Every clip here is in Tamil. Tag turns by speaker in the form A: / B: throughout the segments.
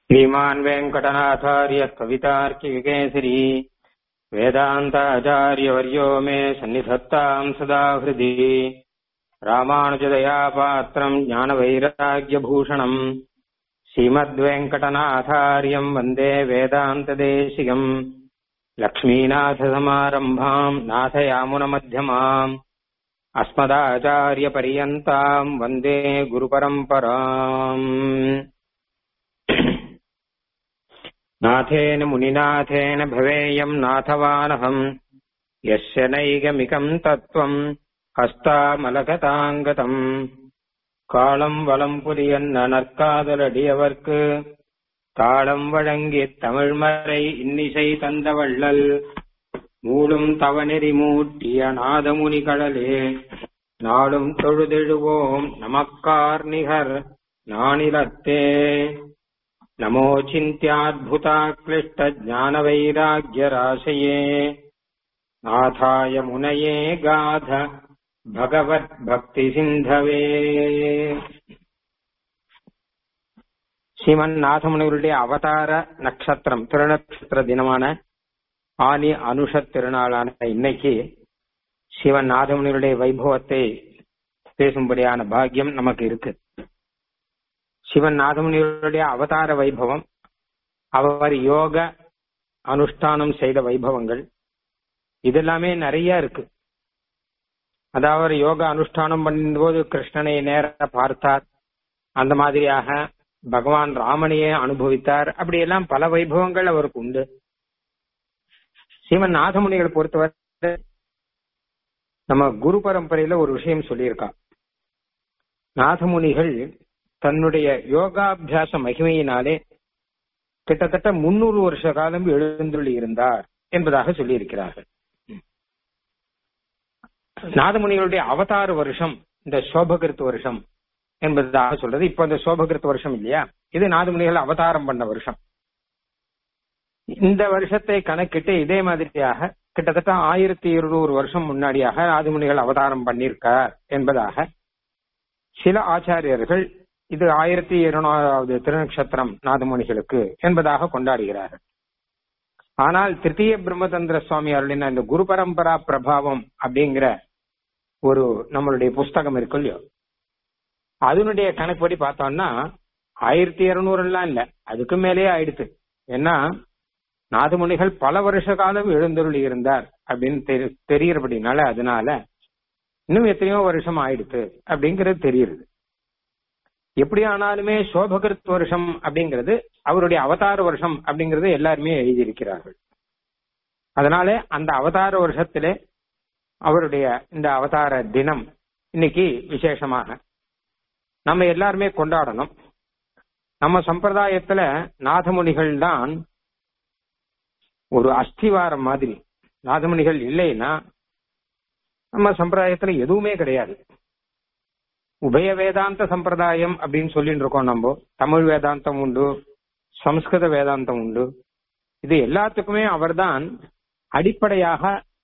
A: श्रीमान् वेङ्कटनाथार्य कवितार्किविकेसरी वेदान्ताचार्यवर्यो मे सन्निधत्ताम् सदा हृदि रामानुजदयापात्रम् ज्ञानवैराग्यभूषणम् श्रीमद्वेङ्कटनाथार्यम् वन्दे वेदान्तदेशिकम् लक्ष्मीनाथसमारम्भाम् नाथयामुनमध्यमाम् अस्मदाचार्यपर्यन्ताम् वन्दे गुरुपरम्पराम् नाथेन मुनिनाथेन भवेयम् नाथवानहम् यस्य नैगमिकम् तत्त्वम् हस्तामलकताङ्गतम् காலம் வளம் புரியன்ன நற்காதலடியவர்க்கு தாளம் வழங்கித் தமிழ்மறை இன்னிசை தந்த வள்ளல் மூடும் தவநெறி மூட்டிய நாதமுனி கடலே நாளும் தொழுதெழுவோம் நமக்கார் நிகர் நானிலத்தே நமோ சிந்தியாத்புதாக்லிஷ்ட ஞான வைராக்கிய ராசயே நாதாய முனையே காத பகவத் பக்தி சிந்தவே ஸ்ரீமன் நாதமுனிவருடைய அவதார நட்சத்திரம் திருநட்சத்திர தினமான ஆனி அனுஷ திருநாளான இன்னைக்கு சிவன் நாதமுனிவருடைய வைபவத்தை பேசும்படியான பாக்கியம் நமக்கு இருக்கு சிவன் நாதமுனிவருடைய அவதார வைபவம் அவர் யோக அனுஷ்டானம் செய்த வைபவங்கள் இதெல்லாமே நிறைய இருக்கு அதாவது யோக அனுஷ்டானம் பண்ணும்போது கிருஷ்ணனை நேர பார்த்தார் அந்த மாதிரியாக பகவான் ராமனையே அனுபவித்தார் அப்படியெல்லாம் பல வைபவங்கள் அவருக்கு உண்டு ஸ்ரீமன் நாதமுனிகளை பொறுத்தவரை நம்ம குரு பரம்பரையில ஒரு விஷயம் சொல்லியிருக்கா நாதமுனிகள் தன்னுடைய யோகாபியாச மகிமையினாலே கிட்டத்தட்ட முன்னூறு வருஷ காலம் எழுந்துள்ளி இருந்தார் என்பதாக சொல்லியிருக்கிறார்கள் நாதமுனிகளுடைய அவதார வருஷம் இந்த சோபகிருத் வருஷம் என்பதாக சொல்றது இப்ப இந்த சோபகிருத் வருஷம் இல்லையா இது நாதமுனிகள் அவதாரம் பண்ண வருஷம் இந்த வருஷத்தை கணக்கிட்டு இதே மாதிரியாக கிட்டத்தட்ட ஆயிரத்தி இருநூறு வருஷம் முன்னாடியாக நாதமுனிகள் அவதாரம் பண்ணியிருக்கார் என்பதாக சில ஆச்சாரியர்கள் இது ஆயிரத்தி இருநூறாவது திருநக்ஷத்திரம் நாதமுனிகளுக்கு என்பதாக கொண்டாடுகிறார்கள் ஆனால் திருத்தீய பிரம்மதந்திர சுவாமி அருளின இந்த குரு பரம்பரா பிரபாவம் அப்படிங்கிற ஒரு நம்மளுடைய புஸ்தகம் இருக்கு இல்லையோ அதனுடைய கணக்குப்படி பார்த்தோம்னா ஆயிரத்தி இருநூறு எல்லாம் இல்ல அதுக்கு மேலேயே ஆயிடுத்து ஏன்னா நாதமுனிகள் பல வருஷ காலம் எழுந்தருளி இருந்தார் அப்படின்னு தெரியறபடினால அதனால இன்னும் எத்தனையோ வருஷம் ஆயிடுத்து அப்படிங்கிறது தெரியுது எப்படி ஆனாலுமே சோபகிருத் வருஷம் அப்படிங்கிறது அவருடைய அவதார வருஷம் அப்படிங்கறது எல்லாருமே எழுதியிருக்கிறார்கள் அதனால அந்த அவதார வருஷத்திலே அவருடைய இந்த அவதார தினம் இன்னைக்கு விசேஷமாக நம்ம எல்லாருமே கொண்டாடணும் நம்ம சம்பிரதாயத்துல நாதமுனிகள் தான் ஒரு அஸ்திவாரம் மாதிரி நாதமுனிகள் இல்லைன்னா நம்ம சம்பிரதாயத்துல எதுவுமே கிடையாது உபய வேதாந்த சம்பிரதாயம் அப்படின்னு சொல்லிட்டு இருக்கோம் நம்ம தமிழ் வேதாந்தம் உண்டு சம்ஸ்கிருத வேதாந்தம் உண்டு இது எல்லாத்துக்குமே அவர்தான் அடிப்படையாக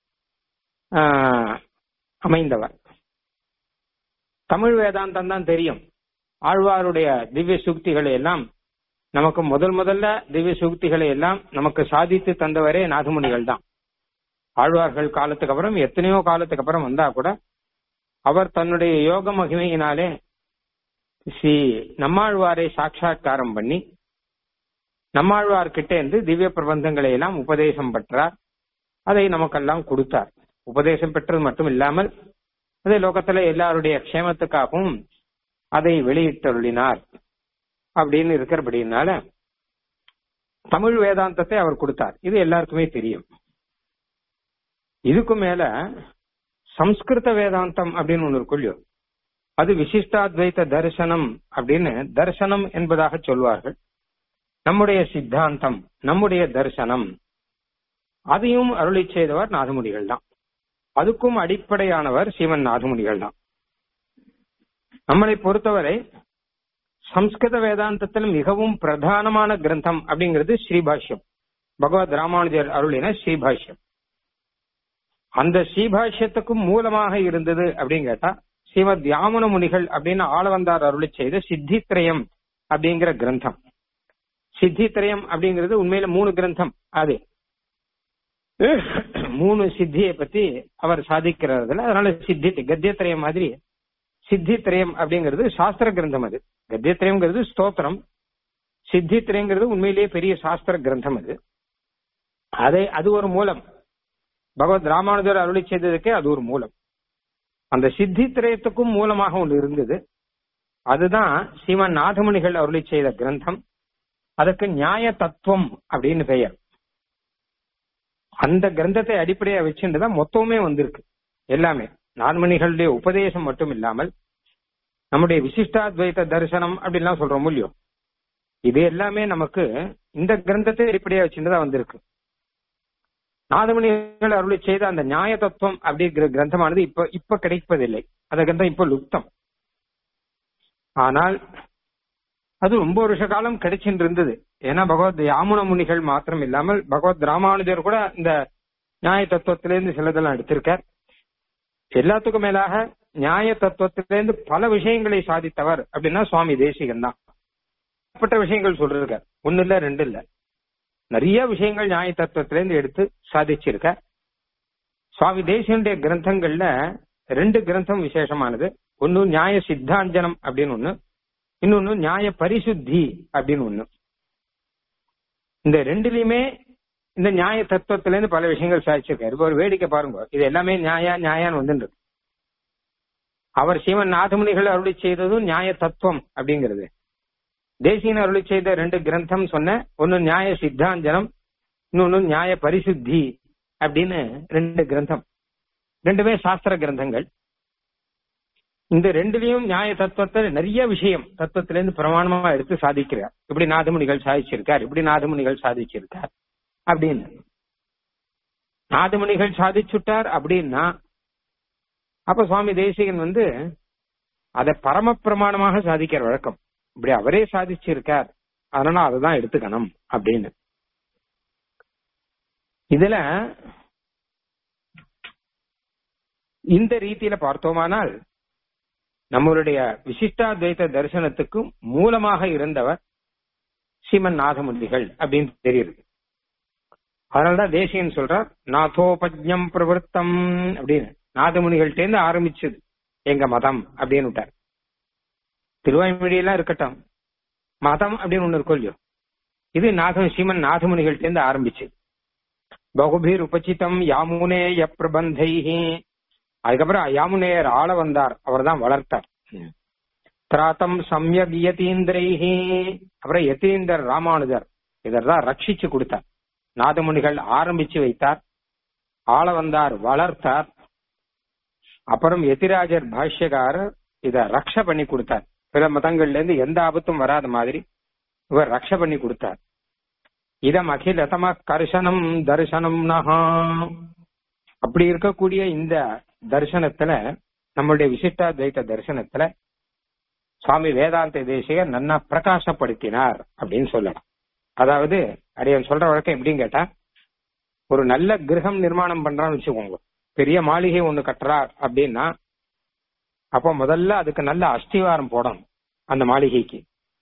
A: அமைந்தவர் தமிழ் வேதாந்தம் தான் தெரியும் ஆழ்வாருடைய திவ்ய சுக்திகளை எல்லாம் நமக்கு முதல் முதல்ல திவ்ய சுக்திகளை எல்லாம் நமக்கு சாதித்து தந்தவரே நாகமுனிகள் தான் ஆழ்வார்கள் காலத்துக்கு அப்புறம் எத்தனையோ காலத்துக்கு அப்புறம் வந்தா கூட அவர் தன்னுடைய யோக மகிமையினாலே ஸ்ரீ நம்மாழ்வாரை சாட்சா்காரம் பண்ணி நம்மாழ்வார்கிட்ட இருந்து திவ்ய பிரபந்தங்களை எல்லாம் உபதேசம் பெற்றார் அதை நமக்கெல்லாம் கொடுத்தார் உபதேசம் பெற்றது மட்டும் இல்லாமல் அதே லோகத்துல எல்லாருடைய க்ஷேமத்துக்காகவும் அதை வெளியிட்டருளினார் அப்படின்னு இருக்கிறபடினால தமிழ் வேதாந்தத்தை அவர் கொடுத்தார் இது எல்லாருக்குமே தெரியும் இதுக்கு மேல சம்ஸ்கிருத வேதாந்தம் அப்படின்னு ஒண்ணு இருக்கும் இல்லையோ அது விசிஷ்டாத்வைத தரிசனம் அப்படின்னு தரிசனம் என்பதாக சொல்வார்கள் நம்முடைய சித்தாந்தம் நம்முடைய தரிசனம் அதையும் அருளி செய்தவர் நாதமுடிகள் தான் அதுக்கும் அடிப்படையானவர் சீமன் நாதமுடிகள் தான் நம்மளை பொறுத்தவரை சம்ஸ்கிருத வேதாந்தத்தில் மிகவும் பிரதானமான கிரந்தம் அப்படிங்கிறது ஸ்ரீபாஷ்யம் பகவத் ராமானுஜர் அருளின ஸ்ரீபாஷ்யம் அந்த ஸ்ரீபாஷ்யத்துக்கும் மூலமாக இருந்தது அப்படின்னு கேட்டா ஸ்ரீமத் யாமுன முனிகள் அப்படின்னு ஆளவந்தார் அருளி செய்த சித்தித்ரயம் அப்படிங்கிற கிரந்தம் சித்தி திரயம் அப்படிங்கிறது உண்மையில மூணு கிரந்தம் அது மூணு சித்தியை பத்தி அவர் சாதிக்கிறதுல அதனால சித்தி கத்தியத்திரயம் மாதிரி சித்தி திரயம் அப்படிங்கிறது சாஸ்திர கிரந்தம் அது கத்தியத்திரயம்ங்கிறது ஸ்தோத்திரம் சித்தி திரயங்கிறது உண்மையிலேயே பெரிய சாஸ்திர கிரந்தம் அது அதை அது ஒரு மூலம் பகவத் ராமானுஜர் அருளி செய்ததுக்கே அது ஒரு மூலம் அந்த சித்தி திரயத்துக்கும் மூலமாக ஒன்று இருந்தது அதுதான் ஸ்ரீமன் நாதமுனிகள் அருளி செய்த கிரந்தம் அதுக்கு நியாய தத்துவம் அப்படின்னு பெயர் அந்த கிரந்தத்தை அடிப்படையா வச்சுட்டு தான் மொத்தமே வந்திருக்கு எல்லாமே நான்மணிகளுடைய உபதேசம் மட்டும் இல்லாமல் நம்முடைய விசிஷ்டாத்வைத தரிசனம் அப்படின்லாம் சொல்றோம் இல்லையோ இது எல்லாமே நமக்கு இந்த கிரந்தத்தை அடிப்படையா வச்சுட்டு தான் வந்திருக்கு நாதமணிகள் அருளி செய்த அந்த நியாய தத்துவம் அப்படிங்கிற கிரந்தமானது இப்ப இப்ப கிடைப்பதில்லை அந்த கிரந்தம் இப்ப லுப்தம் ஆனால் அது ரொம்ப வருஷ காலம் கிடைச்சிட்டு இருந்தது ஏன்னா பகவத் யாமுன முனிகள் மாத்திரம் இல்லாமல் பகவத் ராமானுஜர் கூட இந்த நியாய தத்துவத்திலிருந்து சிலதெல்லாம் எடுத்திருக்கார் எல்லாத்துக்கும் மேலாக நியாய தத்துவத்திலிருந்து பல விஷயங்களை சாதித்தவர் அப்படின்னா சுவாமி தேசிகன் தான் பட்ட விஷயங்கள் சொல்லிருக்கார் ஒன்னு இல்ல ரெண்டு இல்ல நிறைய விஷயங்கள் நியாய தத்துவத்திலிருந்து எடுத்து சாதிச்சிருக்க சுவாமி தேசியனுடைய கிரந்தங்கள்ல ரெண்டு கிரந்தம் விசேஷமானது ஒன்னு நியாய சித்தாஞ்சனம் அப்படின்னு ஒண்ணு இன்னொன்னு நியாய பரிசுத்தி அப்படின்னு ஒண்ணு இந்த ரெண்டுலயுமே இந்த நியாய தத்துவத்துல இருந்து பல விஷயங்கள் சாதிச்சிருக்காரு இப்ப ஒரு வேடிக்கை பாருங்க இது எல்லாமே நியாயா நியாயான்னு வந்துட்டு அவர் சிவன் நாதமுனிகள் அருளி செய்ததும் நியாய தத்துவம் அப்படிங்கிறது தேசியன் அருளி செய்த ரெண்டு கிரந்தம் சொன்ன ஒன்னு நியாய சித்தாஞ்சனம் இன்னொன்னு நியாய பரிசுத்தி அப்படின்னு ரெண்டு கிரந்தம் ரெண்டுமே சாஸ்திர கிரந்தங்கள் இந்த ரெண்டுலயும் நியாய தத்துவத்தை நிறைய விஷயம் தத்துவத்திலிருந்து பிரமாணமா எடுத்து சாதிக்கிறார் இப்படி நாதமுனிகள் சாதிச்சிருக்கார் இப்படி நாதமுனிகள் சாதிச்சிருக்கார் அப்படின்னு நாதமுனிகள் சாதிச்சுட்டார் அப்படின்னா அப்ப சுவாமி தேசிகன் வந்து அதை பரம பிரமாணமாக சாதிக்கிற வழக்கம் இப்படி அவரே சாதிச்சிருக்கார் அதனால அதுதான் எடுத்துக்கணும் அப்படின்னு இதுல இந்த ரீதியில பார்த்தோமானால் நம்மளுடைய விசிஷ்டாத்வைத தரிசனத்துக்கும் மூலமாக இருந்தவர் ஸ்ரீமன் நாதமுனிகள் அப்படின்னு தெரியுது அதனாலதான் தேசியன் சொல்றார் நாதோபஜம் பிரவருத்தம் அப்படின்னு நாதமுனிகள்டேந்து ஆரம்பிச்சது எங்க மதம் அப்படின்னு விட்டார் திருவாய்மொழியெல்லாம் இருக்கட்டும் மதம் அப்படின்னு ஒண்ணு இருக்கும் இல்லையோ இது நாதம் ஸ்ரீமன் நாதமுனிகள்டேந்து ஆரம்பிச்சது பகுபீர் உபசிதம் யாமுனேய பிரபந்தைஹி அதுக்கப்புறம் யாமுனேயர் ஆள வந்தார் அவர் தான் வளர்த்தார் திராத்தம் சம்யக் யதீந்திரைஹி அப்புறம் யதீந்தர் ராமானுஜர் இதெல்லாம் ரட்சிச்சு கொடுத்தார் நாதமுனிகள் ஆரம்பிச்சு வைத்தார் ஆள வந்தார் வளர்த்தார் அப்புறம் எதிராஜர் பாஷ்யக்காரர் இத ரக்ஷ பண்ணி கொடுத்தார் பிற மதங்கள்ல இருந்து எந்த ஆபத்தும் வராத மாதிரி இவர் ரக்ஷ பண்ணி கொடுத்தார் இதம் அகிலதம கர்ஷனம் தரிசனம் நகா அப்படி இருக்கக்கூடிய இந்த தரிசனத்துல நம்மளுடைய விசிஷ்டாத்வைத தரிசனத்துல சுவாமி வேதாந்த தேசிகர் நன்னா பிரகாசப்படுத்தினார் அப்படின்னு சொல்லலாம் அதாவது அடியன் சொல்ற வழக்கம் எப்படின்னு கேட்டா ஒரு நல்ல கிரகம் நிர்மாணம் பண்றான்னு வச்சுக்கோங்க பெரிய மாளிகை ஒண்ணு கட்டுறார் அப்படின்னா அப்ப முதல்ல அதுக்கு நல்ல அஸ்திவாரம் போடணும் அந்த மாளிகைக்கு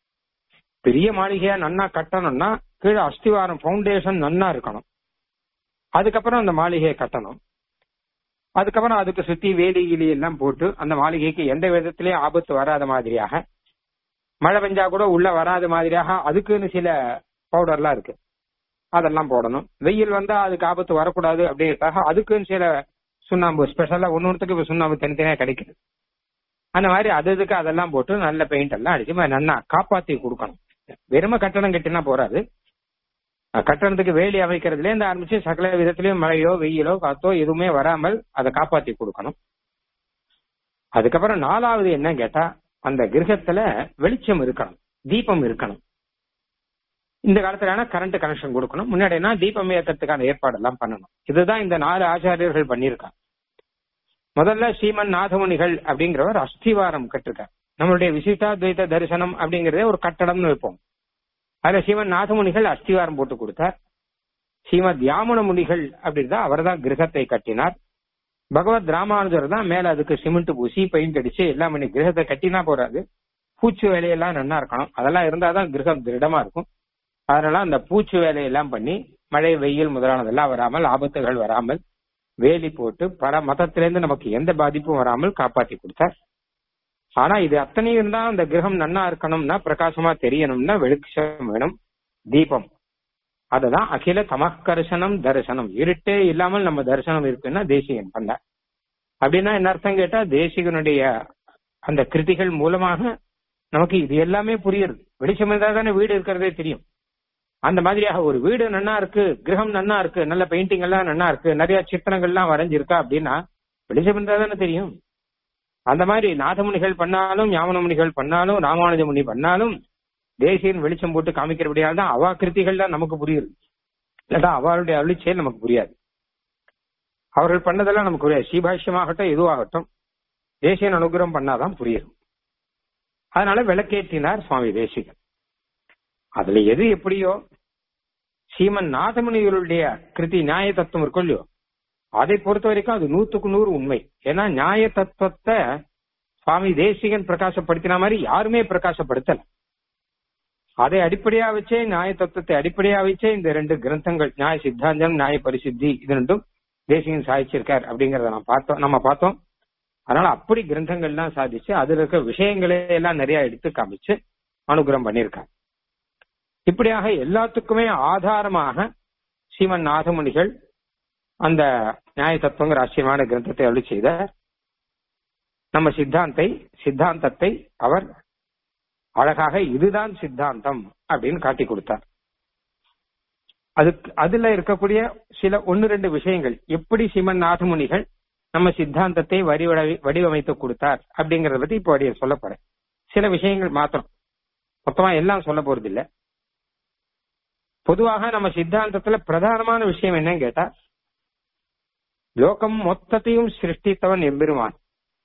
A: பெரிய மாளிகையா நன்னா கட்டணும்னா கீழே அஸ்திவாரம் பவுண்டேஷன் நன்னா இருக்கணும் அதுக்கப்புறம் அந்த மாளிகையை கட்டணும் அதுக்கப்புறம் அதுக்கு சுத்தி வேலி கிளி எல்லாம் போட்டு அந்த மாளிகைக்கு எந்த விதத்திலயும் ஆபத்து வராத மாதிரியாக மழை பெஞ்சா கூட உள்ள வராத மாதிரியாக அதுக்குன்னு சில பவுடர்லாம் இருக்கு அதெல்லாம் போடணும் வெயில் வந்தா அதுக்கு ஆபத்து வரக்கூடாது அப்படிங்கிறதுக்காக அதுக்குன்னு சில சுண்ணாம்பு ஸ்பெஷலா ஒன்னொருத்துக்கு இப்ப சுண்ணாம்பு தனித்தனியா கிடைக்குது அந்த மாதிரி அது இதுக்கு அதெல்லாம் போட்டு நல்ல பெயிண்ட் எல்லாம் அடிச்சு நல்லா காப்பாத்தி கொடுக்கணும் வெறும கட்டணம் கட்டினா போறாது கட்டணத்துக்கு வேலி அமைக்கிறதுல இருந்து ஆரம்பிச்சு சகல விதத்திலயும் மழையோ வெயிலோ காத்தோ எதுவுமே வராமல் அதை காப்பாத்தி கொடுக்கணும் அதுக்கப்புறம் நாலாவது என்ன கேட்டா அந்த கிரகத்துல வெளிச்சம் இருக்கணும் தீபம் இருக்கணும் இந்த காலத்துல கரண்ட் கனெக்ஷன் கொடுக்கணும் முன்னாடினா தீபம் ஏற்றத்துக்கான ஏற்பாடு எல்லாம் பண்ணணும் இதுதான் இந்த நாலு ஆச்சாரியர்கள் பண்ணியிருக்காங்க முதல்ல ஸ்ரீமன் நாதமுனிகள் அப்படிங்கிறவர் அஸ்திவாரம் கட்டிருக்கார் நம்மளுடைய விசிஷ்டாத்வைத தரிசனம் அப்படிங்கறதே ஒரு கட்டடம்னு வைப்போம் அதுல ஸ்ரீமன் நாதமுனிகள் அஸ்திவாரம் போட்டு கொடுத்தார் ஸ்ரீமத் யாமுன முனிகள் அப்படின்னா அவர் தான் கிரகத்தை கட்டினார் பகவத் ராமானுஜர் தான் மேல அதுக்கு சிமெண்ட் பூசி பெயிண்ட் அடிச்சு எல்லாம் பண்ணி கிரகத்தை கட்டினா போறாது பூச்சி வேலையெல்லாம் நல்லா இருக்கணும் அதெல்லாம் இருந்தாதான் கிரகம் திருடமா இருக்கும் அதனால அந்த பூச்சி வேலையெல்லாம் பண்ணி மழை வெயில் முதலானதெல்லாம் வராமல் ஆபத்துகள் வராமல் வேலி போட்டு பல மதத்திலேருந்து நமக்கு எந்த பாதிப்பும் வராமல் காப்பாத்தி கொடுத்தார் ஆனா இது அத்தனையும் தான் அந்த கிரகம் நன்னா இருக்கணும்னா பிரகாசமா தெரியணும்னா வெளிச்சம் வேணும் தீபம் அதுதான் அகில தமக்கர்ஷனம் தரிசனம் இருட்டே இல்லாமல் நம்ம தரிசனம் இருக்குன்னா தேசிகன் பண்ண அப்படின்னா என்ன அர்த்தம் கேட்டா தேசிகனுடைய அந்த கிருதிகள் மூலமாக நமக்கு இது எல்லாமே புரியுது வெளிச்சம் இருந்தால் தானே வீடு இருக்கிறதே தெரியும் அந்த மாதிரியாக ஒரு வீடு நன்னா இருக்கு கிரகம் நன்னா இருக்கு நல்ல பெயிண்டிங் எல்லாம் நன்னா இருக்கு நிறைய சித்திரங்கள்லாம் வரைஞ்சிருக்கா அப்படின்னா வெளிச்சம் இருந்தா தானே தெரியும் அந்த மாதிரி நாதமுனிகள் பண்ணாலும் ஞாபகமுனிகள் பண்ணாலும் ராமானுஜ முனி பண்ணாலும் தேசியன் வெளிச்சம் போட்டு காமிக்கிறபடியால் தான் அவா கிருத்திகள் தான் நமக்கு புரியுது இல்லாட்டா அவளுடைய அருளிச்செயல் நமக்கு புரியாது அவர்கள் பண்ணதெல்லாம் நமக்கு புரியாது ஸ்ரீபாஷ்யமாகட்டும் எதுவாகட்டும் தேசியன் அனுகிரகம் பண்ணாதான் புரியும் அதனால விளக்கேற்றினார் சுவாமி தேசிகன் அதுல எது எப்படியோ சீமன் நாதமுனிகளுடைய கிருதி நியாய தத்துவம் இருக்கும் இல்லையோ அதை பொறுத்த வரைக்கும் அது நூத்துக்கு நூறு உண்மை ஏன்னா நியாய தத்துவத்தை சுவாமி தேசிகன் பிரகாசப்படுத்தின மாதிரி யாருமே பிரகாசப்படுத்தல அதை அடிப்படையா வச்சே நியாய தத்துவத்தை அடிப்படையா வச்சே இந்த ரெண்டு கிரந்தங்கள் நியாய சித்தாந்தம் நியாய பரிசுத்தி இது ரெண்டும் தேசிகன் சாதிச்சிருக்கார் அப்படிங்கறத நான் பார்த்தோம் நம்ம பார்த்தோம் அதனால அப்படி கிரந்தங்கள்லாம் சாதிச்சு அதுல இருக்க விஷயங்களை எல்லாம் நிறைய எடுத்து காமிச்சு அனுகிரகம் பண்ணியிருக்காங்க இப்படியாக எல்லாத்துக்குமே ஆதாரமாக ஸ்ரீமன் நாதமுனிகள் அந்த நியாய தத்துவங்கிற ஆச்சரியமான கிரந்தத்தை அருளி செய்த நம்ம சித்தாந்தை சித்தாந்தத்தை அவர் அழகாக இதுதான் சித்தாந்தம் அப்படின்னு காட்டி கொடுத்தார் அதுக்கு அதுல இருக்கக்கூடிய சில ஒன்னு ரெண்டு விஷயங்கள் எப்படி சிமன் நாதமுனிகள் நம்ம சித்தாந்தத்தை வரி வடிவமைத்து கொடுத்தார் அப்படிங்கறத பத்தி இப்போ அடிய சொல்ல போறேன் சில விஷயங்கள் மாத்திரம் மொத்தமா எல்லாம் சொல்ல போறது இல்ல பொதுவாக நம்ம சித்தாந்தத்துல பிரதானமான விஷயம் என்னன்னு கேட்டா லோகம் மொத்தத்தையும் சிருஷ்டித்தவன் எம்பெருமான்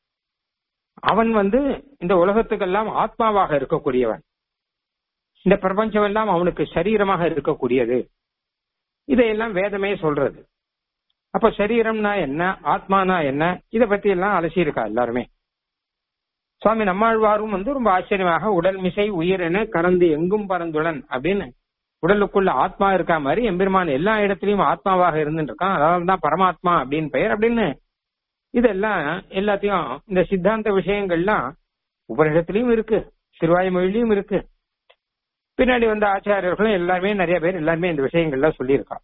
A: அவன் வந்து இந்த உலகத்துக்கெல்லாம் ஆத்மாவாக இருக்கக்கூடியவன் இந்த பிரபஞ்சம் எல்லாம் அவனுக்கு சரீரமாக இருக்கக்கூடியது இதையெல்லாம் வேதமே சொல்றது அப்ப சரீரம்னா என்ன ஆத்மானா என்ன இத பத்தி எல்லாம் அலசியிருக்கா எல்லாருமே சுவாமி நம்மாழ்வாரும் வந்து ரொம்ப ஆச்சரியமாக உடல் மிசை உயிர் என கறந்து எங்கும் பறந்துடன் அப்படின்னு உடலுக்குள்ள ஆத்மா இருக்கா மாதிரி எம்பெருமான் எல்லா இடத்துலயும் ஆத்மாவாக இருந்துட்டு இருக்கான் அதாவது தான் பரமாத்மா அப்படின்னு பெயர் அப்படின்னு இதெல்லாம் எல்லாத்தையும் இந்த சித்தாந்த விஷயங்கள்லாம் உபரிடத்திலயும் இருக்கு திருவாய்மொழியிலும் இருக்கு பின்னாடி வந்த ஆச்சாரியர்களும் எல்லாருமே நிறைய பேர் எல்லாருமே இந்த விஷயங்கள்லாம் சொல்லியிருக்கான்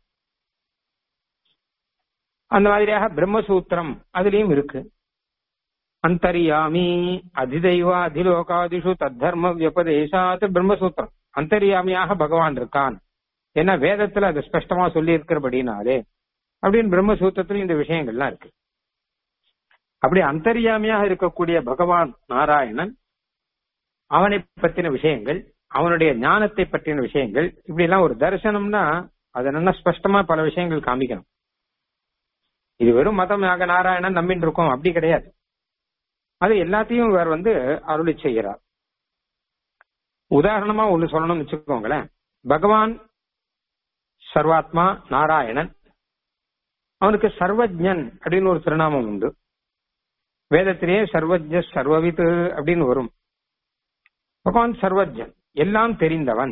A: அந்த மாதிரியாக பிரம்மசூத்திரம் அதுலயும் இருக்கு அந்தரியாமி அதிதெய்வா அதிலோகாதிஷு தத்தர்ம வியபதேசாத் பிரம்மசூத்திரம் அந்தரியாமியாக பகவான் இருக்கான் ஏன்னா வேதத்துல அது ஸ்பஷ்டமா சொல்லி இருக்கிறபடினாலே அப்படின்னு பிரம்மசூத்திரத்துல இந்த விஷயங்கள்லாம் இருக்கு அப்படி அந்தரியாமியாக இருக்கக்கூடிய பகவான் நாராயணன் அவனை பற்றின விஷயங்கள் அவனுடைய ஞானத்தை பற்றின விஷயங்கள் இப்படி எல்லாம் ஒரு தரிசனம்னா அது நல்லா ஸ்பஷ்டமா பல விஷயங்கள் காமிக்கணும் இது வெறும் மதம் யாக நாராயணன் நம்பின்னு இருக்கோம் அப்படி கிடையாது அது எல்லாத்தையும் இவர் வந்து அருளி செய்கிறார் உதாரணமா ஒண்ணு சொல்லணும்னு வச்சுக்கோங்களேன் பகவான் சர்வாத்மா நாராயணன் அவனுக்கு சர்வஜன் அப்படின்னு ஒரு திருநாமம் உண்டு வேதத்திலேயே சர்வஜ சர்வவித் அப்படின்னு வரும் பகவான் சர்வஜன் எல்லாம் தெரிந்தவன்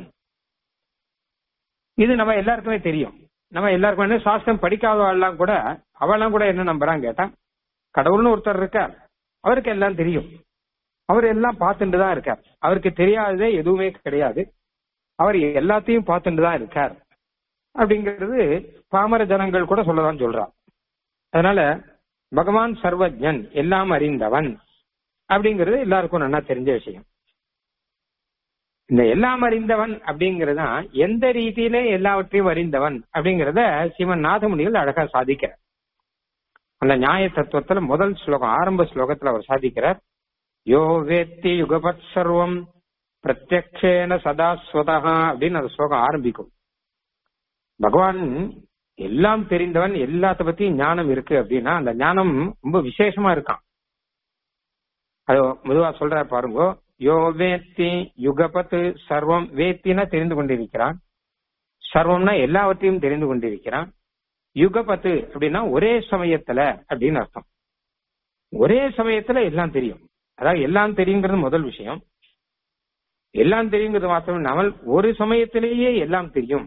A: இது நம்ம எல்லாருக்குமே தெரியும் நம்ம எல்லாருக்கும் என்ன சாஸ்திரம் படிக்காதவாள்லாம் கூட அவெல்லாம் கூட என்ன நம்புறான் கேட்டா கடவுள்னு ஒருத்தர் இருக்கார் அவருக்கு எல்லாம் தெரியும் அவர் எல்லாம் பார்த்துட்டு தான் இருக்கார் அவருக்கு தெரியாததே எதுவுமே கிடையாது அவர் எல்லாத்தையும் பார்த்துட்டு தான் இருக்கார் அப்படிங்கிறது பாமர ஜனங்கள் கூட சொல்லதான் சொல்றார் அதனால பகவான் சர்வஜன் எல்லாம் அறிந்தவன் அப்படிங்கிறது எல்லாருக்கும் நல்லா தெரிஞ்ச விஷயம் இந்த எல்லாம் அறிந்தவன் அப்படிங்கறதா எந்த ரீதியில எல்லாவற்றையும் அறிந்தவன் அப்படிங்கறத சிவன் நாதமுனிகள் அழகா சாதிக்கிறார் அந்த நியாய தத்துவத்துல முதல் ஸ்லோகம் ஆரம்ப ஸ்லோகத்துல அவர் சாதிக்கிறார் யோ வேத்தி யுகபத் சர்வம் பிரத்யக்ஷேன சதாஸ்வதா அப்படின்னு அந்த ஸ்லோகம் ஆரம்பிக்கும் பகவான் எல்லாம் தெரிந்தவன் எல்லாத்த பத்தியும் ஞானம் இருக்கு அப்படின்னா அந்த ஞானம் ரொம்ப விசேஷமா இருக்கான் அது மெதுவா சொல்ற பாருங்க யோ வேத்தி யுகபத் சர்வம் வேத்தினா தெரிந்து கொண்டிருக்கிறான் சர்வம்னா எல்லாவற்றையும் தெரிந்து கொண்டிருக்கிறான் யுகபத்து அப்படின்னா ஒரே சமயத்துல அப்படின்னு அர்த்தம் ஒரே சமயத்துல எல்லாம் தெரியும் அதாவது எல்லாம் தெரியுங்கிறது முதல் விஷயம் எல்லாம் தெரியுங்கிறது மாத்திரம் நம்ம ஒரு சமயத்திலேயே எல்லாம் தெரியும்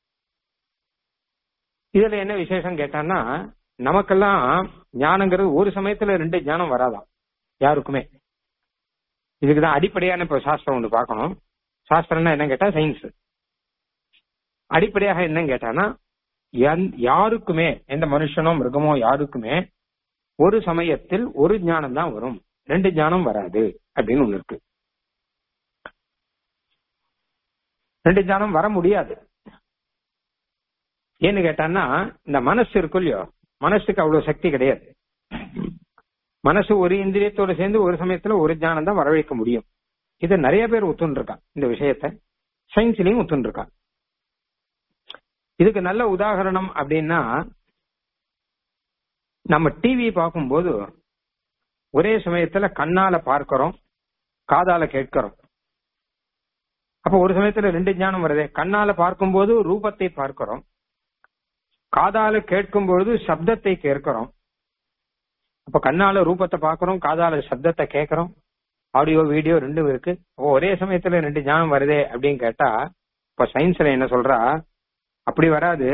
A: இதுல என்ன விசேஷம் கேட்டான்னா நமக்கெல்லாம் ஞானங்கிறது ஒரு சமயத்துல ரெண்டு ஞானம் வராதாம் யாருக்குமே இதுக்குதான் அடிப்படையான இப்ப சாஸ்திரம் ஒன்று பார்க்கணும் சாஸ்திரம்னா என்ன கேட்டா சயின்ஸ் அடிப்படையாக என்னன்னு கேட்டானா யாருக்குமே எந்த மனுஷனோ மிருகமோ யாருக்குமே ஒரு சமயத்தில் ஒரு ஞானம் தான் வரும் ரெண்டு ஞானம் வராது அப்படின்னு ஒண்ணு இருக்கு ரெண்டு ஞானம் வர முடியாது ஏன்னு கேட்டான்னா இந்த மனசு இருக்கும் இல்லையோ மனசுக்கு அவ்வளவு சக்தி கிடையாது மனசு ஒரு இந்திரியத்தோட சேர்ந்து ஒரு சமயத்துல ஒரு ஞானம் தான் வரவழைக்க முடியும் இதை நிறைய பேர் ஒத்துன்னு இருக்கா இந்த விஷயத்த சயின்ஸ்லயும் ஒத்துன்னு இருக்கா இதுக்கு நல்ல உதாகரணம் அப்படின்னா நம்ம டிவி பார்க்கும்போது ஒரே சமயத்துல கண்ணால பார்க்கிறோம் காதால கேட்கிறோம் அப்ப ஒரு சமயத்துல ரெண்டு ஞானம் வருது கண்ணால பார்க்கும்போது ரூபத்தை பார்க்கிறோம் காதால கேட்கும் பொழுது சப்தத்தை கேட்கிறோம் அப்ப கண்ணால ரூபத்தை பார்க்கிறோம் காதால சப்தத்தை கேட்கிறோம் ஆடியோ வீடியோ ரெண்டும் இருக்கு அப்போ ஒரே சமயத்துல ரெண்டு ஞானம் வருதே அப்படின்னு கேட்டா இப்ப சயின்ஸ்ல என்ன சொல்றா அப்படி வராது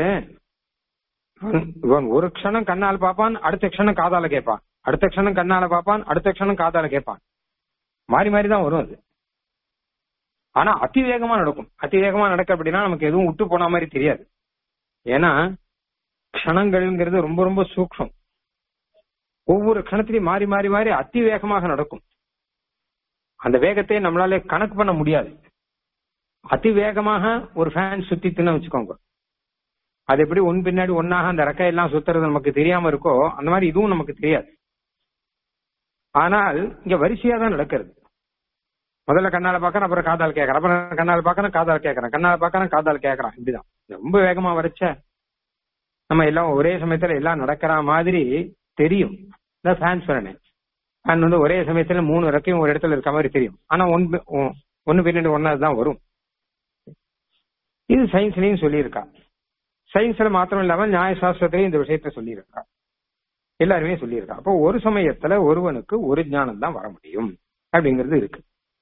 A: இவன் ஒரு க்ஷணம் கண்ணால பார்ப்பான் அடுத்த க்ஷணம் காதால கேட்பான் அடுத்த க்ஷணம் கண்ணால பார்ப்பான் அடுத்த க்ஷணம் காதால கேட்பான் மாறி மாறி தான் வரும் அது ஆனா அதிவேகமா நடக்கும் அதிவேகமா நடக்க அப்படின்னா நமக்கு எதுவும் விட்டு போன மாதிரி தெரியாது ஏன்னா க்ஷணங்கள்ங்கிறது ரொம்ப ரொம்ப சூக்ஷம் ஒவ்வொரு க்ஷணத்திலையும் மாறி மாறி மாறி அதிவேகமாக நடக்கும் அந்த வேகத்தை நம்மளால கணக்கு பண்ண முடியாது அதிவேகமாக ஒரு ஃபேன் சுத்திட்டுன்னு வச்சுக்கோங்க அது எப்படி ஒன் பின்னாடி ஒன்னாக அந்த ரெக்கையெல்லாம் சுத்துறது நமக்கு தெரியாம இருக்கோ அந்த மாதிரி இதுவும் நமக்கு தெரியாது ஆனால் இங்க வரிசையா தான் நடக்கிறது முதல்ல கண்ணால பாக்கறேன் அப்புறம் காதால் கேட்கறேன் அப்புறம் கண்ணால பாக்கறேன் காதால் கேட்கறேன் கண்ணால பாக்கறேன் காதால் கேட்கறான் இப்படிதான் ரொம்ப வேகமா வரைச்ச நம்ம எல்லாம் ஒரே சமயத்துல எல்லாம் நடக்கிற மாதிரி தெரியும் இந்த ஃபேன் சொன்னேன் ஃபேன் வந்து ஒரே சமயத்துல மூணு ரெக்கையும் ஒரு இடத்துல இருக்க மாதிரி தெரியும் ஆனா ஒன்று ஒன்னு பின்னாடி ஒன்னா தான் வரும் இது சயின்ஸ்லயும் சொல்லியிருக்கா சயின்ஸ்ல மாத்திரம் இல்லாம நியாய சாஸ்திரத்திலையும் இந்த விஷயத்த சொல்லியிருக்கா எல்லாருமே சொல்லியிருக்கா அப்போ ஒரு சமயத்துல ஒருவனுக்கு ஒரு ஞானம் தான் வர முடியும் அப்படிங்கிறது இருக்கு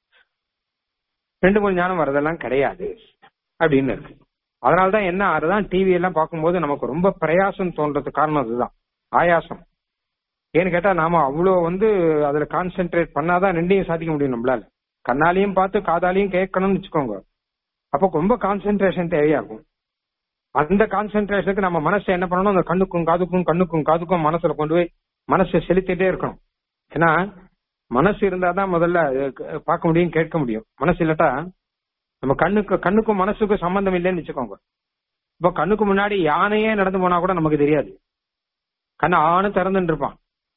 A: ரெண்டு மூணு ஞானம் வரதெல்லாம் கிடையாது அப்படின்னு இருக்கு அதனாலதான் என்ன ஆறுதான் டிவி எல்லாம் பார்க்கும்போது நமக்கு ரொம்ப பிரயாசம் தோன்றதுக்கு காரணம் அதுதான் ஆயாசம் ஏன்னு கேட்டா நாம அவ்வளோ வந்து அதுல கான்சென்ட்ரேட் பண்ணாதான் ரெண்டையும் சாதிக்க முடியும் நம்மளால கண்ணாலையும் பார்த்து காதாலையும் கேட்கணும்னு வச்சுக்கோங்க அப்போ ரொம்ப கான்சென்ட்ரேஷன் தேவையாகும் அந்த கான்சென்ட்ரேஷனுக்கு நம்ம மனசை என்ன பண்ணணும் அந்த கண்ணுக்கும் காதுக்கும் கண்ணுக்கும் காதுக்கும் மனசுல கொண்டு போய் மனசை செலுத்திட்டே இருக்கணும் ஏன்னா மனசு இருந்தாதான் முதல்ல பார்க்க முடியும் கேட்க முடியும் மனசு இல்லாட்டா நம்ம கண்ணுக்கு கண்ணுக்கும் மனசுக்கும் சம்பந்தம் இல்லைன்னு வச்சுக்கோங்க இப்போ கண்ணுக்கு முன்னாடி யானையே நடந்து போனா கூட நமக்கு தெரியாது கண்ணை ஆணு திறந்துட்டு இருப்பான்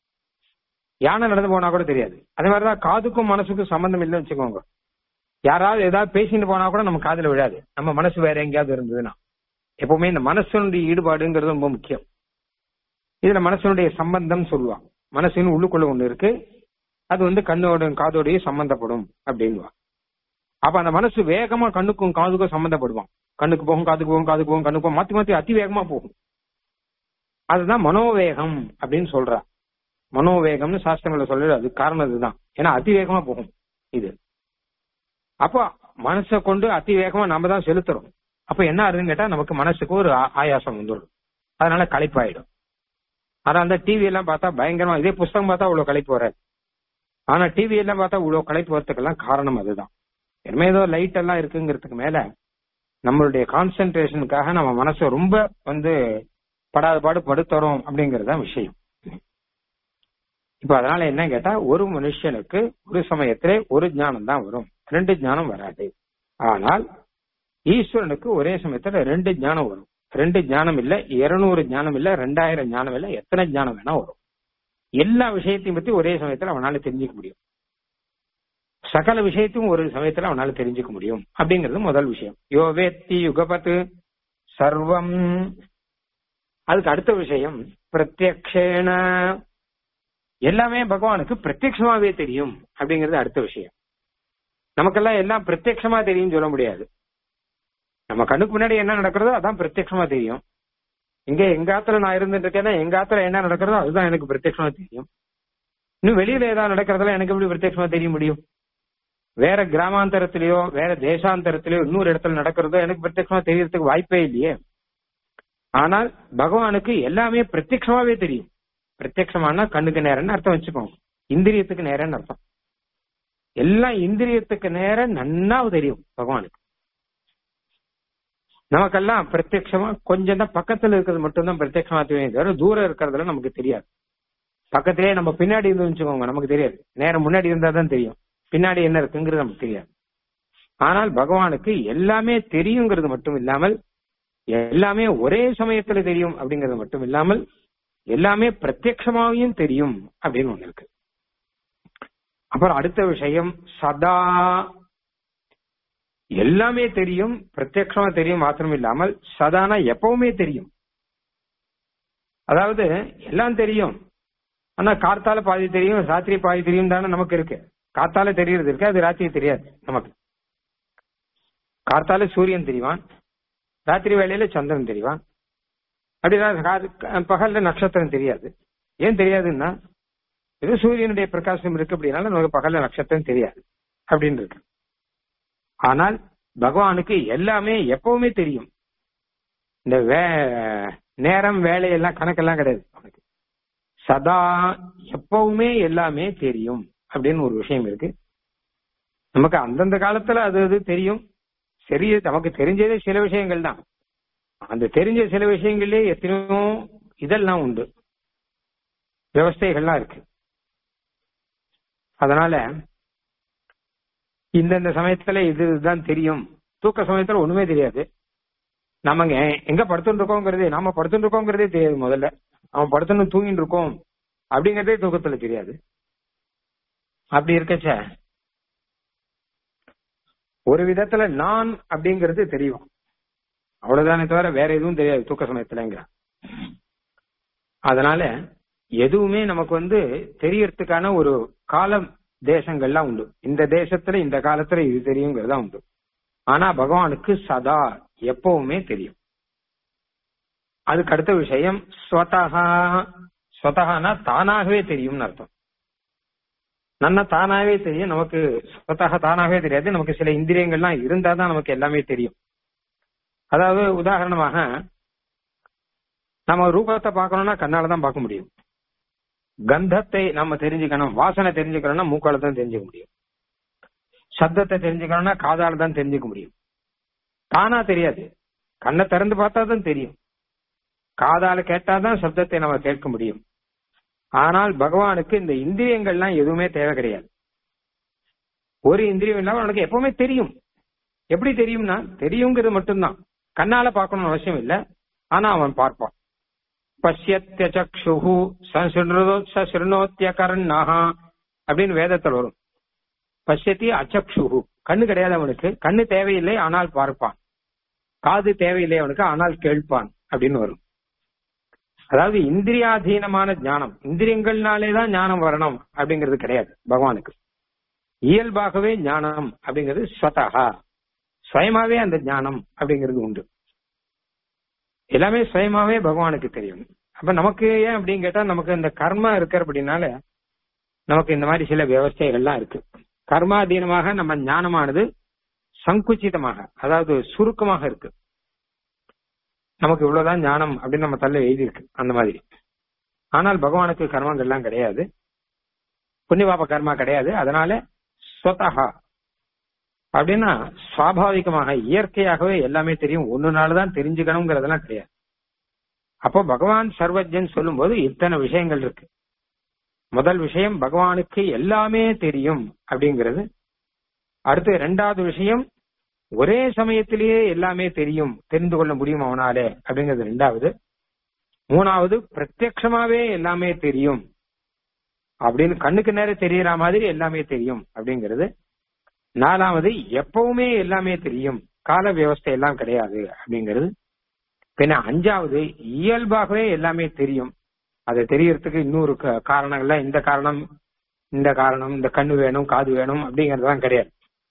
A: யானை நடந்து போனா கூட தெரியாது அதே மாதிரிதான் காதுக்கும் மனசுக்கும் சம்பந்தம் இல்லைன்னு வச்சுக்கோங்க யாராவது ஏதாவது பேசிட்டு போனா கூட நம்ம காதுல விழாது நம்ம மனசு வேற எங்கேயாவது இருந்ததுன்னா எப்பவுமே இந்த மனசனுடைய ஈடுபாடுங்கிறது ரொம்ப முக்கியம் இதுல மனசனுடைய சம்பந்தம் சொல்லுவான் மனசின் உள்ளுக்குள்ள ஒண்ணு இருக்கு அது வந்து கண்ணோட காதோடையும் சம்பந்தப்படும் அப்படின்வா அப்ப அந்த மனசு வேகமா கண்ணுக்கும் காதுக்கும் சம்பந்தப்படுவான் கண்ணுக்கு போகும் காதுக்கு போகும் காதுக்கு போகும் கண்ணுக்கு போகும் மாத்தி மாத்தி அதி வேகமா போகும் அதுதான் மனோவேகம் அப்படின்னு சொல்றா மனோவேகம்னு சாஸ்திரங்களை சொல்றது அது காரணம் இதுதான் ஏன்னா அதிவேகமா போகும் இது அப்போ மனசை கொண்டு அதிவேகமா நம்ம தான் செலுத்துறோம் அப்ப என்ன ஆகுதுன்னு கேட்டா நமக்கு மனசுக்கு ஒரு ஆயாசம் வந்துடும் அதனால களைப்பாயிடும் ஆனா அந்த டிவி எல்லாம் பார்த்தா பயங்கரமா இதே புஸ்தகம் பார்த்தா இவ்வளவு களைப்பு வராது ஆனா டிவி எல்லாம் பார்த்தா இவ்வளவு களைப்பு வரத்துக்கெல்லாம் காரணம் அதுதான் என்ன ஏதோ லைட் எல்லாம் இருக்குங்கிறதுக்கு மேல நம்மளுடைய கான்சென்ட்ரேஷனுக்காக நம்ம மனசை ரொம்ப வந்து படாத பாடு படுத்துறோம் அப்படிங்கறதுதான் விஷயம் இப்ப அதனால என்ன கேட்டா ஒரு மனுஷனுக்கு ஒரு சமயத்திலே ஒரு ஞானம் தான் வரும் ரெண்டு ஞானம் வராது ஆனால் ஈஸ்வரனுக்கு ஒரே சமயத்துல ரெண்டு ஞானம் வரும் ரெண்டு ஞானம் இல்ல இருநூறு ஞானம் இல்ல ரெண்டாயிரம் ஞானம் இல்ல எத்தனை ஞானம் வேணா வரும் எல்லா விஷயத்தையும் பத்தி ஒரே சமயத்துல அவனால தெரிஞ்சுக்க முடியும் சகல விஷயத்தையும் ஒரு சமயத்துல அவனால தெரிஞ்சுக்க முடியும் அப்படிங்கிறது முதல் விஷயம் யோ வேத்தி யுகபத்து சர்வம் அதுக்கு அடுத்த விஷயம் பிரத்யக்ஷேன எல்லாமே பகவானுக்கு பிரத்யட்சமாவே தெரியும் அப்படிங்கிறது அடுத்த விஷயம் நமக்கெல்லாம் எல்லாம் பிரத்யட்சமா தெரியும் சொல்ல முடியாது நம்ம கண்ணுக்கு முன்னாடி என்ன நடக்கிறதோ அதான் பிரத்யட்சமா தெரியும் இங்க எங்க ஆத்துல நான் இருந்துட்டு இருக்கேன்னா எங்க ஆத்துல என்ன நடக்கிறதோ அதுதான் எனக்கு பிரத்யட்சமா தெரியும் இன்னும் வெளியில ஏதாவது நடக்கிறதுல எனக்கு எப்படி பிரத்யட்சமா தெரிய முடியும் வேற கிராமாந்தரத்திலயோ வேற தேசாந்தரத்திலயோ இன்னொரு இடத்துல நடக்கிறதோ எனக்கு பிரத்யட்சமா தெரியறதுக்கு வாய்ப்பே இல்லையே ஆனால் பகவானுக்கு எல்லாமே பிரத்யட்சமாவே தெரியும் பிரத்யட்சமானா கண்ணுக்கு நேரம்னு அர்த்தம் வச்சுக்கோங்க இந்திரியத்துக்கு நேரம்னு அர்த்தம் எல்லாம் இந்திரியத்துக்கு நேரம் நன்னா தெரியும் பகவானுக்கு நமக்கெல்லாம் பிரத்யட்சமா கொஞ்சம் தான் பக்கத்துல இருக்கிறது மட்டும்தான் பிரத்யட்சமா தெரியும் தவிர தூரம் இருக்கிறதுல நமக்கு தெரியாது பக்கத்திலேயே நம்ம பின்னாடி இருந்து வச்சுக்கோங்க நமக்கு தெரியாது நேரம் முன்னாடி இருந்தா தான் தெரியும் பின்னாடி என்ன இருக்குங்கிறது நமக்கு தெரியாது ஆனால் பகவானுக்கு எல்லாமே தெரியுங்கிறது மட்டும் இல்லாமல் எல்லாமே ஒரே சமயத்துல தெரியும் அப்படிங்கிறது மட்டும் இல்லாமல் எல்லாமே பிரத்யட்சமாவையும் தெரியும் அப்படின்னு ஒண்ணு இருக்கு அப்புறம் அடுத்த விஷயம் சதா எல்லாமே தெரியும் பிரத்யட்சமா தெரியும் மாத்திரம் இல்லாமல் சதானா எப்பவுமே தெரியும் அதாவது எல்லாம் தெரியும் ஆனா கார்த்தால பாதி தெரியும் ராத்திரி பாதி தெரியும் தானே நமக்கு இருக்கு காத்தால தெரியறது இருக்கு அது ராத்திரி தெரியாது நமக்கு கார்த்தால சூரியன் தெரிவான் ராத்திரி வேளையில சந்திரன் தெரிவான் அப்படி பகல்ல நட்சத்திரம் தெரியாது ஏன் தெரியாதுன்னா இது சூரியனுடைய பிரகாசம் இருக்கு அப்படின்னால நமக்கு பகல்ல நட்சத்திரம் தெரியாது அப்படின்னு இருக்கு ஆனால் பகவானுக்கு எல்லாமே எப்பவுமே தெரியும் இந்த வே நேரம் வேலையெல்லாம் கணக்கெல்லாம் கிடையாது அவனுக்கு சதா எப்பவுமே எல்லாமே தெரியும் அப்படின்னு ஒரு விஷயம் இருக்கு நமக்கு அந்தந்த காலத்துல அது அது தெரியும் சரி நமக்கு தெரிஞ்சதே சில விஷயங்கள் தான் அந்த தெரிஞ்ச சில விஷயங்கள்லயே எத்தனையோ இதெல்லாம் உண்டு விவஸ்தைகள்லாம் இருக்கு அதனால இந்தந்த சமயத்துல இது இதுதான் தெரியும் தூக்க சமயத்துல ஒண்ணுமே தெரியாது நம்ம எங்க படுத்துட்டு இருக்கோங்கிறதே நாம படுத்துட்டு இருக்கோங்கிறதே தெரியாது முதல்ல அவன் படுத்துன்னு தூங்கிட்டு இருக்கோம் அப்படிங்கறதே தூக்கத்துல தெரியாது அப்படி இருக்கச்ச ஒரு விதத்துல நான் அப்படிங்கிறது தெரியும் அவ்வளவுதானே தவிர வேற எதுவும் தெரியாது தூக்க சமயத்துலங்கிற அதனால எதுவுமே நமக்கு வந்து தெரியறதுக்கான ஒரு காலம் தேசங்கள்லாம் உண்டு இந்த தேசத்துல இந்த காலத்துல இது தெரியுங்கிறதா உண்டு ஆனா பகவானுக்கு சதா எப்பவுமே தெரியும் அதுக்கு அடுத்த விஷயம் ஸ்வதகா ஸ்வதகானா தானாகவே தெரியும்னு அர்த்தம் நன்னா தானாகவே தெரியும் நமக்கு ஸ்வதக தானாகவே தெரியாது நமக்கு சில இந்திரியங்கள்லாம் இருந்தா தான் நமக்கு எல்லாமே தெரியும் அதாவது உதாரணமாக நம்ம ரூபத்தை பார்க்கணும்னா கண்ணால தான் பார்க்க முடியும் கந்தத்தை நம்ம தெரிஞ்சுக்கணும் வாசனை தெரிஞ்சுக்கணும்னா மூக்கால தான் தெரிஞ்சுக்க முடியும் சப்தத்தை தெரிஞ்சுக்கணும்னா காதால தான் தெரிஞ்சுக்க முடியும் தானா தெரியாது கண்ணை திறந்து பார்த்தா தான் தெரியும் காதால கேட்டாதான் சப்தத்தை நம்ம கேட்க முடியும் ஆனால் பகவானுக்கு இந்த இந்திரியங்கள்லாம் எதுவுமே தேவை கிடையாது ஒரு இந்திரியம் இல்லாம அவனுக்கு எப்பவுமே தெரியும் எப்படி தெரியும்னா தெரியுங்கிறது மட்டும்தான் கண்ணால பார்க்கணும்னு அவசியம் இல்லை ஆனா அவன் பார்ப்பான் பஷ்யத்திய சக்ஷுஹு சசுனோத்திய கர்ணஹா அப்படின்னு வேதத்தில் வரும் பஷ்யத்தி அச்சக்ஷுஹு கண்ணு கிடையாது அவனுக்கு கண்ணு தேவையில்லை ஆனால் பார்ப்பான் காது தேவையில்லை அவனுக்கு ஆனால் கேட்பான் அப்படின்னு வரும் அதாவது இந்திரியாதீனமான ஞானம் இந்திரியங்கள்னாலே தான் ஞானம் வரணும் அப்படிங்கிறது கிடையாது பகவானுக்கு இயல்பாகவே ஞானம் அப்படிங்கிறது ஸ்வதகா சுயமாவே அந்த ஞானம் அப்படிங்கிறது உண்டு எல்லாமே சுயமாவே பகவானுக்கு தெரியும் அப்ப நமக்கு ஏன் அப்படின்னு கேட்டா நமக்கு இந்த கர்மா இருக்கிற அப்படின்னால நமக்கு இந்த மாதிரி சில விவஸ்தைகள்லாம் இருக்கு கர்மாதீனமாக நம்ம ஞானமானது சங்குச்சிதமாக அதாவது சுருக்கமாக இருக்கு நமக்கு இவ்வளவுதான் ஞானம் அப்படின்னு நம்ம தள்ள எழுதியிருக்கு அந்த மாதிரி ஆனால் பகவானுக்கு கர்மங்கள்லாம் கிடையாது புண்ணியபாப கர்மா கிடையாது அதனால ஸ்வதகா அப்படின்னா சுவாபாவிகமாக இயற்கையாகவே எல்லாமே தெரியும் ஒன்னு நாள்தான் தெரிஞ்சுக்கணுங்கிறதெல்லாம் கிடையாது அப்போ பகவான் சர்வஜன் சொல்லும்போது இத்தனை விஷயங்கள் இருக்கு முதல் விஷயம் பகவானுக்கு எல்லாமே தெரியும் அப்படிங்கிறது அடுத்து இரண்டாவது விஷயம் ஒரே சமயத்திலேயே எல்லாமே தெரியும் தெரிந்து கொள்ள முடியும் அவனாலே அப்படிங்கிறது ரெண்டாவது மூணாவது பிரத்யக்ஷமாவே எல்லாமே தெரியும் அப்படின்னு கண்ணுக்கு நேரம் தெரியற மாதிரி எல்லாமே தெரியும் அப்படிங்கிறது நாலாவது எப்பவுமே எல்லாமே தெரியும் கால வியவஸ்தை எல்லாம் கிடையாது அப்படிங்கிறது பின்ன அஞ்சாவது இயல்பாகவே எல்லாமே தெரியும் அதை தெரியறதுக்கு இன்னொரு காரணங்கள்ல இந்த காரணம் இந்த காரணம் இந்த கண்ணு வேணும் காது வேணும் அப்படிங்கறதுலாம் கிடையாது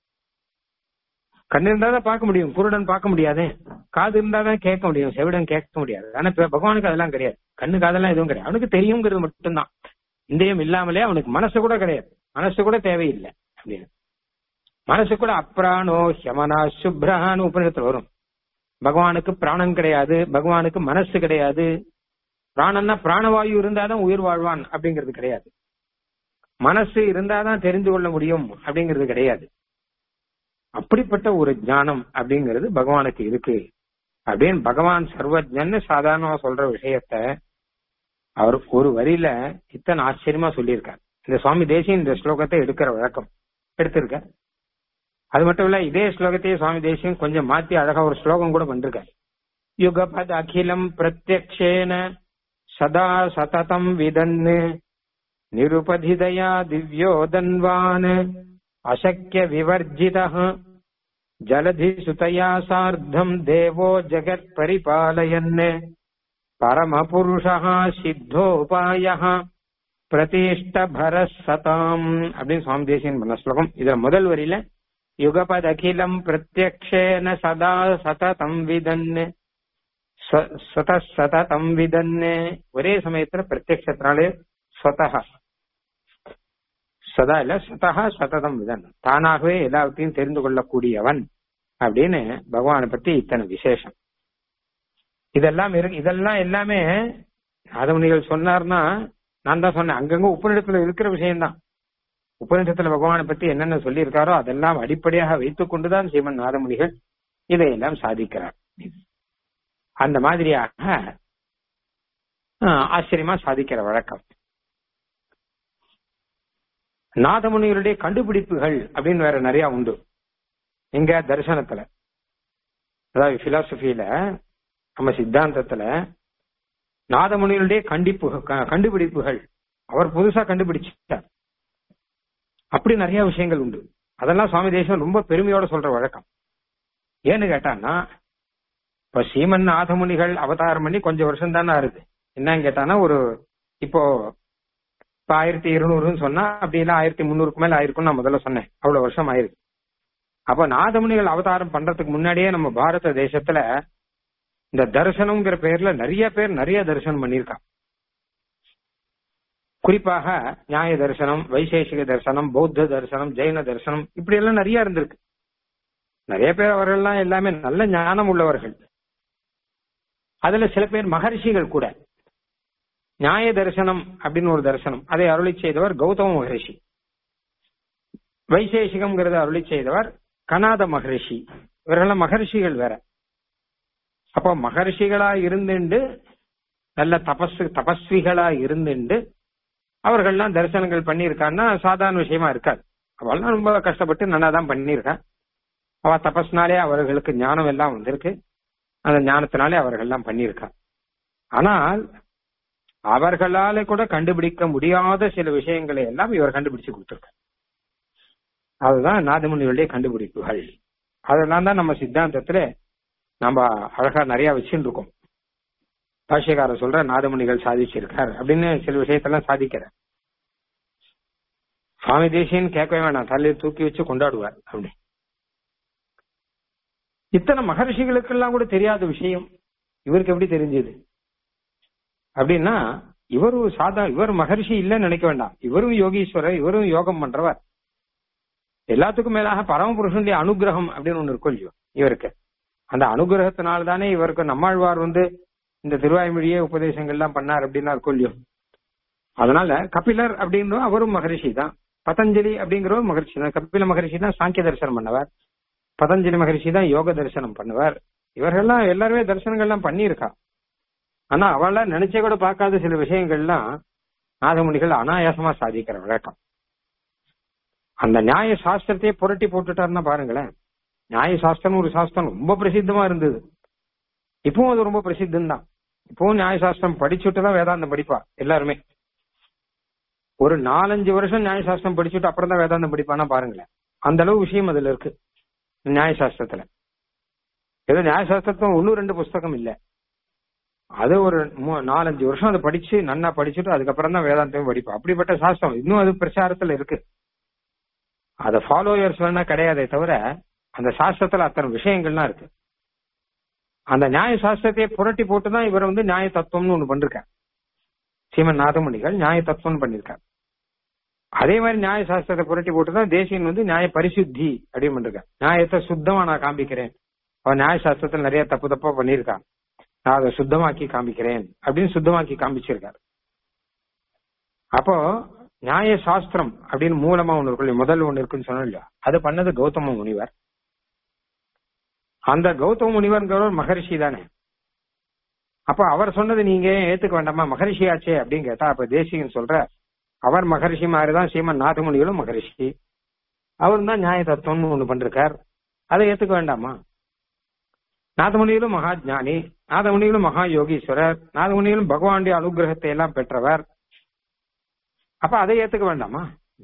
A: கண்ணு இருந்தா தான் பார்க்க முடியும் குருடன் பார்க்க முடியாது காது இருந்தா தான் கேட்க முடியும் செவிடன் கேட்க முடியாது ஆனா இப்ப பகவானுக்கு அதெல்லாம் கிடையாது கண்ணு காதெல்லாம் எதுவும் கிடையாது அவனுக்கு தெரியுங்கிறது மட்டும்தான் இந்திரியம் இல்லாமலே அவனுக்கு மனசு கூட கிடையாது மனசு கூட தேவையில்லை அப்படின்னு மனசு கூட அப்ராணோ ஹியமனா சுப்ரஹான்னு உபநிடத்துல வரும் பகவானுக்கு பிராணன் கிடையாது பகவானுக்கு மனசு கிடையாது பிராணன்னா பிராணவாயு இருந்தாதான் உயிர் வாழ்வான் அப்படிங்கிறது கிடையாது மனசு இருந்தாதான் தெரிந்து கொள்ள முடியும் அப்படிங்கிறது கிடையாது அப்படிப்பட்ட ஒரு ஞானம் அப்படிங்கிறது பகவானுக்கு இருக்கு அப்படின்னு பகவான் சர்வஜன்னு சாதாரணமா சொல்ற விஷயத்த அவர் ஒரு வரியில இத்தனை ஆச்சரியமா சொல்லியிருக்கார் இந்த சுவாமி தேசியம் இந்த ஸ்லோகத்தை எடுக்கிற வழக்கம் எடுத்திருக்க அது மட்டும் இல்ல இதே ஸ்லோகத்தையே சுவாமி தேசியம் கொஞ்சம் மாத்தி அழகா ஒரு ஸ்லோகம் கூட பண்ணிருக்கார் யுகபத் அகிலம் பிரத்யக்ஷேன சதா சததம் விதன்னு நிருபதிதயா திவ்யோதன்வான் அசக்கிய விவர்ஜித ஜலதி சுதயா சார்த்தம் தேவோ ஜெகத் பரிபாலயன் பரமபுருஷா சித்தோபாய பிரதிஷ்ட பரசதாம் அப்படின்னு சுவாமி தேசியன் பண்ண ஸ்லோகம் இதுல முதல் வரியில யுகபத் அகிலம் பிரத்யக்ஷேன சதா சததம் விதன்னு சத சததம் விதன்னு ஒரே சமயத்துல பிரத்யக்ஷத்தினாலே ஸ்வதா சதா இல்ல சதா சததம் விதன் தானாகவே எல்லாத்தையும் தெரிந்து கொள்ளக்கூடியவன் அப்படின்னு பகவானை பத்தி இத்தனை விசேஷம் இதெல்லாம் இருக்கு இதெல்லாம் எல்லாமே நாதமுனிகள் சொன்னார்னா நான் தான் சொன்னேன் அங்கங்க உபநிடத்துல இருக்கிற விஷயம்தான் உபநிடத்துல பகவானை பத்தி என்னென்ன சொல்லியிருக்காரோ அதெல்லாம் அடிப்படையாக வைத்துக் கொண்டுதான் சீமன் நாதமுனிகள் இதையெல்லாம் சாதிக்கிறார் அந்த மாதிரியாக ஆச்சரியமா சாதிக்கிற வழக்கம் நாதமுனிகளுடைய கண்டுபிடிப்புகள் அப்படின்னு வேற நிறைய உண்டு எங்க தரிசனத்துல அதாவது பிலாசபியில நம்ம சித்தாந்தத்துல நாதமுனிகளுடைய கண்டிப்பு கண்டுபிடிப்புகள் அவர் புதுசா கண்டுபிடிச்சார் அப்படி நிறைய விஷயங்கள் உண்டு அதெல்லாம் சுவாமி தேசம் ரொம்ப பெருமையோட சொல்ற வழக்கம் ஏன்னு கேட்டான்னா இப்ப சீமன் நாதமுனிகள் அவதாரம் பண்ணி கொஞ்சம் வருஷம் தானே ஆறுது என்னன்னு கேட்டானா ஒரு இப்போ இப்ப ஆயிரத்தி இருநூறுன்னு சொன்னா அப்படி இல்ல ஆயிரத்தி முந்நூறுக்கு மேல ஆயிருக்கும் நான் முதல்ல சொன்னேன் அவ்வளவு வருஷம் ஆயிருக்கு அப்ப நாதமுனிகள் அவதாரம் பண்றதுக்கு முன்னாடியே நம்ம பாரத தேசத்துல இந்த தரிசனம்ங்கிற பேர்ல நிறைய பேர் நிறைய தரிசனம் பண்ணியிருக்கான் குறிப்பாக நியாய தரிசனம் வைசேஷிக தரிசனம் பௌத்த தரிசனம் ஜெயின தரிசனம் இப்படி எல்லாம் நிறைய இருந்திருக்கு நிறைய பேர் அவர்கள்லாம் எல்லாமே நல்ல ஞானம் உள்ளவர்கள் அதுல சில பேர் மகர்ஷிகள் கூட நியாய தரிசனம் அப்படின்னு ஒரு தரிசனம் அதை அருளி செய்தவர் கௌதம மகரிஷி வைசேஷிகம்ங்கிறத அருளி செய்தவர் கனாத மகரிஷி இவர்கள்லாம் மகர்ஷிகள் வேற அப்போ மகர்ஷிகளா இருந்துண்டு நல்ல தபஸ் தபஸ்விகளா இருந்துண்டு அவர்கள்லாம் தரிசனங்கள் பண்ணியிருக்கான்னா சாதாரண விஷயமா இருக்காது அவள்லாம் ரொம்ப கஷ்டப்பட்டு நல்லா தான் பண்ணியிருக்கா அவ தபஸ்னாலே அவர்களுக்கு ஞானம் எல்லாம் வந்திருக்கு அந்த ஞானத்தினாலே அவர்கள்லாம் பண்ணியிருக்கா ஆனால் அவர்களால கூட கண்டுபிடிக்க முடியாத சில விஷயங்களை எல்லாம் இவர் கண்டுபிடிச்சு கொடுத்திருக்க அதுதான் நாதமுனிகளுடைய கண்டுபிடிப்புகள் அதெல்லாம் தான் நம்ம சித்தாந்தத்துல நம்ம அழகா நிறைய வச்சுட்டு இருக்கோம் பாஷ்யக்காரர் சொல்ற நாதமுனிகள் சாதிச்சிருக்கார் அப்படின்னு சில விஷயத்தெல்லாம் சாதிக்கிற சுவாமி தேசியன் கேட்கவே வேணாம் தலையை தூக்கி வச்சு கொண்டாடுவார் அப்படி இத்தனை மகர்ஷிகளுக்கெல்லாம் கூட தெரியாத விஷயம் இவருக்கு எப்படி தெரிஞ்சது அப்படின்னா இவரு சாதா இவர் மகர்ஷி இல்லைன்னு நினைக்க வேண்டாம் இவரும் யோகீஸ்வரர் இவரும் யோகம் பண்றவர் எல்லாத்துக்கும் மேலாக பரமபுருஷனுடைய அனுகிரகம் அப்படின்னு ஒண்ணு இருக்கும் இல்லையோ இவருக்கு அந்த அனுகிரகத்தினால தானே இவருக்கு நம்மாழ்வார் வந்து இந்த திருவாய்மொழியே உபதேசங்கள்லாம் பண்ணார் அப்படின்னா இருக்கும் இல்லையோ அதனால கபிலர் அப்படின்ற அவரும் மகரிஷி தான் பதஞ்சலி அப்படிங்கிறவர் மகரிஷி தான் கபில மகரிஷி தான் சாங்கிய தரிசனம் பண்ணவர் பதஞ்சலி மகரிஷி தான் யோக தரிசனம் பண்ணுவார் இவர்கள்லாம் எல்லாருமே தரிசனங்கள்லாம் பண்ணியிருக்கா ஆனா அவளாம் நினைச்சே கூட பார்க்காத சில விஷயங்கள்லாம் நாதமுனிகள் அனாயாசமா சாதிக்கிற வழக்கம் அந்த நியாய சாஸ்திரத்தையே புரட்டி போட்டுட்டாருன்னா பாருங்களேன் நியாய சாஸ்திரம் ஒரு சாஸ்திரம் ரொம்ப பிரசித்தமா இருந்தது இப்பவும் அது ரொம்ப பிரசித்தம் தான் இப்பவும் நியாய சாஸ்திரம் படிச்சுட்டு தான் வேதாந்தம் படிப்பா எல்லாருமே ஒரு நாலஞ்சு வருஷம் நியாய சாஸ்திரம் படிச்சுட்டு அப்புறம் தான் வேதாந்தம் படிப்பானா பாருங்களேன் அந்த அளவு விஷயம் அதுல இருக்கு நியாய சாஸ்திரத்துல ஏதோ நியாய சாஸ்திரத்துல ஒன்னும் ரெண்டு புஸ்தகம் இல்ல அது ஒரு நாலஞ்சு வருஷம் அதை படிச்சு நன்னா படிச்சுட்டு அதுக்கப்புறம் தான் வேதாந்தமே படிப்பா அப்படிப்பட்ட சாஸ்திரம் இன்னும் அது பிரச்சாரத்துல இருக்கு அத ஃபாலோயர்ஸ் வேணா கிடையாதே தவிர அந்த சாஸ்திரத்துல அத்தனை விஷயங்கள்லாம் இருக்கு அந்த நியாய சாஸ்திரத்தையே புரட்டி போட்டுதான் இவர் வந்து நியாய தத்துவம்னு ஒண்ணு பண்ணிருக்கார் சீமன் நாதமுனிகள் நியாய தத்துவம்னு பண்ணிருக்கார் அதே மாதிரி நியாய சாஸ்திரத்தை புரட்டி போட்டுதான் தேசியன் வந்து நியாய பரிசுத்தி அப்படின்னு பண்ணிருக்கான் நியாயத்தை சுத்தமா நான் காண்பிக்கிறேன் அவன் நியாய சாஸ்திரத்துல நிறைய தப்பு தப்பா பண்ணியிருக்கான் நான் அதை சுத்தமாக்கி காண்பிக்கிறேன் அப்படின்னு சுத்தமாக்கி காண்பிச்சிருக்காரு அப்போ நியாய சாஸ்திரம் அப்படின்னு மூலமா ஒண்ணு இருக்கு இல்லையா, முதல் ஒண்ணு இருக்குன்னு சொன்னோம் இல்லையா அது பண்ணது கௌதம முனிவர் அந்த கௌதம முனிவர்ங்கிறவர் மகரிஷி தானே அப்ப அவர் சொன்னது நீங்க ஏன் ஏத்துக்க வேண்டாமா மகரிஷி ஆச்சே அப்படின்னு கேட்டா அப்ப தேசிகன் சொல்ற அவர் மகரிஷி மாதிரிதான் சீமன் நாதமுனிகளும் மகரிஷி அவர் தான் நியாய தத்துவம்னு ஒண்ணு பண்றார் அதை ஏத்துக்க வேண்டாமா நாதமுனிகளும் மகா ஞானி நாதமுனிகளும் மகா யோகீஸ்வரர் நாதமுனிகளும் பகவானுடைய அனுகிரகத்தை எல்லாம் பெற்றவர் அப்ப அதை ஏத்துக்க வேண்டாமா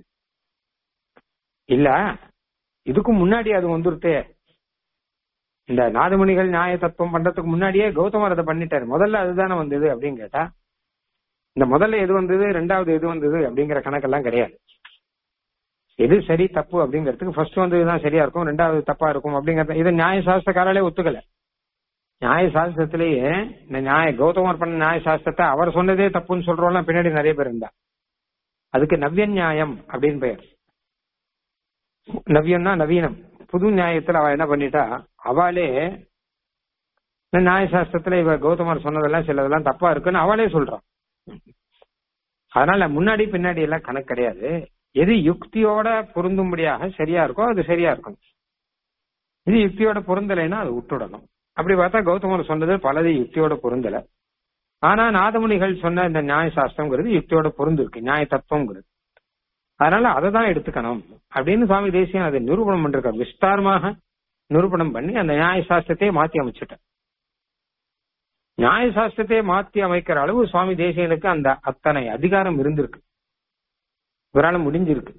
A: இல்ல இதுக்கு முன்னாடி அது வந்துருத்தே இந்த நாதமுனிகள் நியாய தத்துவம் பண்றதுக்கு முன்னாடியே கௌதமர் அதை பண்ணிட்டாரு முதல்ல அதுதானே வந்தது அப்படின்னு கேட்டா இந்த முதல்ல எது வந்தது ரெண்டாவது எது வந்தது அப்படிங்கிற கணக்கெல்லாம் கிடையாது எது சரி தப்பு அப்படிங்கிறதுக்கு ஃபர்ஸ்ட் வந்ததுதான் சரியா இருக்கும் ரெண்டாவது தப்பா இருக்கும் அப்படிங்கறது இது நியாய சாஸ்திரக்காராலே ஒத்துக்கல நியாய சாஸ்திரத்திலேயே இந்த நியாய கௌதமர் பண்ண நியாய சாஸ்திரத்தை அவர் சொன்னதே தப்புன்னு சொல்றோம்லாம் பின்னாடி நிறைய பேர் இருந்தா அதுக்கு நவ்ய நியாயம் அப்படின்னு பெயர் நவ்யம்னா நவீனம் புது நியாயத்துல அவ என்ன பண்ணிட்டா அவளே இந்த நியாய சாஸ்திரத்துல இவ கௌதமர் சொன்னதெல்லாம் சிலதெல்லாம் தப்பா இருக்குன்னு அவளே சொல்றான் அதனால முன்னாடி பின்னாடி எல்லாம் கணக்கு கிடையாது எது யுக்தியோட பொருந்தும்படியாக சரியா இருக்கோ அது சரியா இருக்கும் இது யுக்தியோட பொருந்தலைன்னா அது விட்டுடணும் அப்படி பார்த்தா கௌதமர் சொன்னது பலது யுக்தியோட பொருந்தல ஆனா நாதமுனிகள் சொன்ன இந்த நியாய சாஸ்திரம்ங்கிறது யுக்தியோட பொருந்து இருக்கு நியாய தத்துவம்ங்கிறது அதனால அதை தான் எடுத்துக்கணும் அப்படின்னு சுவாமி தேசியம் அதை நிரூபணம் பண்ணிருக்காரு விஸ்தாரமாக நிரூபணம் பண்ணி அந்த நியாய சாஸ்திரத்தையே மாத்தி அமைச்சிட்டார் நியாய சாஸ்திரத்தையே மாத்தி அமைக்கிற அளவு சுவாமி தேசியனுக்கு அந்த அத்தனை அதிகாரம் இருந்திருக்கு இவரால முடிஞ்சிருக்கு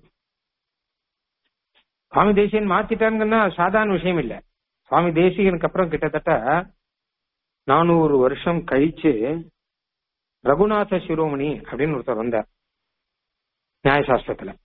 A: சுவாமி தேசியன் மாத்திட்டாருங்கன்னா சாதாரண விஷயம் இல்ல சுவாமி தேசிகனுக்கு அப்புறம் கிட்டத்தட்ட நானூறு வருஷம் கழிச்சு ரகுநாத சிரோமணி அப்படின்னு ஒருத்தர் வந்தார் நியாயசாஸ்திரத்துல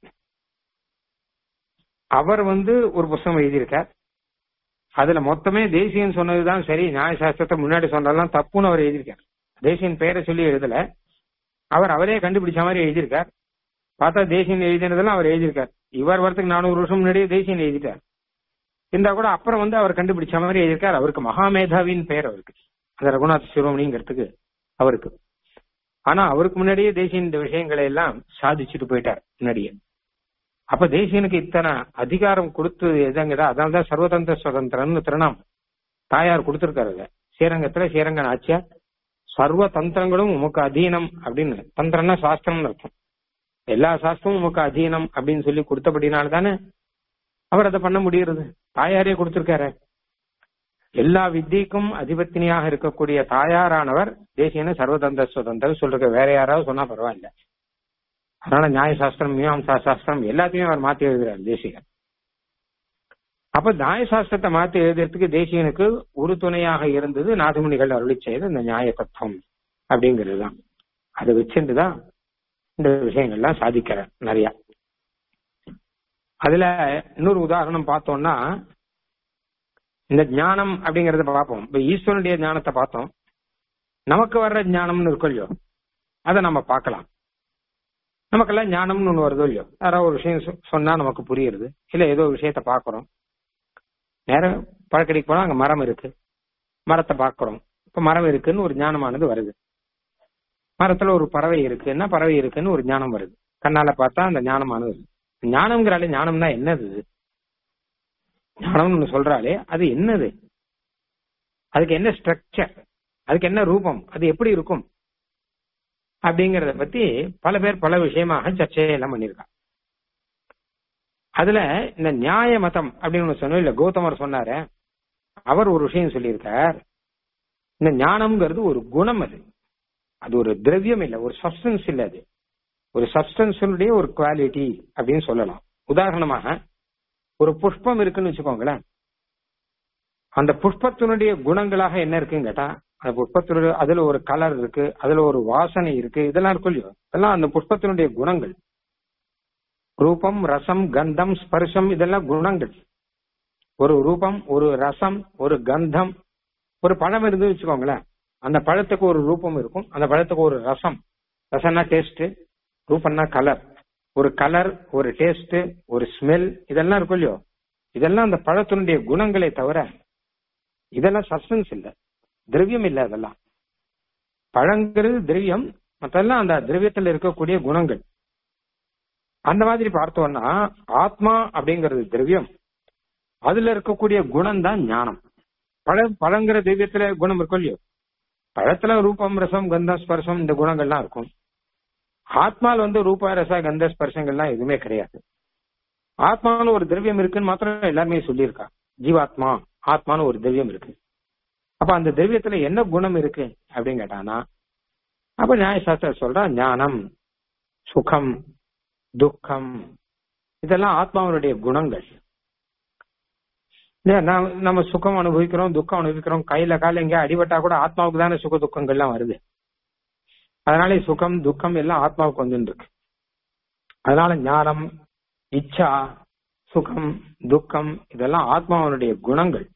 A: அவர் வந்து ஒரு புஸ்தகம் எழுதியிருக்கார் அதுல மொத்தமே தேசியன் சொன்னதுதான் சரி நியாயசாஸ்திரத்தை முன்னாடி சொன்னதெல்லாம் தப்புன்னு அவர் எழுதியிருக்கார் தேசியன் பெயரை சொல்லி எழுதல அவர் அவரே கண்டுபிடிச்ச மாதிரி எழுதியிருக்கார் பார்த்தா தேசியன் எழுதினதெல்லாம் அவர் எழுதியிருக்கார் இவர் வரத்துக்கு நானூறு வருஷம் முன்னாடியே தேசியன் எழுதிட்டார் இருந்தா கூட அப்புறம் வந்து அவர் கண்டுபிடிச்ச மாதிரி எழுதியிருக்கார் அவருக்கு மகாமேதாவின் பெயர் அவருக்கு அந்த ரகுநாத் சிரோமணிங்கிறதுக்கு அவருக்கு ஆனா அவருக்கு முன்னாடியே தேசியன் இந்த விஷயங்களை எல்லாம் சாதிச்சுட்டு போயிட்டார் முன்னாடியே அப்ப தேசியனுக்கு இத்தனை அதிகாரம் கொடுத்து எதங்கடா அதனாலதான் சர்வதந்திர சுதந்திரம்னு திருநாம் தாயார் கொடுத்திருக்காரு அதை ஸ்ரீரங்கத்துல ஸ்ரீரங்கன் ஆட்சியா சர்வ தந்திரங்களும் உமக்கு அதீனம் அப்படின்னு தந்திரம்னா சாஸ்திரம்னு அர்த்தம் எல்லா சாஸ்திரமும் உமக்கு அதீனம் அப்படின்னு சொல்லி கொடுத்தபடினால தானே அவர் அதை பண்ண முடியறது தாயாரே கொடுத்திருக்காரு எல்லா வித்தியக்கும் அதிபத்தினியாக இருக்கக்கூடிய தாயாரானவர் தேசியன சர்வதந்திர சுதந்திரம் சொல்ற வேற யாராவது சொன்னா பரவாயில்ல அதனால நியாய சாஸ்திரம் மீமாம்சா சாஸ்திரம் எல்லாத்தையுமே அவர் மாத்தி எழுதுறாரு தேசிகன் அப்ப நியாய சாஸ்திரத்தை மாத்தி எழுதுறதுக்கு தேசியனுக்கு ஒரு துணையாக இருந்தது நாதமுனிகள் அருளி செய்த இந்த நியாய தத்துவம் அப்படிங்கிறது தான் அதை வச்சுட்டுதான் இந்த விஷயங்கள்லாம் சாதிக்கிறார் நிறைய அதுல இன்னொரு உதாரணம் பார்த்தோம்னா இந்த ஞானம் அப்படிங்கறத பார்ப்போம் இப்ப ஈஸ்வரனுடைய ஞானத்தை பார்த்தோம் நமக்கு வர்ற ஞானம்னு இருக்கும் இல்லையோ அதை நம்ம பார்க்கலாம் நமக்கெல்லாம் ஞானம்னு ஒண்ணு வருதோ இல்லையோ யாராவது ஒரு விஷயம் சொ- சொன்னா நமக்கு புரியுறது இல்ல ஏதோ ஒரு விஷயத்த பாக்குறோம் நேரம் பழக்கடிக்கு போனா அங்க மரம் இருக்கு மரத்தை பார்க்கிறோம் இப்ப மரம் இருக்குன்னு ஒரு ஞானமானது வருது மரத்துல ஒரு பறவை இருக்குன்னா பறவை இருக்குன்னு ஒரு ஞானம் வருது கண்ணால பார்த்தா அந்த ஞானமானது வருது. ஞானம்ங்கிறாலே ஞானம்னா என்னது இது? ஞானம்னு ஒண்ணு சொல்றாலே அது என்னது அதுக்கு என்ன ஸ்ட்ரக்சர் அதுக்கு என்ன ரூபம் அது எப்படி இருக்கும் அப்படிங்கறத பத்தி பல பேர் பல விஷயமாக சர்ச்சையெல்லாம் பண்ணியிருக்காங்க அதுல இந்த நியாய மதம் அப்படின்னு ஒண்ணு சொன்னோம் இல்ல கௌதமர் சொன்னாரு அவர் ஒரு விஷயம் சொல்லியிருக்கார் இந்த ஞானம்ங்கிறது ஒரு குணம் அது அது ஒரு திரவியம் இல்ல ஒரு சப்ஸ்டன்ஸ் இல்ல அது ஒரு சப்ஸ்டன்ஸுடைய ஒரு குவாலிட்டி அப்படின்னு சொல்லலாம் உதாரணமாக ஒரு புஷ்பம் இருக்குன்னு வச்சுக்கோங்களேன் அந்த புஷ்பத்தினுடைய குணங்களாக என்ன இருக்குன்னு கேட்டா அந்த புஷ்பத்தினுடைய அதுல ஒரு கலர் இருக்கு அதுல ஒரு வாசனை இருக்கு இதெல்லாம் இருக்கும் இல்லையோ இதெல்லாம் அந்த புஷ்பத்தினுடைய குணங்கள் ரூபம் ரசம் கந்தம் ஸ்பர்ஷம் இதெல்லாம் குணங்கள் ஒரு ரூபம் ஒரு ரசம் ஒரு கந்தம் ஒரு பழம் இருந்து வச்சுக்கோங்களேன் அந்த பழத்துக்கு ஒரு ரூபம் இருக்கும் அந்த பழத்துக்கு ஒரு ரசம் ரசம்னா டேஸ்ட் ரூபம்னா கலர் ஒரு கலர் ஒரு டேஸ்ட் ஒரு ஸ்மெல் இதெல்லாம் இருக்கும் இல்லையோ இதெல்லாம் அந்த பழத்தினுடைய குணங்களே தவிர இதெல்லாம் சப்ஸ்டன்ஸ் இல்ல திரவியம் இல்ல அதெல்லாம் பழங்கிறது திரவியம் மற்றெல்லாம் அந்த திரவியத்துல இருக்கக்கூடிய குணங்கள் அந்த மாதிரி பார்த்தோம்னா ஆத்மா அப்படிங்கிறது திரவியம் அதுல இருக்கக்கூடிய குணம் தான் ஞானம் பழ பழங்கிற திரவியத்துல குணம் இருக்கும் இல்லையோ பழத்துல ரூபம் ரசம் கந்தம் ஸ்பர்சம் இந்த குணங்கள்லாம் இருக்கும் ஆத்மால வந்து ரூப ரச கந்த ஸ்பர்சங்கள்லாம் எதுவுமே கிடையாது ஆத்மான்னு ஒரு திரவியம் இருக்குன்னு மாத்திரம் எல்லாருமே சொல்லியிருக்கா ஜீவாத்மா ஆத்மான்னு ஒரு திரவியம் இருக்கு அப்ப அந்த திரவியத்துல என்ன குணம் இருக்கு அப்படின்னு கேட்டானா அப்ப நியாயசாஸ்திரம் சொல்றா ஞானம் சுகம் துக்கம் இதெல்லாம் ஆத்மாவனுடைய குணங்கள் இல்லையா, நாம் நம்ம சுகம் அனுபவிக்கிறோம் துக்கம் அனுபவிக்கிறோம் கையில கால எங்கேயா அடிபட்டா கூட ஆத்மாவுக்கு தானே சுக துக்கங்கள்லாம் வருது அதனால சுகம் துக்கம் எல்லாம் ஆத்மாவுக்கு வந்துட்டு இருக்கு அதனால ஞானம் இச்சா சுகம் துக்கம் இதெல்லாம் ஆத்மாவனுடைய குணங்கள்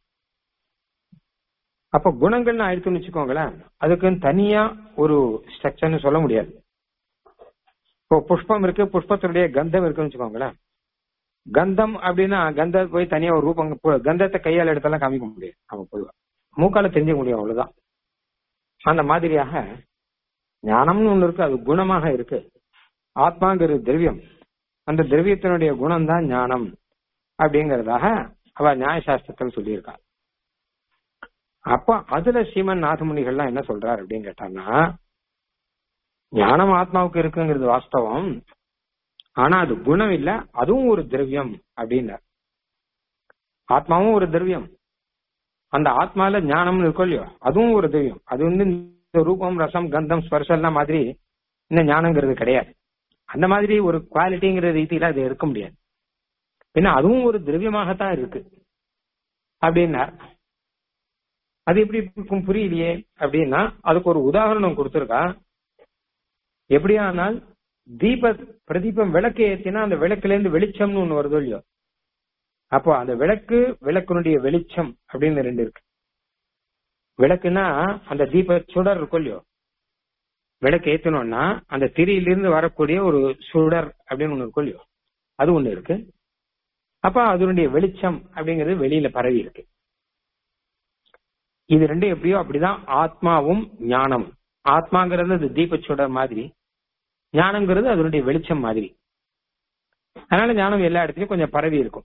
A: அப்ப குணங்கள்னு ஆயிடுத்துன்னு வச்சுக்கோங்களேன் அதுக்குன்னு தனியா ஒரு ஸ்ட்ரக்சர்னு சொல்ல முடியாது இப்போ புஷ்பம் இருக்கு புஷ்பத்தினுடைய கந்தம் இருக்குன்னு வச்சுக்கோங்களேன் கந்தம் அப்படின்னா கந்த போய் தனியா ஒரு ரூபம் பு- கந்தத்தை கையால் எடுத்தெல்லாம் காமிக்க முடியாது நம்ம பொதுவா மூக்கால தெரிஞ்சுக்க முடியும் அவ்வளவுதான் அந்த மாதிரியாக ஞானம்னு ஒண்ணு இருக்கு அது குணமாக இருக்கு ஆத்மாங்கிறது திரவியம் அந்த திரவியத்தினுடைய குணம் தான் ஞானம் அப்படிங்கறதாக அவ நியாயசாஸ்திரத்தில் சொல்லியிருக்கா அப்ப அதுல ஸ்ரீமன் நாதமுனிகள்லாம் என்ன சொல்றாரு அப்படின்னு கேட்டாங்கன்னா ஞானம் ஆத்மாவுக்கு இருக்குங்கிறது வாஸ்தவம் ஆனா அது குணம் இல்ல அதுவும் ஒரு திரவியம் அப்படின்னார் ஆத்மாவும் ஒரு திரவியம் அந்த ஆத்மால ஞானம்னு இருக்கும் இல்லையோ அதுவும் ஒரு திரவியம் அது வந்து இந்த ரூபம் ரசம் கந்தம் ஸ்பர்ஷம் எல்லாம் மாதிரி இந்த ஞானங்கிறது கிடையாது அந்த மாதிரி ஒரு குவாலிட்டிங்கிற ரீதியில அது இருக்க முடியாது பின்ன அதுவும் ஒரு திரவியமாகத்தான் இருக்கு அப்படின்னார் அது எப்படி இருக்கும் புரியலையே அப்படின்னா அதுக்கு ஒரு உதாரணம் கொடுத்திருக்கா எப்படியானால் தீப பிரதீபம் விளக்கு ஏத்தினா அந்த விளக்குல இருந்து வெளிச்சம்னு ஒண்ணு வருதோ இல்லையோ அப்போ அந்த விளக்கு விளக்குனுடைய வெளிச்சம் அப்படின்னு ரெண்டு இருக்கு விளக்குனா அந்த தீப சுடர் இருக்கும் இல்லையோ விளக்கு ஏத்தணும்னா அந்த திரியிலிருந்து வரக்கூடிய ஒரு சுடர் அப்படின்னு ஒண்ணு இருக்கும் இல்லையோ அது ஒண்ணு இருக்கு அப்ப அதனுடைய வெளிச்சம் அப்படிங்கிறது வெளியில பரவி இருக்கு இது ரெண்டும் எப்படியோ அப்படிதான் ஆத்மாவும் ஞானமும் ஆத்மாங்கிறது அது தீபச்சுடர் மாதிரி ஞானங்கிறது அதனுடைய வெளிச்சம் மாதிரி அதனால ஞானம் எல்லா இடத்துலயும் கொஞ்சம் பரவி இருக்கும்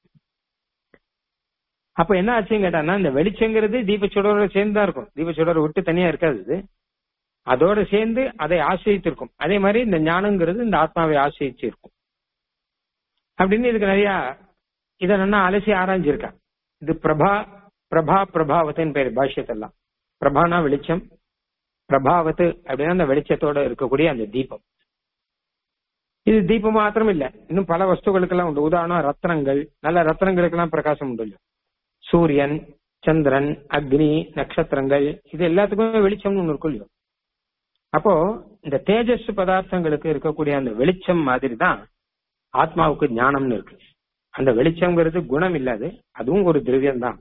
A: அப்ப என்ன ஆச்சுன்னு கேட்டான்னா இந்த வெளிச்சங்கிறது தீபச்சுடரோட சேர்ந்து தான் இருக்கும் தீபச்சுடரை விட்டு தனியா இருக்காது இது அதோட சேர்ந்து அதை ஆசிரித்திருக்கும் அதே மாதிரி இந்த ஞானங்கிறது இந்த ஆத்மாவை ஆசிரிச்சு இருக்கும் அப்படின்னு இதுக்கு நிறைய இதை நல்லா அலசி ஆராய்ஞ்சிருக்கேன் இது பிரபா பிரபா பிரபாவத்தின் பேர் பாஷ்யத்தெல்லாம் பிரபானா வெளிச்சம் பிரபாவத்து அப்படின்னா அந்த வெளிச்சத்தோட இருக்கக்கூடிய அந்த தீபம் இது தீபம் மாத்திரம் இல்ல இன்னும் பல வஸ்துகளுக்கெல்லாம் உண்டு உதாரணம் ரத்னங்கள் நல்ல ரத்னங்களுக்கெல்லாம் பிரகாசம் உண்டு இல்லையா? சூரியன் சந்திரன் அக்னி நட்சத்திரங்கள் இது எல்லாத்துக்குமே வெளிச்சம்னு ஒண்ணு இருக்கும் இல்லையோ அப்போ இந்த தேஜஸ் பதார்த்தங்களுக்கு இருக்கக்கூடிய அந்த வெளிச்சம் மாதிரி தான் ஆத்மாவுக்கு ஞானம்னு இருக்கு அந்த வெளிச்சம்ங்கிறது குணம் இல்லாது அதுவும் ஒரு திரவியம் தான்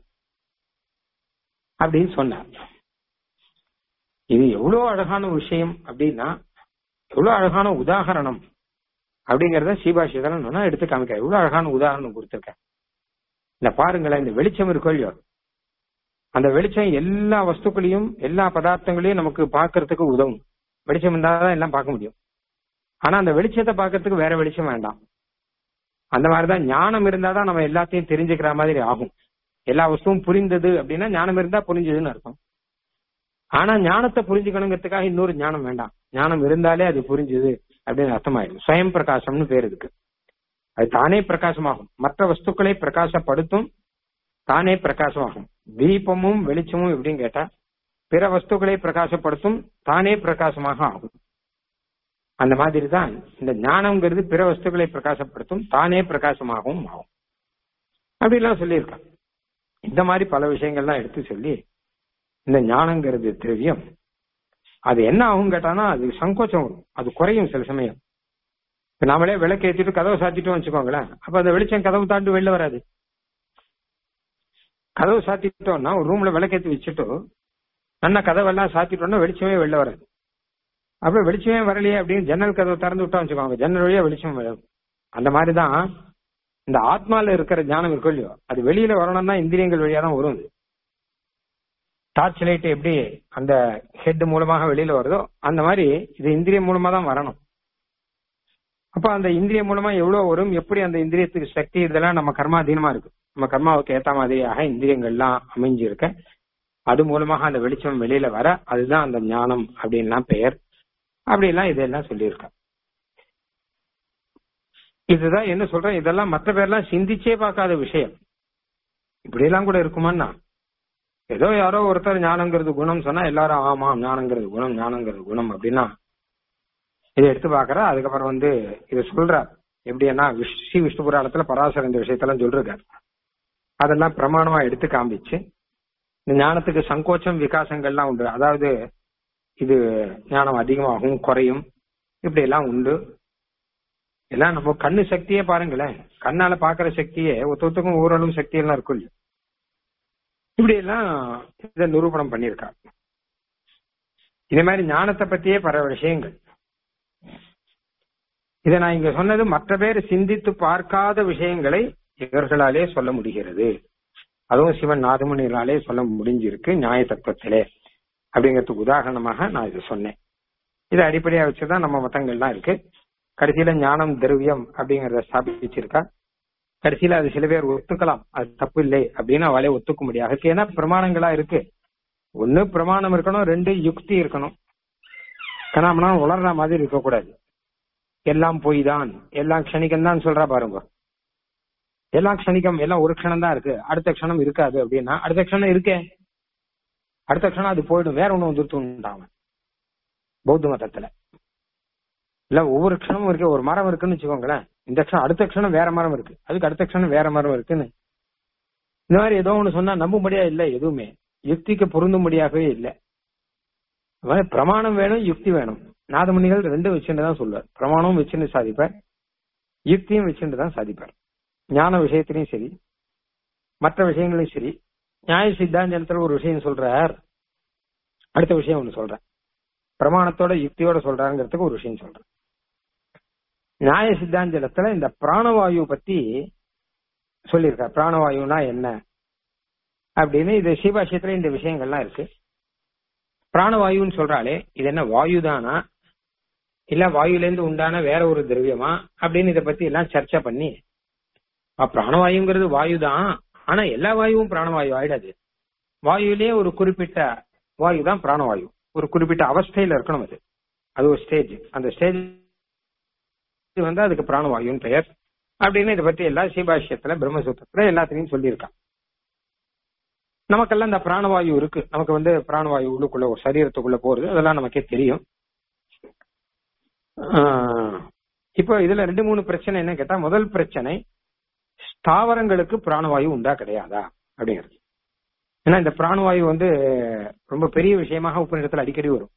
A: அப்படின்னு சொன்னார் இது எவ்வளவு அழகான விஷயம் அப்படின்னா எவ்வளவு அழகான உதாகரணம் அப்படிங்கறத சீபாஷிதரன் நான் எடுத்து காமிக்க எவ்வளவு அழகான உதாரணம் கொடுத்திருக்கேன் இந்த பாருங்களேன் இந்த வெளிச்சம் இருக்கோ இல்லையோ அந்த வெளிச்சம் எல்லா வஸ்துக்களையும் எல்லா பதார்த்தங்களையும் நமக்கு பார்க்கறதுக்கு உதவும் வெளிச்சம் இருந்தாதான் எல்லாம் பார்க்க முடியும் ஆனா அந்த வெளிச்சத்தை பார்க்கறதுக்கு வேற வெளிச்சம் வேண்டாம் அந்த மாதிரிதான் ஞானம் இருந்தாதான் நம்ம எல்லாத்தையும் தெரிஞ்சுக்கிற மாதிரி ஆகும் எல்லா வஸ்துவும் புரிந்தது அப்படின்னா ஞானம் இருந்தா புரிஞ்சதுன்னு அர்த்தம் ஆனா ஞானத்தை புரிஞ்சுக்கணுங்கிறதுக்காக இன்னொரு ஞானம் வேண்டாம் ஞானம் இருந்தாலே அது புரிஞ்சுது அப்படின்னு அர்த்தமாயிடும் ஸ்வயம் பிரகாசம்னு பேர் இருக்கு அது தானே பிரகாசமாகும் மற்ற வஸ்துக்களை பிரகாசப்படுத்தும் தானே பிரகாசமாகும் தீபமும் வெளிச்சமும் எப்படின்னு கேட்டா பிற வஸ்துக்களை பிரகாசப்படுத்தும் தானே பிரகாசமாக ஆகும் அந்த மாதிரி தான் இந்த ஞானம்ங்கிறது பிற வஸ்துக்களை பிரகாசப்படுத்தும் தானே பிரகாசமாகவும் ஆகும் அப்படிலாம் சொல்லியிருக்கான் இந்த மாதிரி பல விஷயங்கள்லாம் எடுத்து சொல்லி இந்த ஞானங்கிறது திரவியம் அது என்ன ஆகும் கேட்டானா அது சங்கோச்சம் வரும் அது குறையும் சில சமயம் இப்ப நாமளே விளக்கு ஏத்திட்டு கதவை சாத்திட்டோம் வச்சுக்கோங்களேன் அப்ப அந்த வெளிச்சம் கதவு தாண்டி வெளில வராது கதவு சாத்திட்டோம்னா ஒரு ரூம்ல விளக்கேத்தி வச்சுட்டு நல்லா கதவெல்லாம் சாத்திட்டோம்னா வெளிச்சமே வெளில வராது அப்ப வெளிச்சமே வரலையே அப்படின்னு ஜன்னல் கதவை திறந்து விட்டோம் வச்சுக்கோங்க ஜன்னல் வழியா வெளிச்சம் வரும் அந்த மாதிரிதான் இந்த ஆத்மால இருக்கிற ஞானம் இருக்கும் இல்லையோ அது வெளியில வரணும்னா இந்திரியங்கள் வழியா தான் வரும் அது டார்ச் லைட் எப்படி அந்த ஹெட் மூலமாக வெளியில வருதோ அந்த மாதிரி இது இந்திரியம் மூலமா தான் வரணும் அப்ப அந்த இந்திரியம் மூலமா எவ்வளவு வரும் எப்படி அந்த இந்திரியத்துக்கு சக்தி இதெல்லாம் நம்ம கர்மாதீனமா இருக்கு நம்ம கர்மாவுக்கு ஏத்த மாதிரியாக இந்திரியங்கள்லாம் அமைஞ்சிருக்க அது மூலமாக அந்த வெளிச்சம் வெளியில வர அதுதான் அந்த ஞானம் அப்படின்லாம் பெயர் அப்படிலாம் இதெல்லாம் சொல்லியிருக்கா இதுதான் என்ன சொல்றேன் இதெல்லாம் மற்ற பேர்லாம் சிந்திச்சே பார்க்காத விஷயம் இப்படியெல்லாம் கூட இருக்குமான்னா ஏதோ யாரோ ஒருத்தர் ஞானங்கிறது குணம் சொன்னா எல்லாரும் ஆமா ஞானங்கிறது குணம் ஞானங்கிறது குணம் அப்படின்னா இதை எடுத்து பாக்குற அதுக்கப்புறம் வந்து இதை சொல்றார் எப்படின்னா விஷ்- ஸ்ரீ விஷ்ணு புராணத்துல பராசர இந்த விஷயத்தெல்லாம் சொல்றாரு அதெல்லாம் பிரமாணமா எடுத்து காமிச்சு இந்த ஞானத்துக்கு சங்கோச்சம் விகாசங்கள்லாம் உண்டு அதாவது இது ஞானம் அதிகமாகும் குறையும் இப்படி எல்லாம் உண்டு எல்லாம் நம்ம கண்ணு சக்தியே பாருங்களேன் கண்ணால பாக்குற சக்தியே ஒருத்தருக்கும் ஓரளவு சக்தி எல்லாம் இருக்கும் இல்லையா? இப்படி எல்லாம் இதை நிரூபணம் பண்ணியிருக்கா இதே மாதிரி ஞானத்தை பத்தியே பல விஷயங்கள் இதை நான் இங்க சொன்னது மற்ற பேர் சிந்தித்து பார்க்காத விஷயங்களை இவர்களாலே சொல்ல முடிகிறது அதுவும் சிவன் நாதமுனிகளாலே சொல்ல முடிஞ்சிருக்கு நியாய தத்துவத்திலே அப்படிங்கிறதுக்கு உதாரணமாக நான் இது சொன்னேன் இதை அடிப்படையா வச்சுதான் நம்ம மதங்கள்லாம் இருக்கு கடைசியில ஞானம் திரவியம் அப்படிங்கறத ஸ்தாபிச்சிருக்கா கடைசியில அது சில பேர் ஒத்துக்கலாம் அது தப்பு இல்லை அப்படின்னு அவளே ஒத்துக்க முடியாது அதுக்கு ஏன்னா பிரமாணங்களா இருக்கு ஒண்ணு பிரமாணம் இருக்கணும் ரெண்டு யுக்தி இருக்கணும் கணாமனா உளர்ற மாதிரி இருக்கக்கூடாது எல்லாம் பொய் தான் எல்லாம் க்ஷணிகம் தான் சொல்றா பாருங்க எல்லாம் க்ஷணிகம் எல்லாம் ஒரு க்ஷணம் தான் இருக்கு அடுத்த க்ஷணம் இருக்காது அப்படின்னா அடுத்த க்ஷணம் இருக்கே அடுத்த க்ஷணம் அது போயிடும் வேற ஒண்ணு வந்துருத்து உண்டாங்க பௌத்த மதத்துல இல்ல ஒவ்வொரு க்ஷணமும் இருக்கு ஒரு மரம் இருக்குன்னு வச்சுக்கோங்களேன் இந்த க்ஷணம் அடுத்த க்ஷணம் வேற மரம் இருக்கு அதுக்கு அடுத்த க்ஷணம் வேற மரம் இருக்குன்னு இந்த மாதிரி ஏதோ ஒண்ணு சொன்னா நம்பும்படியா இல்ல எதுவுமே யுக்திக்கு பொருந்தும்படியாகவே இல்லை அது மாதிரி பிரமாணம் வேணும் யுக்தி வேணும் நாதமணிகள் ரெண்டும் வச்சுட்டு தான் சொல்லுவார் பிரமாணமும் வச்சுட்டு சாதிப்பார் யுக்தியும் வச்சுட்டு தான் சாதிப்பார் ஞான விஷயத்திலையும் சரி மற்ற விஷயங்களையும் சரி நியாய சித்தாந்தத்துல ஒரு விஷயம் சொல்றார் அடுத்த விஷயம் ஒண்ணு சொல்றேன் பிரமாணத்தோட யுக்தியோட சொல்றாங்கிறதுக்கு ஒரு விஷயம் சொல்றேன் நியாய சித்தாந்தத்துல இந்த பிராணவாயு பத்தி சொல்லியிருக்கார் பிராணவாயுனா என்ன அப்படின்னு இது சிவபாஷ்யத்துல இந்த விஷயங்கள்லாம் இருக்கு பிராணவாயுன்னு சொல்றாலே இது என்ன வாயு தானா இல்ல வாயுல இருந்து உண்டான வேற ஒரு திரவியமா அப்படின்னு இத பத்தி எல்லாம் சர்ச்சை பண்ணி அஹ் பிராணவாயுங்கிறது வாயு தான் ஆனா எல்லா வாயுவும் பிராணவாயு ஆயிடாது வாயுலயே ஒரு குறிப்பிட்ட வாயு தான் பிராணவாயு ஒரு குறிப்பிட்ட அவஸ்தையில இருக்கணும் அது அது ஒரு ஸ்டேஜ் அந்த ஸ்டேஜ் வந்து அதுக்கு பிராணவாயுன்னு பெயர் அப்படின்னு இதை பத்தி எல்லா சிபாஷ்யத்துல பிரம்மசூத்திரத்துல எல்லாத்தையும் சொல்லியிருக்கான் நமக்கெல்லாம் இந்த பிராணவாயு இருக்கு நமக்கு வந்து பிராணவாயு உள்ளுக்குள்ள ஒரு சரீரத்துக்குள்ள போறது அதெல்லாம் நமக்கே தெரியும் ஆஹ் இப்போ இதுல ரெண்டு மூணு பிரச்சனை என்ன கேட்டா முதல் பிரச்சனை ஸ்தாவரங்களுக்கு பிராணவாயு உண்டா கிடையாதா அப்படிங்கிறது ஏன்னா இந்த பிராணவாயு வந்து ரொம்ப பெரிய விஷயமாக உபநிடத்துல அடிக்கடி வரும்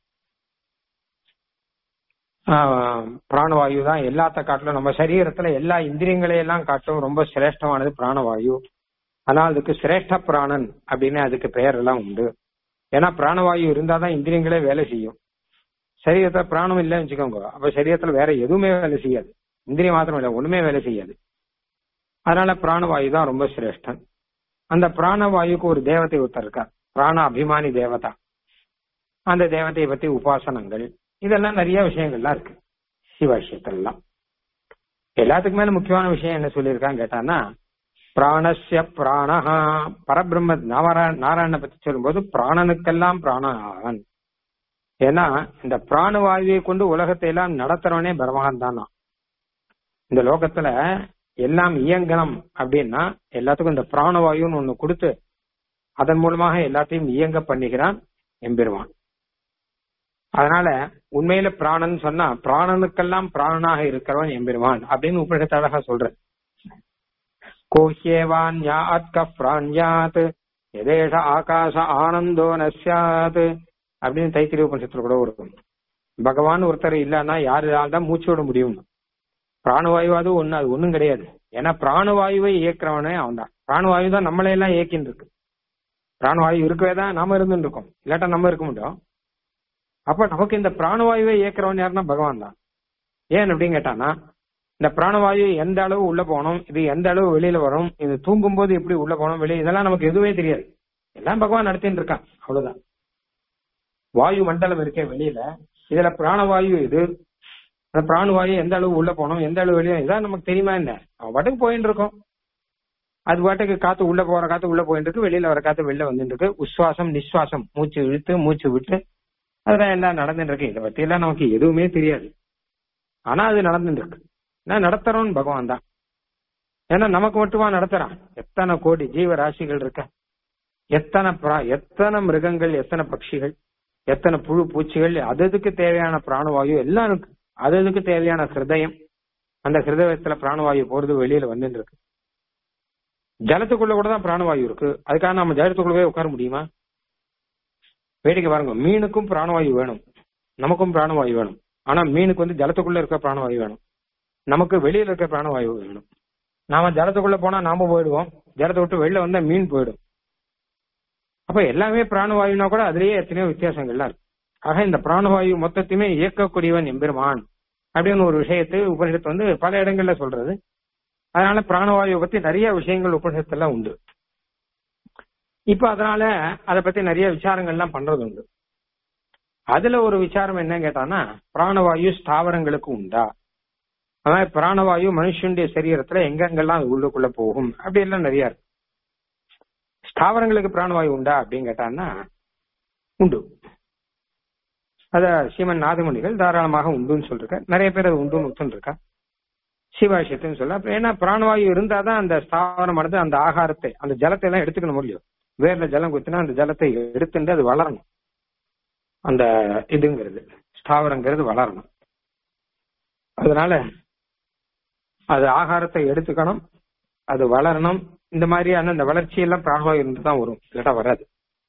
A: ஆஹ் பிராணவாயு தான் எல்லாத்த காட்டிலும் நம்ம சரீரத்துல எல்லா இந்திரியங்களையெல்லாம் காட்டும் ரொம்ப சிரேஷ்டமானது பிராணவாயு ஆனால் அதுக்கு சிரேஷ்ட பிராணன் அப்படின்னு அதுக்கு பெயர் எல்லாம் உண்டு ஏன்னா பிராணவாயு இருந்தாதான் இந்திரியங்களே வேலை செய்யும் சரீரத்துல பிராணம் இல்லைன்னு வச்சுக்கோங்க அப்ப சரீரத்துல வேற எதுவுமே வேலை செய்யாது இந்திரியம் மாத்திரம் இல்லை ஒண்ணுமே வேலை செய்யாது அதனால பிராணவாயு தான் ரொம்ப சிரேஷ்டன் அந்த பிராணவாயுக்கு ஒரு தேவதை ஒருத்தர் இருக்கார் பிராண அபிமானி தேவதா அந்த தேவதையை பத்தி உபாசனங்கள் இதெல்லாம் நிறைய விஷயங்கள்லாம் இருக்கு சிவாஷயத்திலாம் எல்லாத்துக்கு மேல முக்கியமான விஷயம் என்ன சொல்லியிருக்கான்னு கேட்டான்னா பிராணஸ்ய பிராணஹா பரபிரம்ம நாராயண நாராயணனை பத்தி சொல்லும்போது பிராணனுக்கெல்லாம் பிராணன் ஏன்னா இந்த பிராணவாயுவை கொண்டு உலகத்தை எல்லாம் நடத்துறவனே பகவான் தானா இந்த லோகத்துல எல்லாம் இயங்கணும் அப்படின்னா எல்லாத்துக்கும் இந்த பிராணவாயுன்னு ஒண்ணு கொடுத்து அதன் மூலமாக எல்லாத்தையும் இயங்க பண்ணுகிறான் எம்பெருமான் அதனால உண்மையில பிராணன் சொன்னா பிராணனுக்கெல்லாம் பிராணனாக இருக்கிறவன் எம்பெருமான் அப்படின்னு உபநிடத்தை அழகா சொல்ற கோஹ்யேவான் யாத்க பிராண்யாத் எதேஷ ஆகாச ஆனந்தோ நஸ்யாத் அப்படின்னு தைத்திரிய உபநிஷத்துல கூட இருக்கும் பகவான் ஒருத்தர் இல்லைன்னா யாரால தான் மூச்சு விட முடியும் பிராணவாயுவாது ஒண்ணு அது ஒண்ணும் கிடையாது ஏன்னா பிராணவாயுவை இயக்குறவனே அவன் தான் பிராணவாயு தான் நம்மளை எல்லாம் இயக்கின்னு இருக்கு பிராணவாயு இருக்கவே தான் நாம இருந்துட்டு இருக்கோம் இல்லாட்டா நம்ம இருக்க முடியும் அப்ப நமக்கு இந்த பிராணவாயுவை இயக்குறவன் யாருன்னா பகவான் தான் ஏன் அப்படின்னு கேட்டானா இந்த பிராணவாயு எந்த அளவு உள்ள போகணும் இது எந்த அளவு வெளியில வரும் இது தூங்கும் போது எப்படி உள்ள போகணும் வெளியே இதெல்லாம் நமக்கு எதுவுமே தெரியாது எல்லாம் பகவான் நடத்தின்னு இருக்கான் அவ்வளவுதான் வாயு மண்டலம் இருக்கே வெளியில இதுல பிராணவாயு இது அந்த பிராணவாயு எந்த அளவு உள்ள போகணும் எந்த அளவு வெளியே இதான் நமக்கு தெரியுமா என்ன அவன் பாட்டுக்கு போயிட்டு இருக்கோம் அது பாட்டுக்கு காத்து உள்ள போற காத்து உள்ள போயிட்டு இருக்கு வெளியில வர காத்து வெளில வந்துட்டு இருக்கு உஸ்வாசம் நிஸ்வாசம் மூச்சு இழுத்து மூச்சு விட்டு அதெல்லாம் எல்லாம் நடந்துட்டு இருக்கு இதை பத்தி எல்லாம் நமக்கு எதுவுமே தெரியாது ஆனா அது நடந்துட்டு இருக்கு நான் நடத்துறோம்னு பகவான் தான் ஏன்னா நமக்கு மட்டுமா நடத்துறான் எத்தனை கோடி ஜீவராசிகள் இருக்க எத்தனை பிரா- எத்தனை மிருகங்கள் எத்தனை பட்சிகள் எத்தனை புழு பூச்சிகள் அது அதுக்கு தேவையான பிராணவாயு எல்லாம் இருக்கு அது அதுக்கு தேவையான ஹிருதயம் அந்த ஹிருதயத்துல பிராணவாயு போறது வெளியில வந்துட்டு இருக்கு ஜலத்துக்குள்ள கூட தான் பிராணவாயு இருக்கு அதுக்காக நம்ம ஜலத்துக்குள்ள போய் உட்கார முடியுமா வேடிக்கை பாருங்க மீனுக்கும் பிராணவாயு வேணும் நமக்கும் பிராணவாயு வேணும் ஆனா மீனுக்கு வந்து ஜலத்துக்குள்ள இருக்க பிராணவாயு வேணும் நமக்கு வெளியில இருக்க பிராணவாயு வேணும் நாம ஜலத்துக்குள்ள போனா நாம போயிடுவோம் ஜலத்தை விட்டு வெளில வந்தா மீன் போயிடும் அப்ப எல்லாமே பிராணவாயுனா கூட அதுலயே எத்தனையோ வித்தியாசங்கள்லாம் இருக்கு ஆக இந்த பிராணவாயு மொத்தத்தையுமே இயக்கக்கூடியவன் எம்பெருமான் அப்படின்னு ஒரு விஷயத்தை உபனிஷத்து வந்து பல இடங்கள்ல சொல்றது அதனால பிராணவாயுவை பத்தி நிறைய விஷயங்கள் உபனிஷத்துல உண்டு இப்ப அதனால அதை பத்தி நிறைய விசாரங்கள்லாம் பண்றது உண்டு அதுல ஒரு விசாரம் என்ன கேட்டானா பிராணவாயு ஸ்தாவரங்களுக்கு உண்டா அதாவது பிராணவாயு மனுஷனுடைய சரீரத்துல எங்கெங்கெல்லாம் அது உள்ளுக்குள்ள போகும் அப்படி எல்லாம் நிறைய இருக்கு ஸ்தாவரங்களுக்கு பிராணவாயு உண்டா அப்படின்னு கேட்டான்னா உண்டு அத சீமன் நாதமுனிகள் தாராளமாக உண்டுன்னு சொல்லிருக்க நிறைய பேர் அது உண்டுன்னு ஒத்துருக்கா சிவாஷியத்துன்னு சொல்ல அப்புறம் ஏன்னா பிராணவாயு இருந்தாதான் அந்த ஸ்தாவரமானது அந்த ஆகாரத்தை அந்த ஜலத்தை எல்லாம் எடுத்துக்கணும் முடியும் வேர்ல ஜலம் குத்தினா அந்த ஜலத்தை எடுத்துட்டு அது வளரணும் அந்த இதுங்கிறது ஸ்தாவரங்கிறது வளரணும் அதனால அது ஆகாரத்தை எடுத்துக்கணும் அது வளரணும் இந்த மாதிரியான இந்த வளர்ச்சி எல்லாம் பிராணவாயு இருந்து தான் வரும் இல்லாட்டா வராது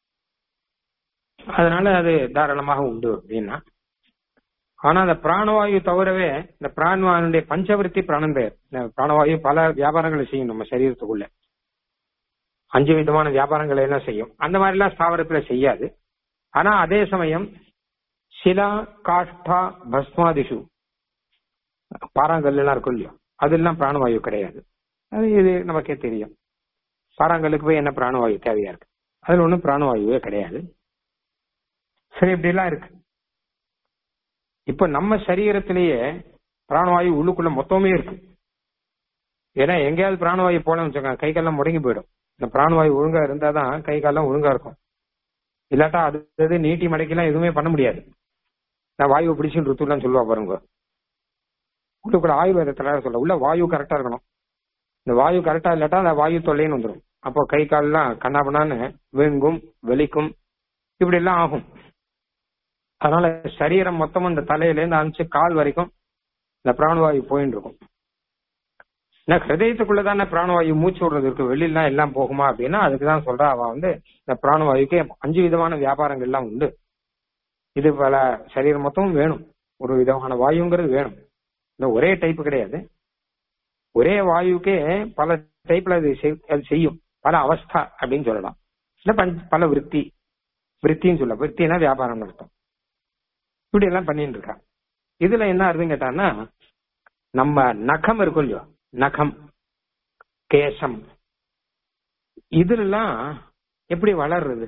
A: அதனால அது தாராளமாக உண்டு அப்படின்னா ஆனா அந்த பிராணவாயு தவிரவே இந்த பிராணவாயுடைய பஞ்சவருத்தி பிராணம் பெயர் இந்த பிராணவாயு பல வியாபாரங்களை செய்யும் நம்ம சரீரத்துக்குள்ள அஞ்சு விதமான வியாபாரங்களை எல்லாம் செய்யும் அந்த மாதிரி எல்லாம் ஸ்தாவரத்துல செய்யாது ஆனா அதே சமயம் சிலா காஷ்டா பஸ்மாதிஷு பாறாங்கல் எல்லாம் இருக்கும் இல்லையோ அதெல்லாம் பிராணவாயு கிடையாது அது இது நமக்கே தெரியும் பாறாங்கல்லுக்கு போய் என்ன பிராணவாயு தேவையா இருக்கு அதுல ஒண்ணும் பிராணவாயுவே கிடையாது சரி இப்படி எல்லாம் இருக்கு இப்ப நம்ம சரீரத்திலேயே பிராணவாயு உள்ளுக்குள்ள மொத்தமே இருக்கு ஏன்னா எங்கேயாவது பிராணவாயு போலன்னு வச்சுக்கோங்க கை கால்லாம் முடங்கி போயிடும் இந்த பிராணவாயு ஒழுங்கா இருந்தாதான் கை கால்லாம் ஒழுங்கா இருக்கும் இல்லாட்டா அது அது நீட்டி மடக்கிலாம் எதுவுமே பண்ண முடியாது நான் வாயு பிடிச்சுன்னு ருத்துலாம் சொல்லுவா பாருங்க உள்ளுக்குள்ள ஆயுர்வேதத்துல சொல்ல உள்ள வாயு கரெக்டா இருக்கணும் இந்த வாயு கரெக்டா இல்லாட்டா அந்த வாயு தொல்லைன்னு வந்துடும் அப்போ கை கால்லாம் கண்ணாபண்ணான்னு வெங்கும் வெளிக்கும் இப்படி எல்லாம் ஆகும் அதனால சரீரம் மொத்தம் இந்த தலையில இருந்து அனுப்பிச்சு கால் வரைக்கும் இந்த பிராணவாயு போயின்னு இருக்கும் ஏன்னா ஹிருதயத்துக்குள்ள தானே பிராணவாயு மூச்சு விடுறது இருக்கு வெளியிலாம் எல்லாம் போகுமா அப்படின்னா அதுக்கு தான் சொல்றா அவ வந்து இந்த பிராணவாயுக்கு அஞ்சு விதமான வியாபாரங்கள்லாம் உண்டு இது பல சரீரம் மொத்தமும் வேணும் ஒரு விதமான வாயுங்கிறது வேணும் இந்த ஒரே டைப் கிடையாது ஒரே வாயுக்கே பல டைப்ல அது செய்- அது செய்யும் பல அவஸ்தா அப்படின்னு சொல்லலாம் இல்ல பஞ்ச- பல விருத்தி விருத்தின்னு சொல்ல விருத்தினா வியாபாரம் அர்த்தம் இப்படி எல்லாம் பண்ணிட்டு இருக்கா இதுல என்ன அர்த்தம் கேட்டான்னா நம்ம நகம் இருக்கும் இல்லையோ நகம் கேசம் இதுலாம் எப்படி வளர்றது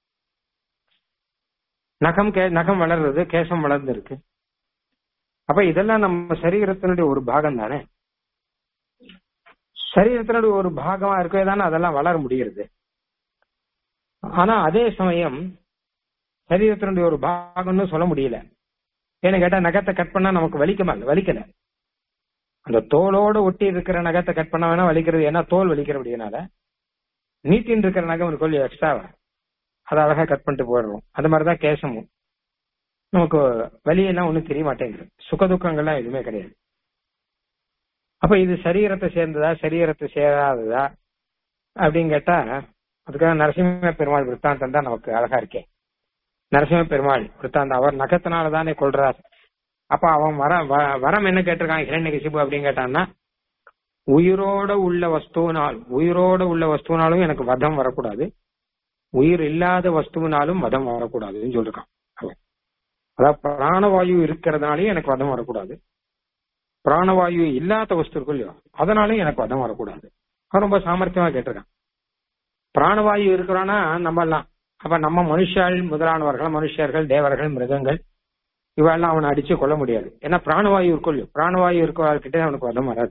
A: நகம் கே நகம் வளர்றது கேசம் வளர்ந்து இருக்கு அப்ப இதெல்லாம் நம்ம சரீரத்தினுடைய ஒரு பாகம் தானே சரீரத்தினுடைய ஒரு பாகமா இருக்கவே தானே அதெல்லாம் வளர முடிகிறது ஆனா அதே சமயம் சரீரத்தினுடைய ஒரு பாகம்னு சொல்ல முடியல ஏன்னு கேட்டா நகத்தை கட் பண்ணா நமக்கு வலிக்குமா இல்ல வலிக்கல அந்த தோலோட ஒட்டி இருக்கிற நகத்தை கட் பண்ண வேணா வலிக்கிறது ஏன்னா தோல் வலிக்கிறபடினால நீட்டின் இருக்கிற நகம் இருக்கும் இல்லையா எக்ஸ்ட்ராவா அதை அழகா கட் பண்ணிட்டு போயிடுறோம் அந்த மாதிரிதான் கேசமும் நமக்கு வலியெல்லாம் ஒண்ணும் தெரிய மாட்டேங்குது சுகதுக்கங்கள்லாம் எதுவுமே கிடையாது அப்ப இது சரீரத்தை சேர்ந்ததா சரீரத்தை சேராததா அப்படின்னு கேட்டா அதுக்காக நரசிம்ம பெருமாள் விற்த்தாந்தம் தான் நமக்கு அழகா இருக்கே நரசிம்ம பெருமாள் விற்த்தாந்தம் அவர் நகத்தினால தானே கொள்றார் அப்ப அவன் வர வ- வரம் என்ன கேட்டிருக்கான் ஹிரண்யகசிபு அப்படின்னு கேட்டான்னா உயிரோட உள்ள வஸ்துவினால் உயிரோட உள்ள வஸ்துவினாலும் எனக்கு வதம் வரக்கூடாது உயிர் இல்லாத வஸ்துவினாலும் வதம் வரக்கூடாதுன்னு சொல்லிருக்கான் அவன் அதாவது பிராணவாயு இருக்கிறதுனாலயும் எனக்கு வதம் வரக்கூடாது பிராணவாயு இல்லாத வஸ்து இருக்கும் இல்லையோ அதனாலயும் எனக்கு வதம் வரக்கூடாது அவன் ரொம்ப சாமர்த்தியமா கேட்டிருக்கான் பிராணவாயு இருக்கிறோன்னா நம்ம எல்லாம் அப்ப நம்ம மனுஷாள் முதலானவர்கள் மனுஷர்கள் தேவர்கள் மிருகங்கள் இவெல்லாம் அவனை அடிச்சு கொள்ள முடியாது ஏன்னா பிராணவாயு இருக்கும் இல்லையோ பிராணவாயு இருக்கிறவர்கிட்ட அவனுக்கு வதம் வராது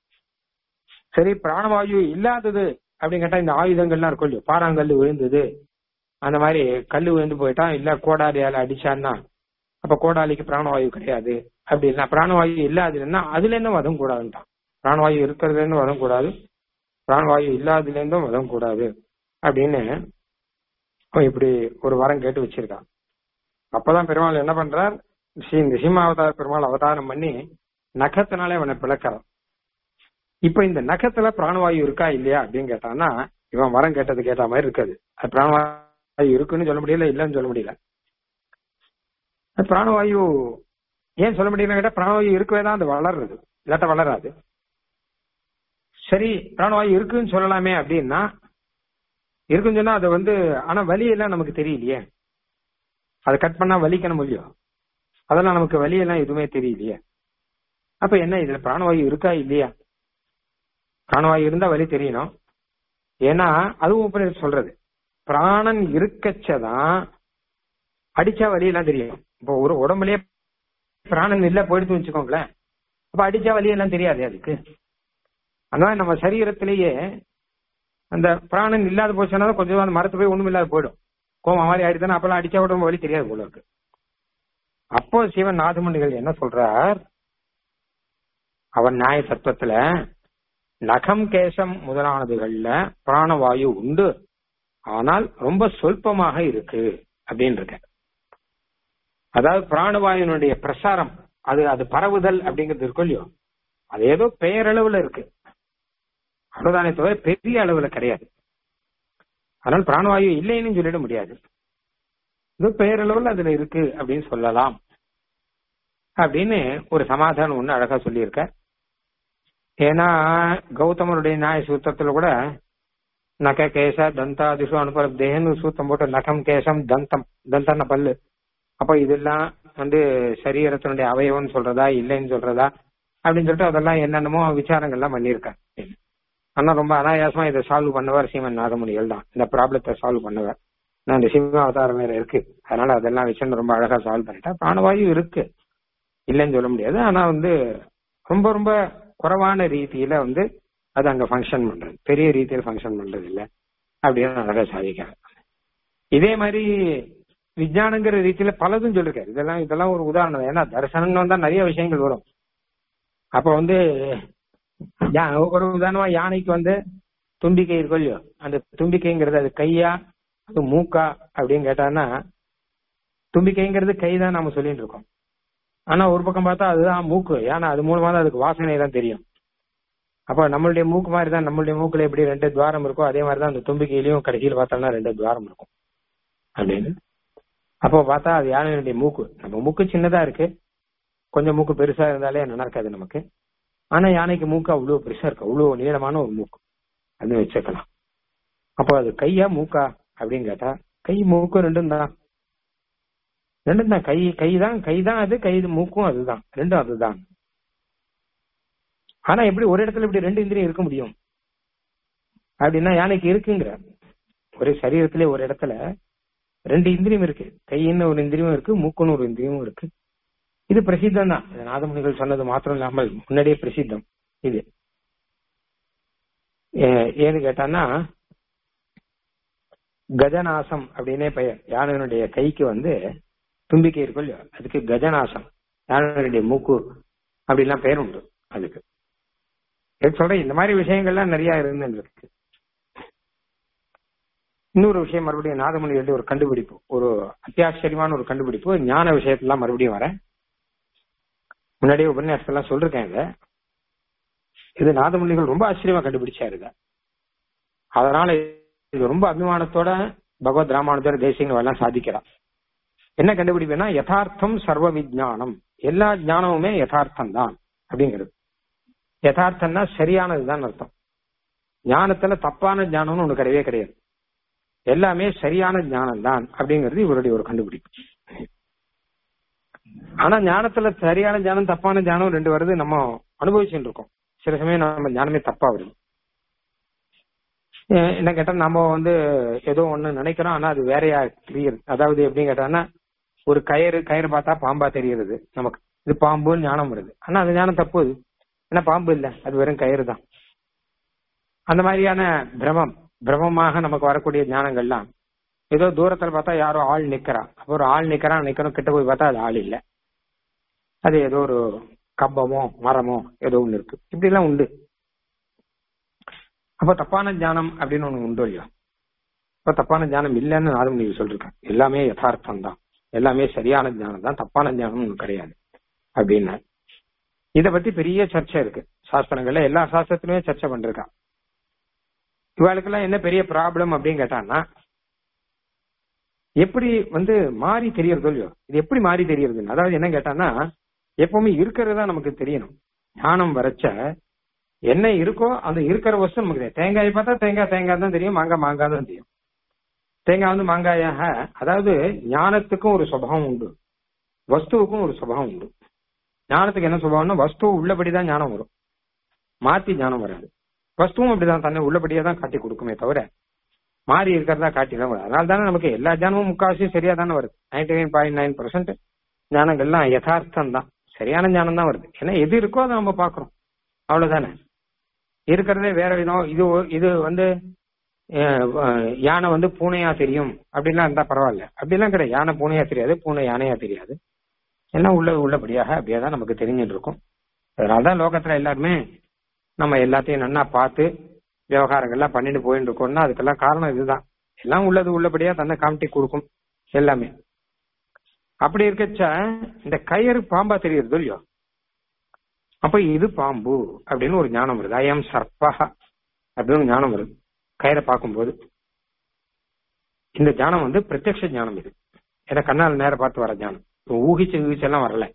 A: சரி பிராணவாயு இல்லாதது அப்படின்னு கேட்டா இந்த ஆயுதங்கள்லாம் இருக்கும் இல்லையோ பாறாங்கல்லு விழுந்தது அந்த மாதிரி கல்லு விழுந்து போயிட்டான் இல்ல கோடாரியால அடிச்சான்னா அப்ப கோடாலிக்கு பிராணவாயு கிடையாது அப்படி இல்லை பிராணவாயு இல்லாதுன்னா அதுல இருந்தும் வதம் கூடாதுன்ட்டான் பிராணவாயு இருக்கிறதுல இருந்து வதம் கூடாது பிராணவாயு இல்லாததுல இருந்தும் வதம் கூடாது அப்படின்னு அவன் இப்படி ஒரு வரம் கேட்டு வச்சிருக்கான் அப்பதான் பெருமாள் என்ன பண்றார் ஸ்ரீ நிசிமாவதார பெருமாள் அவதாரம் பண்ணி நகத்தினாலே அவனை பிளக்கிறான் இப்ப இந்த நகத்துல பிராணவாயு இருக்கா இல்லையா அப்படின்னு கேட்டான்னா இவன் வரம் கேட்டது கேட்ட மாதிரி இருக்காது அது பிராணவாயு இருக்குன்னு சொல்ல முடியல இல்லைன்னு சொல்ல முடியல அது பிராணவாயு ஏன் சொல்ல முடியல கேட்டா பிராணவாயு இருக்கவே தான் அது வளர்றது இல்லாட்ட வளராது சரி பிராணவாயு இருக்குன்னு சொல்லலாமே அப்படின்னா இருக்குன்னு சொன்னா அது வந்து ஆனா வலியெல்லாம் நமக்கு தெரியலையே அதை கட் பண்ணா வலிக்கணும் இல்லையோ அதெல்லாம் நமக்கு வலியெல்லாம் எதுவுமே தெரியலையே அப்ப என்ன இதுல பிராணவாயு இருக்கா இல்லையா பிராணவாயு இருந்தா வலி தெரியணும் ஏன்னா அதுவும் உபநிஷத் சொல்றது பிராணன் இருக்கச்சதான் அடிச்சா வலியெல்லாம் தெரியும் இப்போ ஒரு உடம்புலயே பிராணன் இல்ல போயிடுத்து வச்சுக்கோங்களேன் அப்ப அடிச்சா வலியெல்லாம் தெரியாது அதுக்கு அதனால நம்ம சரீரத்திலேயே அந்த பிராணன் இல்லாத போச்சுன்னா கொஞ்சம் அந்த மரத்து போய் ஒண்ணும் இல்லாத போயிடும் கோமம் மாதிரி ஆயிடுதுன்னா அப்பெல்லாம் அடிச்சா உடம்பு வலி தெரியாது போல இருக்கு அப்போ சிவன் நாதமணிகள் என்ன சொல்றார் அவன் நியாய தத்துவத்துல நகம் கேசம் முதலானதுகள்ல பிராணவாயு உண்டு ஆனால் ரொம்ப சொல்பமாக இருக்கு அப்படின்னு இருக்க அதாவது பிராணவாயுனுடைய பிரசாரம் அது அது பரவுதல் அப்படிங்கிறது இருக்கும் இல்லையோ அது ஏதோ பெயரளவுல இருக்கு அவ்வளவுதானே தவிர பெரிய அளவுல கிடையாது அதனால பிராணவாயு இல்லைன்னு சொல்லிட முடியாது இது பெயரளவுல அதுல இருக்கு அப்படின்னு சொல்லலாம் அப்படின்னு ஒரு சமாதானம் ஒண்ணு அழகா சொல்லியிருக்க ஏன்னா கௌதமருடைய நியாய சூத்திரத்துல கூட நக கேச தந்தாதிஷு அனுபவத்தேன்னு சூத்தம் போட்டு நகம் கேசம் தந்தம் தந்தன பல்லு அப்ப இதெல்லாம் வந்து சரீரத்தினுடைய அவயவம்னு சொல்றதா இல்லைன்னு சொல்றதா அப்படின்னு சொல்லிட்டு அதெல்லாம் என்னென்னமோ விசாரங்கள்லாம் பண்ணியிருக்காங்க ஆனா ரொம்ப அனாயாசமா இதை சால்வ் பண்ணவர் சீமன் நாதமுனிகள் தான் இந்த ப்ராப்ளத்தை சால்வ் பண்ணவர் நான் இந்த சிவ அவதாரம் வேற இருக்கு அதனால அதெல்லாம் வச்சு ரொம்ப அழகா சால்வ் பண்ணிட்டா பிராணவாயு இருக்கு இல்லைன்னு சொல்ல முடியாது ஆனா வந்து ரொம்ப ரொம்ப குறைவான ரீதியில வந்து அது அங்க ஃபங்க்ஷன் பண்றது பெரிய ரீதியில் ஃபங்க்ஷன் பண்றது இல்ல அப்படின்னு அழகா சாதிக்காங்க இதே மாதிரி விஞ்ஞானங்கிற ரீதியில பலதும் சொல்லிருக்காரு இதெல்லாம் இதெல்லாம் ஒரு உதாரணம் ஏன்னா தரிசனம்னு வந்தா நிறைய விஷயங்கள் வரும் அப்ப வந்து ஒரு உதாரணமா யானைக்கு வந்து தும்பிக்கை இருக்கும் இல்லையோ அந்த தும்பிக்கைங்கிறது அது கையா அது மூக்கா அப்படின்னு கேட்டான்னா தும்பிக்கைங்கிறது கை தான் நாம சொல்லிட்டு இருக்கோம் ஆனா ஒரு பக்கம் பார்த்தா அதுதான் மூக்கு ஏன்னா அது மூலமா தான் அதுக்கு வாசனை தான் தெரியும் அப்ப நம்மளுடைய மூக்கு மாதிரி தான் நம்மளுடைய மூக்குல எப்படி ரெண்டு துவாரம் இருக்கோ அதே மாதிரி தான் அந்த தும்பிக்கையிலயும் கடைசியில் பார்த்தோம்னா ரெண்டு துவாரம் இருக்கும் அப்படின்னு அப்போ பார்த்தா அது யானையினுடைய மூக்கு நம்ம மூக்கு சின்னதா இருக்கு கொஞ்சம் மூக்கு பெருசா இருந்தாலே நல்லா இருக்காது நமக்கு ஆனா யானைக்கு மூக்கு அவ்வளவு பெருசா இருக்கு அவ்வளவு நீளமான ஒரு மூக்கு அது வச்சுக்கலாம் அப்போ அது கையா மூக்கா அப்படின்னு கேட்டா கை மூக்கும் ரெண்டும் தான் ரெண்டும் தான் கை கை தான் கை தான் அது கை மூக்கும் அதுதான் ரெண்டும் அதுதான் ஆனா எப்படி ஒரு இடத்துல இப்படி ரெண்டு இந்திரியம் இருக்க முடியும் அப்படின்னா யானைக்கு இருக்குங்கிற ஒரே சரீரத்திலே ஒரு இடத்துல ரெண்டு இந்திரியம் இருக்கு கையின்னு ஒரு இந்திரியம் இருக்கு மூக்குன்னு ஒரு இந்திரியமும் இருக்கு இது பிரசித்தம் தான் நாதமுனிகள் சொன்னது மாத்திரம் இல்லாமல் முன்னாடியே பிரசித்தம் இது ஏன்னு கேட்டான்னா கஜநாசம் அப்படின்னே பெயர் யானையினுடைய கைக்கு வந்து தும்பிக்கை இருக்கும் இல்லையா அதுக்கு கஜநாசம் யானையினுடைய மூக்கு அப்படிலாம் பெயர் உண்டு அதுக்கு சொல்றேன் இந்த மாதிரி விஷயங்கள்லாம் நிறைய இருந்துருக்கு இன்னொரு விஷயம் மறுபடியும் நாதமணி எழுதி ஒரு கண்டுபிடிப்பு ஒரு அத்தியாச்சரியமான ஒரு கண்டுபிடிப்பு ஞான விஷயத்தெல்லாம் மறுபடியும் வரேன் முன்னாடியே உபன்யாசத்தெல்லாம் சொல்லிருக்கேன் இத இது நாதமணிகள் ரொம்ப ஆச்சரியமா கண்டுபிடிச்சாரு இத அதனால இது ரொம்ப அபிமானத்தோட பகவத் ராமானுஜர் தேசியங்கள் எல்லாம் சாதிக்கிறார் என்ன கண்டுபிடிப்புனா யதார்த்தம் சர்வ விஜானம் எல்லா ஞானமுமே யதார்த்தம் தான் அப்படிங்கிறது யதார்த்தம்னா சரியானதுதான் அர்த்தம் ஞானத்துல தப்பான ஞானம்னு ஒண்ணு கிடையவே கிடையாது எல்லாமே சரியான ஞானம் தான் அப்படிங்கிறது இவருடைய ஒரு கண்டுபிடிப்பு ஆனா ஞானத்துல சரியான ஞானம் தப்பான ஞானம் ரெண்டு வருது நம்ம அனுபவிச்சுட்டு இருக்கோம் சில சமயம் நம்ம ஞானமே தப்பா வருது ஏ- என்ன கேட்டா நம்ம வந்து ஏதோ ஒண்ணு நினைக்கிறோம் ஆனா அது வேறையா தெரியுது அதாவது எப்படின்னு கேட்டான்னா ஒரு கயிறு கயிறு பார்த்தா பாம்பா தெரியுது நமக்கு இது பாம்புன்னு ஞானம் வருது ஆனா அது ஞானம் தப்பு அது ஏன்னா பாம்பு இல்ல அது வெறும் கயிறு தான் அந்த மாதிரியான பிரமம் பிரமமாக நமக்கு வரக்கூடிய ஞானங்கள்லாம் ஏதோ தூரத்துல பார்த்தா யாரோ ஆள் நிக்கிறா அப்போ ஒரு ஆள் நிக்கிறான் நிக்கணும் கிட்ட போய் பார்த்தா அது ஆள் இல்ல அது ஏதோ ஒரு கம்பமோ மரமோ ஏதோ ஒண்ணு இருக்கு இப்படி எல்லாம் உண்டு அப்ப தப்பான ஞானம் அப்படின்னு ஒண்ணு உண்டு இல்லையா இப்ப தப்பான ஞானம் இல்லைன்னு நானும் நீங்க சொல்லிருக்கேன் எல்லாமே யதார்த்தம் தான் எல்லாமே சரியான ஞானம் தான் தப்பான ஞானம் ஒண்ணு கிடையாது அப்படின்னு இத பத்தி பெரிய சர்ச்சை இருக்கு சாஸ்திரங்கள்ல எல்லா சாஸ்திரத்திலுமே சர்ச்சை பண்றா இவாளுக்கெல்லாம் என்ன பெரிய ப்ராப்ளம் அப்படின்னு கேட்டான்னா எப்படி வந்து மாறி தெரியறதோ இல்லையோ இது எப்படி மாறி தெரியறதுன்னு அதாவது என்ன கேட்டான்னா எப்பவுமே இருக்கிறது தான் நமக்கு தெரியணும் ஞானம் வரைச்ச என்ன இருக்கோ அந்த இருக்கிற வஸ்து நமக்கு தெரியும் தேங்காய் பார்த்தா தேங்காய் தேங்காய் தான் தெரியும் மாங்காய் மாங்காய் தான் தெரியும் தேங்காய் வந்து மாங்காயாக அதாவது ஞானத்துக்கும் ஒரு சுபாவம் உண்டு வஸ்துவுக்கும் ஒரு சுபாவம் உண்டு ஞானத்துக்கு என்ன சுபாவம்னா வஸ்து உள்ளபடிதான் ஞானம் வரும் மாத்தி ஞானம் வராது வஸ்துவும் அப்படிதான் தன்னை உள்ளபடியே தான் காட்டி கொடுக்குமே தவிர மாறி இருக்கிறதா காட்டி தான் வரும் அதனால தானே நமக்கு எல்லா ஞானமும் முக்காவாசி சரியா தானே வருது ninety nine point nine percent ஞானங்கள்லாம் யதார்த்தம் தான் சரியான ஞானம் தான் வருது ஏன்னா எது இருக்கோ அதை நம்ம பாக்குறோம் அவ்வளவுதானே இருக்கிறதே வேற விதம் இது ஒ- இது வந்து அஹ், அஹ், யானை வந்து பூனையா தெரியும் அப்படின்லாம் இருந்தா பரவாயில்ல அப்படிலாம் கிடையாது யானை பூனையா தெரியாது பூனை யானையா தெரியாது எல்லாம் உள்ள உள்ளபடியாக அப்படியே தான் நமக்கு தெரிஞ்சுட்டு இருக்கும் அதனாலதான் லோகத்துல எல்லாருமே நம்ம எல்லாத்தையும் நன்னா பார்த்து விவகாரங்கள்லாம் பண்ணிட்டு போயிட்டு இருக்கோம்னா அதுக்கெல்லாம் காரணம் இதுதான் எல்லாம் உள்ளது உள்ளபடியா தன்னை காமிட்டி கொடுக்கும் எல்லாமே அப்படி இருக்கச்ச இந்த கயிறு பாம்பா தெரியுறது இல்லையோ அப்ப இது பாம்பு அப்படின்னு ஒரு ஞானம் வருது ஐயம் சர்ப்பா அப்படின்னு ஒரு ஞானம் வருது கயிறை பார்க்கும்போது இந்த ஞானம் வந்து பிரத்யக்ஷ ஞானம் இது ஏன்னா கண்ணால் நேர பார்த்து வர ஞானம் இப்ப ஊகிச்சு ஊகிச்செல்லாம் வரல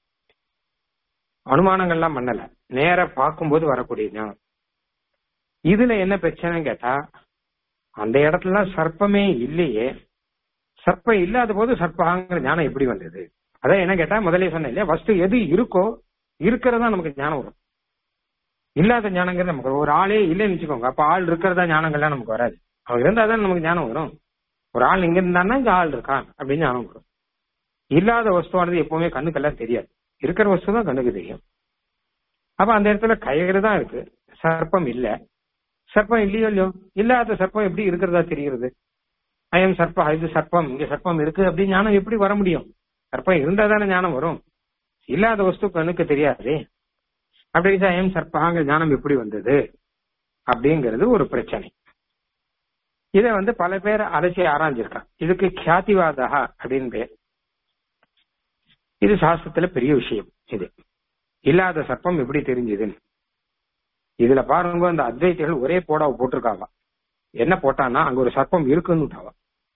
A: அனுமானங்கள்லாம் பண்ணல நேர பார்க்கும்போது வரக்கூடிய ஞானம் இதுல என்ன பிரச்சனைன்னு கேட்டா அந்த இடத்துல சர்ப்பமே இல்லையே சர்ப்பம் இல்லாத போது சர்ப்பங்கிற ஞானம் எப்படி வந்தது அதான் என்ன கேட்டா முதல்ல சொன்னேன் இல்லையா வஸ்து எது இருக்கோ இருக்கிறதா நமக்கு ஞானம் வரும் இல்லாத ஞானங்கிறது நமக்கு வரும். ஒரு ஆளே இல்லைன்னு வச்சுக்கோங்க அப்ப ஆள் இருக்கிறதா ஞானங்கள்லாம் நமக்கு வராது அவன் இருந்தா தான் நமக்கு ஞானம் வரும் ஒரு ஆள் இங்க இருந்தான்னா இங்க ஆள் இருக்கான் அப்படின்னு ஞானம் வரும் இல்லாத வஸ்துவானது எப்பவுமே கண்ணுக்கெல்லாம் தெரியாது இருக்கிற வஸ்து தான் கண்ணுக்கு தெரியும் அப்ப அந்த இடத்துல கயிறு தான் இருக்கு சர்ப்பம் இல்ல சர்ப்பம் இல்லையோ இல்லையோ இல்லாத சர்ப்பம் எப்படி இருக்கிறதா தெரிகிறது அயம் சர்ப்பம் இது சர்ப்பம் இங்க சர்ப்பம் இருக்கு அப்படின்னு ஞானம் எப்படி வர முடியும் சர்ப்பம் இருந்தா தானே ஞானம் வரும் இல்லாத வஸ்து கண்ணுக்கு தெரியாதே அப்படி அயம் சர்ப்பாங்க ஞானம் எப்படி வந்தது அப்படிங்கிறது ஒரு பிரச்சனை இத வந்து பல பேர் அலசி ஆராய்ஞ்சிருக்கான் இதுக்கு கியாதிவாதா அப்படின்னு பேர் இது சாஸ்திரத்துல பெரிய விஷயம் இது இல்லாத சர்ப்பம் எப்படி தெரிஞ்சதுன்னு இதுல பாருங்க அந்த அத்வைத்திகள் ஒரே போடாவை போட்டிருக்காவா என்ன போட்டான்னா அங்க ஒரு சர்ப்பம் இருக்குன்னு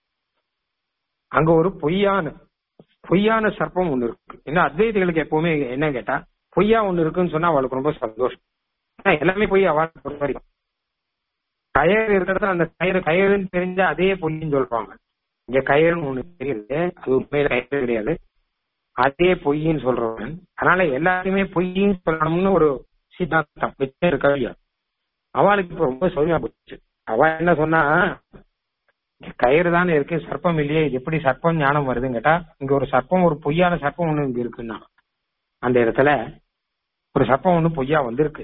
A: அங்க ஒரு பொய்யான பொய்யான சர்ப்பம் ஒண்ணு இருக்கு இன்னும் அத்வைதிகளுக்கு எப்பவுமே என்ன கேட்டா பொய்யா ஒண்ணு இருக்குன்னு சொன்னா அவளுக்கு ரொம்ப சந்தோஷம் ஆனா எல்லாமே பொய் அவளுக்கு பொறுத்த வரைக்கும் கயிறு இருக்கிறத அந்த கயிறு கயிறுன்னு தெரிஞ்சா அதே பொய்ன்னு சொல்றாங்க இங்க கயிறுன்னு ஒண்ணு தெரியுது அது உண்மையில கயிறு கிடையாது அதே பொய்ன்னு சொல்றவன் அதனால எல்லாத்தையுமே பொய்ன்னு சொல்லணும்னு ஒரு சித்தாந்தம் வச்சு இருக்க இல்லையா அவளுக்கு இப்ப ரொம்ப சௌரியமா போச்சு அவ என்ன சொன்னா இங்க கயிறு தானே இருக்கு சர்ப்பம் இல்லையே இது எப்படி சர்ப்பம் ஞானம் வருதுன்னு கேட்டா இங்க ஒரு சர்ப்பம் ஒரு பொய்யான சர்ப்பம் ஒண்ணு இங்க இருக்குன்னா அந்த இடத்துல ஒரு சர்ப்பம் ஒண்ணு பொய்யா வந்திருக்கு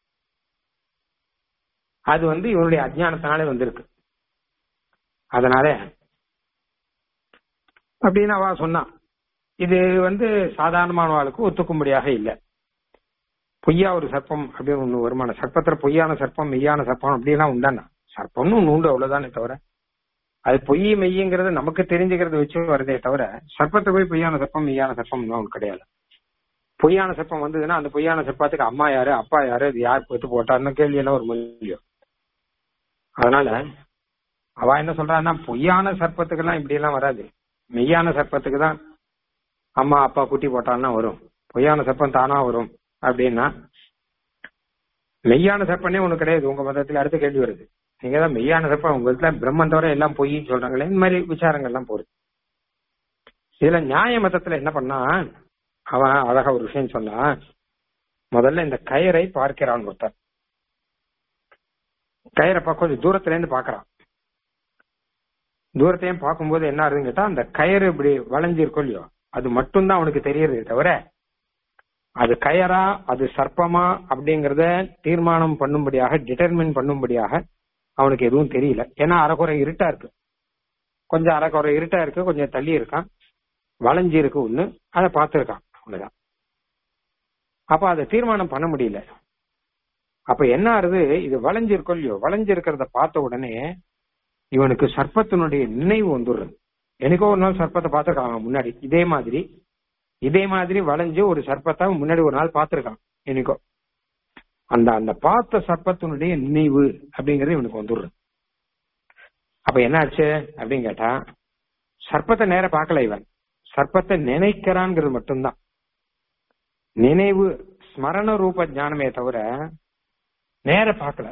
A: அது வந்து இவருடைய அஜ்ஞானத்தினாலே வந்திருக்கு அதனால அப்படின்னு அவ சொன்னா இது வந்து சாதாரணமானவாளுக்கு ஒத்துக்கும்படியாக இல்ல பொய்யா ஒரு சர்ப்பம் அப்படின்னு ஒண்ணு வருமான சர்ப்பத்துல பொய்யான சர்ப்பம் மெய்யான சர்ப்பம் அப்படிலாம் உண்டானா சர்ப்பம்னு ஒண்ணு உண்டு அவ்வளவுதானே தவிர அது பொய் மெய்யுங்கிறது நமக்கு தெரிஞ்சுக்கிறது வச்சு வருதே தவிர சர்ப்பத்தை போய் பொய்யான சர்ப்பம் மெய்யான சர்ப்பம் ஒன்று கிடையாது பொய்யான சர்ப்பம் வந்ததுன்னா அந்த பொய்யான சர்ப்பத்துக்கு அம்மா யாரு அப்பா யாரு இது யார் பெத்து போட்டாருன்னு கேள்வி எல்லாம் ஒரு முடியும் அதனால அவ என்ன சொல்றான்னா பொய்யான சர்ப்பத்துக்கெல்லாம் இப்படி எல்லாம் வராது மெய்யான சர்ப்பத்துக்கு தான் அம்மா அப்பா குட்டி போட்டான்னா வரும் பொய்யான சர்ப்பம் தானா வரும் அப்படின்னா மெய்யான சர்ப்பனே ஒண்ணு கிடையாது உங்க மதத்துல அடுத்த கேள்வி வருது நீங்க தான் மெய்யான சர்ப்பம் உங்க இடத்துல பிரம்மன் தவிர எல்லாம் பொய்ன்னு சொல்றாங்களே இந்த மாதிரி விசாரங்கள் எல்லாம் போகுது இதுல நியாய மதத்துல என்ன பண்ணா அவன் அழகா ஒரு விஷயம் சொன்னான் முதல்ல இந்த கயரை பார்க்கிறான் ஒருத்தர் கயிறை பார்க்க கொஞ்சம் தூரத்துல இருந்து பாக்குறான் தூரத்தையும் பார்க்கும்போது என்ன ஆகுதுன்னு கேட்டா அந்த கயிறு இப்படி வளைஞ்சிருக்கும் இல்லையோ அது மட்டும்தான் அவனுக்கு தெரியறது தவிர அது கயரா அது சர்ப்பமா அப்படிங்கறத தீர்மானம் பண்ணும்படியாக டிட்டர்மின் பண்ணும்படியாக அவனுக்கு எதுவும் தெரியல ஏன்னா அரைக்குறை இருட்டா இருக்கு கொஞ்சம் அரைக்குறை இருட்டா இருக்கு கொஞ்சம் தள்ளி இருக்கான் வளைஞ்சி இருக்கு ஒண்ணு அதை பார்த்திருக்கான் அவ்வளவுதான் அப்ப அதை தீர்மானம் பண்ண முடியல அப்ப என்ன ஆறுது இது வளைஞ்சிருக்கோ இல்லையோ வளைஞ்சிருக்கிறத பார்த்த உடனே இவனுக்கு சர்ப்பத்தினுடைய நினைவு வந்துடுறது எனக்கோ ஒரு நாள் சர்ப்பத்தை பார்த்திருக்கான் முன்னாடி இதே மாதிரி இதே மாதிரி வளைஞ்சு ஒரு சர்ப்பத்தை முன்னாடி ஒரு நாள் பார்த்திருக்கான் எனக்கோ அந்த அந்த பார்த்த சர்ப்பத்தினுடைய நினைவு அப்படிங்கறது இவனுக்கு வந்துடுறது அப்ப என்ன ஆச்சு அப்படின்னு கேட்டா சர்ப்பத்தை நேர பார்க்கல இவன் சர்ப்பத்தை நினைக்கிறான்ங்கிறது மட்டும்தான் நினைவு ஸ்மரண ரூப ஞானமே தவிர நேர பார்க்கல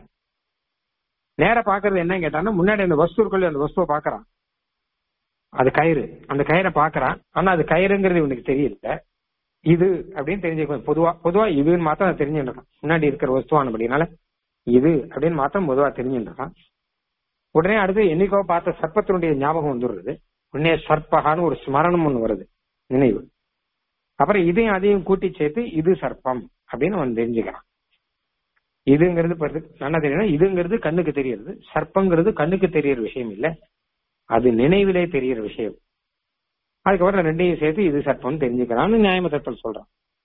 A: நேர பாக்குறது என்ன கேட்டான்னா முன்னாடி அந்த வஸ்து இருக்குள்ள அந்த வஸ்துவை பாக்குறான் அது கயிறு அந்த கயிறை பாக்குறான் ஆனா அது கயிறுங்கிறது இவனுக்கு தெரியல இது அப்படின்னு தெரிஞ்சுக்கணும் பொதுவா பொதுவா இதுன்னு மாத்திரம் தெரிஞ்சுருக்கான் முன்னாடி இருக்கிற வஸ்துவானபடினால இது அப்படின்னு மாத்திரம் பொதுவா தெரிஞ்சுருக்கான் உடனே அடுத்து என்னைக்கோ பார்த்த சர்ப்பத்தினுடைய ஞாபகம் வந்துடுறது உடனே சர்ப்பகான்னு ஒரு ஸ்மரணம் ஒண்ணு வருது நினைவு அப்புறம் இதையும் அதையும் கூட்டி சேர்த்து இது சர்ப்பம் அப்படின்னு அவன் தெரிஞ்சுக்கிறான் இதுங்கிறது நல்லா தெரியும் இதுங்கிறது கண்ணுக்கு தெரியறது சர்ப்பங்கிறது கண்ணுக்கு தெரியற விஷயம் இல்ல அது நினைவிலே தெரியற விஷயம் அதுக்கப்புறம் ரெண்டையும் சேர்த்து இது சர்ப்பம் தெரிஞ்சுக்கிறான்னு நியாயமத்தத்தில் சொல்றான்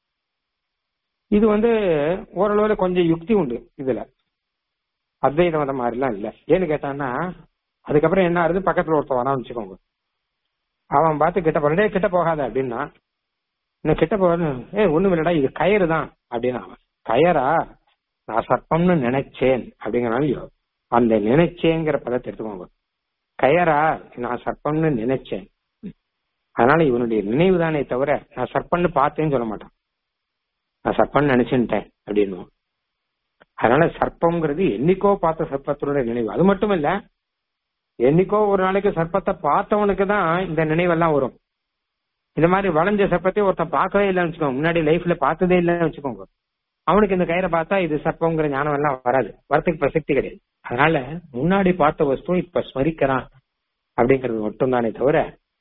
A: இது வந்து ஓரளவுல கொஞ்சம் யுக்தி உண்டு இதுல அத்வைத மதம் மாதிரிலாம் இல்ல ஏன்னு கேட்டான்னா அதுக்கப்புறம் என்ன ஆகுது பக்கத்துல ஒருத்தன் வரான்னு வச்சுக்கோங்க அவன் பார்த்து கிட்ட போறே கிட்ட போகாத அப்படின்னா இன்னும் கிட்ட போக ஏ ஒண்ணும் இல்லடா இது கயிறு தான் அப்படின்னு அவன் கயரா நான் சர்ப்பம்னு நினைச்சேன் அப்படிங்கிறனால அந்த நினைச்சேங்கிற பதத்தை எடுத்துக்கோங்க கயரா நான் சர்ப்பம்னு நினைச்சேன் அதனால இவனுடைய நினைவு தானே தவிர நான் சர்ப்பம்னு பார்த்தேன்னு சொல்ல மாட்டான் நான் சர்ப்பம்னு நினைச்சுட்டேன் அப்படின்னு அதனால சர்ப்பம்ங்கிறது என்னைக்கோ பார்த்த சர்ப்பத்தினுடைய நினைவு அது மட்டும் இல்ல என்னைக்கோ ஒரு நாளைக்கு சர்ப்பத்தை பார்த்தவனுக்கு தான் இந்த நினைவெல்லாம் வரும் இந்த மாதிரி வளைஞ்ச சர்ப்பத்தை ஒருத்தன் பார்க்கவே இல்லைன்னு வச்சுக்கோங்க முன்னாடி லைஃப்ல பார்த்ததே இல்லைன்னு வச்சுக்கோங்க அவனுக்கு இந்த கயிறை பார்த்தா இது சர்ப்பங்கிற ஞானம் எல்லாம் வராது வரத்துக்கு பிரசக்தி கிடையாது அதனால முன்னாடி பார்த்த வஸ்து இப்ப ஸ்மரிக்கிறான் அப்படிங்கிறது மட்டும்தானே தவிர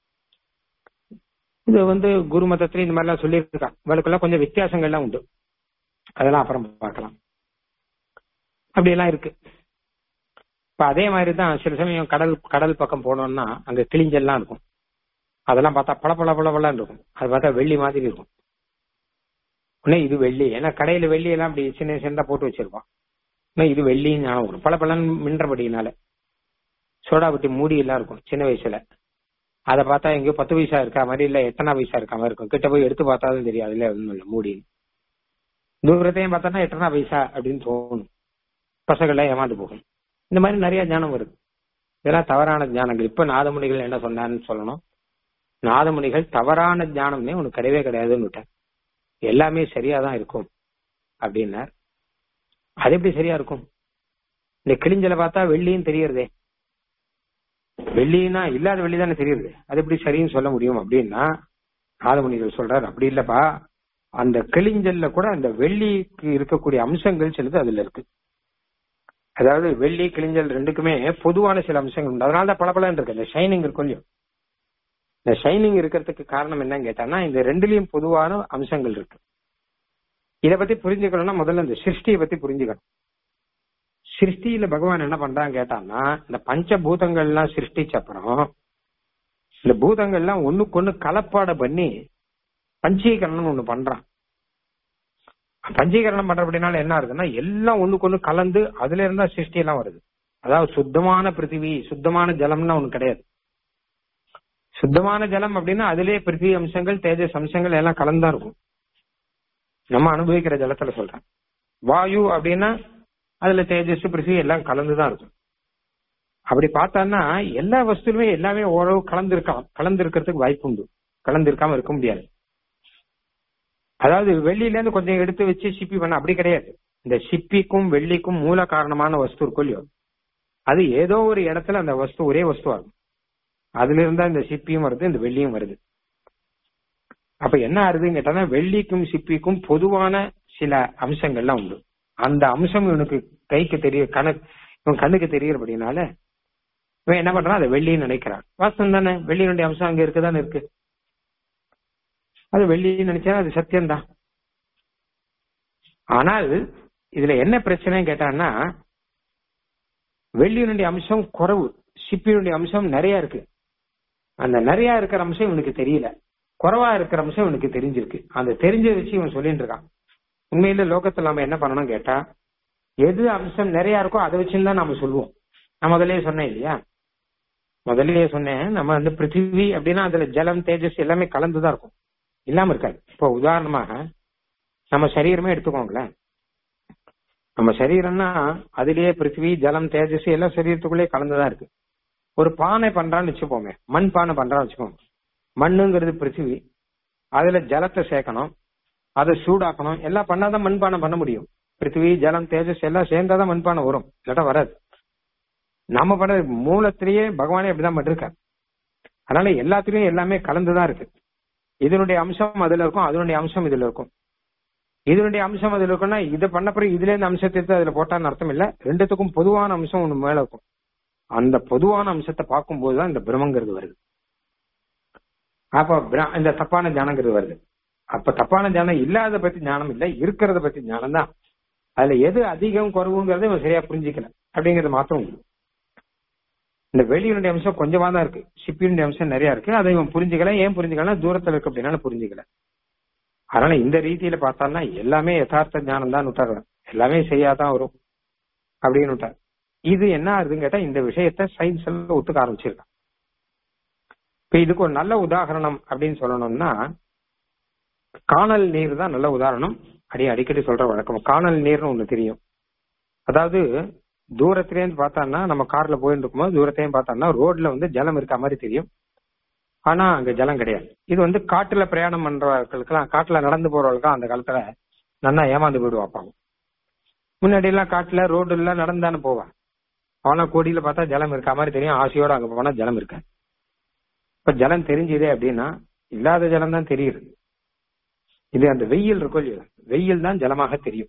A: இது வந்து குரு மதத்துல இந்த மாதிரிலாம் சொல்லியிருக்கான் இவளுக்கெல்லாம் கொஞ்சம் வித்தியாசங்கள்லாம் உண்டு அதெல்லாம் அப்புறம் பார்க்கலாம் அப்படியெல்லாம் இருக்கு இப்ப அதே மாதிரி தான் சில சமயம் கடல் கடல் பக்கம் போனோம்னா அங்க கிளிஞ்சல்லாம் இருக்கும் அதெல்லாம் பார்த்தா பல பல பல பலன்னு இருக்கும் அது பார்த்தா வெள்ளி மாதிரி இருக்கும் உடனே இது வெள்ளி ஏன்னா கடையில வெள்ளி எல்லாம் அப்படி சின்ன சின்னதா போட்டு வச்சிருப்பான் உடனே இது வெள்ளின்னு ஞாபகம் வரும் பல பலன் மின்றபடினால சோடா புட்டி மூடி எல்லாம் இருக்கும் சின்ன வயசுல அதை பார்த்தா எங்கேயோ பத்து பைசா இருக்கா மாதிரி இல்ல எத்தனை பைசா இருக்கா மாதிரி இருக்கும் கிட்ட போய் எடுத்து பார்த்தாலும் தெரியாது இல்ல ஒண்ணும் இல்ல மூடி தூரத்தையும் பார்த்தோன்னா எத்தனை பைசா அப்படின்னு தோணும் பசங்கள்லாம் ஏமாந்து போகும் இந்த மாதிரி நிறைய ஞானம் வருது இதெல்லாம் தவறான ஞானங்கள் இப்ப நாதமுனிகள் என்ன சொன்னான்னு சொல்லணும் நாதமுனிகள் தவறான ஞானம்னே உனக்கு கிடையவே கிடையாதுன்னு விட்டேன் எல்லாமே சரியா தான் இருக்கும் அப்படின்னார் அது எப்படி சரியா இருக்கும் இந்த கிழிஞ்சல பார்த்தா வெள்ளியும் தெரியறதே வெள்ளினா இல்லாத வெள்ளி தானே தெரியுது அது எப்படி சரின்னு சொல்ல முடியும் அப்படின்னா நாதமுனிகள் சொல்றாரு அப்படி இல்லப்பா அந்த கிழிஞ்சல்ல கூட அந்த வெள்ளிக்கு இருக்கக்கூடிய அம்சங்கள் சிலது அதுல இருக்கு அதாவது வெள்ளி கிழிஞ்சல் ரெண்டுக்குமே பொதுவான சில அம்சங்கள் உண்டு அதனால தான் பளபளன்னு இருக்கு இந்த ஷைனிங் இருக்கும் இல்லையோ இந்த ஷைனிங் இருக்கிறதுக்கு காரணம் என்னன்னு கேட்டான்னா இந்த ரெண்டுலயும் பொதுவான அம்சங்கள் இருக்கு இத பத்தி புரிஞ்சுக்கணும்னா முதல்ல இந்த சிருஷ்டியை பத்தி புரிஞ்சுக்கணும் சிருஷ்டியில பகவான் என்ன பண்றான்னு கேட்டான்னா இந்த பஞ்சபூதங்கள்லாம் சிருஷ்டிச்ச அப்புறம் இந்த பூதங்கள்லாம் ஒண்ணுக்கு ஒண்ணு கலப்பாட பண்ணி பஞ்சீகரணம் ஒண்ணு பண்றான் பஞ்சீகரணம் பண்றபடினால என்ன ஆகுதுன்னா எல்லாம் ஒண்ணுக்கு ஒண்ணு கலந்து அதுல இருந்தா சிருஷ்டி எல்லாம் வருது அதாவது சுத்தமான பிருத்திவி சுத்தமான ஜலம்னா ஒண்ணு கிடையாது சுத்தமான ஜலம் அப்படின்னா அதுலயே பிருத்திவி அம்சங்கள் தேஜஸ் அம்சங்கள் எல்லாம் கலந்தா இருக்கும் நம்ம அனுபவிக்கிற ஜலத்துல சொல்றேன் வாயு அப்படின்னா அதுல தேஜஸ் பிருத்திவி எல்லாம் கலந்துதான் இருக்கும் அப்படி பார்த்தான்னா எல்லா வஸ்துலுமே எல்லாமே ஓரளவு கலந்துருக்கலாம் கலந்து இருக்கிறதுக்கு வாய்ப்பு உண்டு கலந்து இருக்காம இருக்க முடியாது அதாவது வெள்ளியில இருந்து கொஞ்சம் எடுத்து வச்சு சிப்பி பண்ண அப்படி கிடையாது இந்த சிப்பிக்கும் வெள்ளிக்கும் மூல காரணமான வஸ்து இருக்கும் இல்லையோ அது ஏதோ ஒரு இடத்துல அந்த வஸ்து ஒரே வஸ்துவா இருக்கும் அதுல இருந்தா இந்த சிப்பியும் வருது இந்த வெள்ளியும் வருது அப்ப என்ன ஆறுதுன்னு கேட்டானா வெள்ளிக்கும் சிப்பிக்கும் பொதுவான சில அம்சங்கள்லாம் உண்டு அந்த அம்சம் இவனுக்கு கைக்கு தெரிய கணக்கு இவன் கண்ணுக்கு தெரியறபடினால இவன் என்ன பண்றான் அதை வெள்ளின்னு நினைக்கிறான் வாஸ்தவம் தானே வெள்ளியினுடைய அம்சம் அங்க இருக்குதானே இருக்கு அது வெள்ளின்னு நினைச்சா அது சத்தியம்தான் ஆனால் இதுல என்ன பிரச்சனைன்னு கேட்டான்னா வெள்ளியினுடைய அம்சம் குறைவு சிப்பியினுடைய அம்சம் நிறைய இருக்கு அந்த நிறைய இருக்கிற அம்சம் இவனுக்கு தெரியல குறைவா இருக்கிற அம்சம் இவனுக்கு தெரிஞ்சிருக்கு அந்த தெரிஞ்சதை வச்சு இவன் சொல்லிட்டு இருக்கான் உண்மையில லோகத்துல நம்ம என்ன பண்ணணும் கேட்டா எது அம்சம் நிறைய இருக்கோ அதை வச்சுன்னு தான் நாம சொல்லுவோம் நான் முதல்லயே சொன்னேன் இல்லையா முதல்லயே சொன்னேன் நம்ம வந்து பிருத்திவி அப்படின்னா அதுல ஜலம் தேஜஸ் எல்லாமே கலந்துதான் இருக்கும் இல்லாம இருக்காது இப்போ உதாரணமாக நம்ம சரீரமே எடுத்துக்கோங்களேன் நம்ம சரீரம்னா அதுலயே பிருத்திவி ஜலம் தேஜஸ் எல்லாம் சரீரத்துக்குள்ளே கலந்துதான் இருக்கு ஒரு பானை பண்றான்னு வச்சுப்போமே மண் பானை பண்றான்னு வச்சுக்கோங்க மண்ணுங்கிறது பிருத்திவி அதுல ஜலத்தை சேர்க்கணும் அதை சூடாக்கணும் எல்லாம் பண்ணாதான் மண்பானை பண்ண முடியும் பிருத்திவி ஜலம் தேஜஸ் எல்லாம் சேர்ந்தாதான் மண்பானை வரும் இல்லாட்டா வராது நாம பண்ண மூலத்திலேயே பகவானே அப்படிதான் பண்ணிருக்காரு அதனால எல்லாத்துலயும் எல்லாமே கலந்துதான் இருக்கு இதனுடைய அம்சம் அதுல இருக்கும் அதனுடைய அம்சம் இதுல இருக்கும் இதனுடைய அம்சம் அதுல இருக்குன்னா இதை பண்ண பிறகு இதுல இருந்து அம்சத்தை எடுத்து அதுல போட்டான்னு அர்த்தம் இல்ல ரெண்டுத்துக்கும் பொதுவான அம்சம் ஒண்ணு மேல இருக்கும் அந்த பொதுவான அம்சத்தை பார்க்கும்போதுதான் இந்த பிரம்மங்கிறது வருது அப்ப பிர- இந்த தப்பான ஞானங்கிறது வருது அப்ப தப்பான ஞானம் இல்லாத பத்தி ஞானம் இல்ல இருக்கிறத பத்தி ஞானம் தான் அதுல எது அதிகம் குறைவுங்கிறத இவன் சரியா புரிஞ்சுக்கல அப்படிங்கறது மாத்திரம் உண்டு. இந்த வெளியினுடைய அம்சம் கொஞ்சமா தான் இருக்கு சிப்பியினுடைய அம்சம் நிறைய இருக்கு அதை இவன் புரிஞ்சுக்கல ஏன் புரிஞ்சுக்கல தூரத்துல இருக்கு அப்படின்னால புரிஞ்சுக்கல அதனால இந்த ரீதியில பார்த்தான்னா எல்லாமே யதார்த்த ஞானம் தான் விட்டாரு எல்லாமே செய்யாதான் வரும் அப்படின்னு விட்டார் இது என்ன ஆகுதுன்னு கேட்டா இந்த விஷயத்த சயின்ஸ் எல்லாம் ஒத்துக்க ஆரம்பிச்சிருக்கான் இப்ப இதுக்கு ஒரு நல்ல உதாரணம் அப்படின்னு சொல்லணும்னா காணல் நீர் தான் நல்ல உதாரணம் அடி அடிக்கடி சொல்ற வழக்கம் காணல் நீர்னு ஒண்ணு தெரியும் அதாவது தூரத்திலேருந்து பார்த்தான்னா நம்ம கார்ல போயிட்டு இருக்கும்போது தூரத்தையும் பார்த்தான்னா ரோட்ல வந்து ஜலம் இருக்க மாதிரி தெரியும் ஆனா அங்க ஜலம் கிடையாது இது வந்து காட்டுல பிரயாணம் பண்றவர்களுக்கெல்லாம் காட்டுல நடந்து போறவர்களுக்கு அந்த காலத்துல நல்லா ஏமாந்து போயிடு வைப்பாங்க முன்னாடி எல்லாம் காட்டுல ரோடு எல்லாம் நடந்தானே போவான் ஆனா கோடியில பார்த்தா ஜலம் இருக்க மாதிரி தெரியும் ஆசையோட அங்க போனா ஜலம் இருக்க இப்ப ஜலம் தெரிஞ்சுதே அப்படின்னா இல்லாத ஜலம் தான் தெரியுது இது அந்த வெயில் இருக்கும் இல்லையோ வெயில் தான் ஜலமாக தெரியும்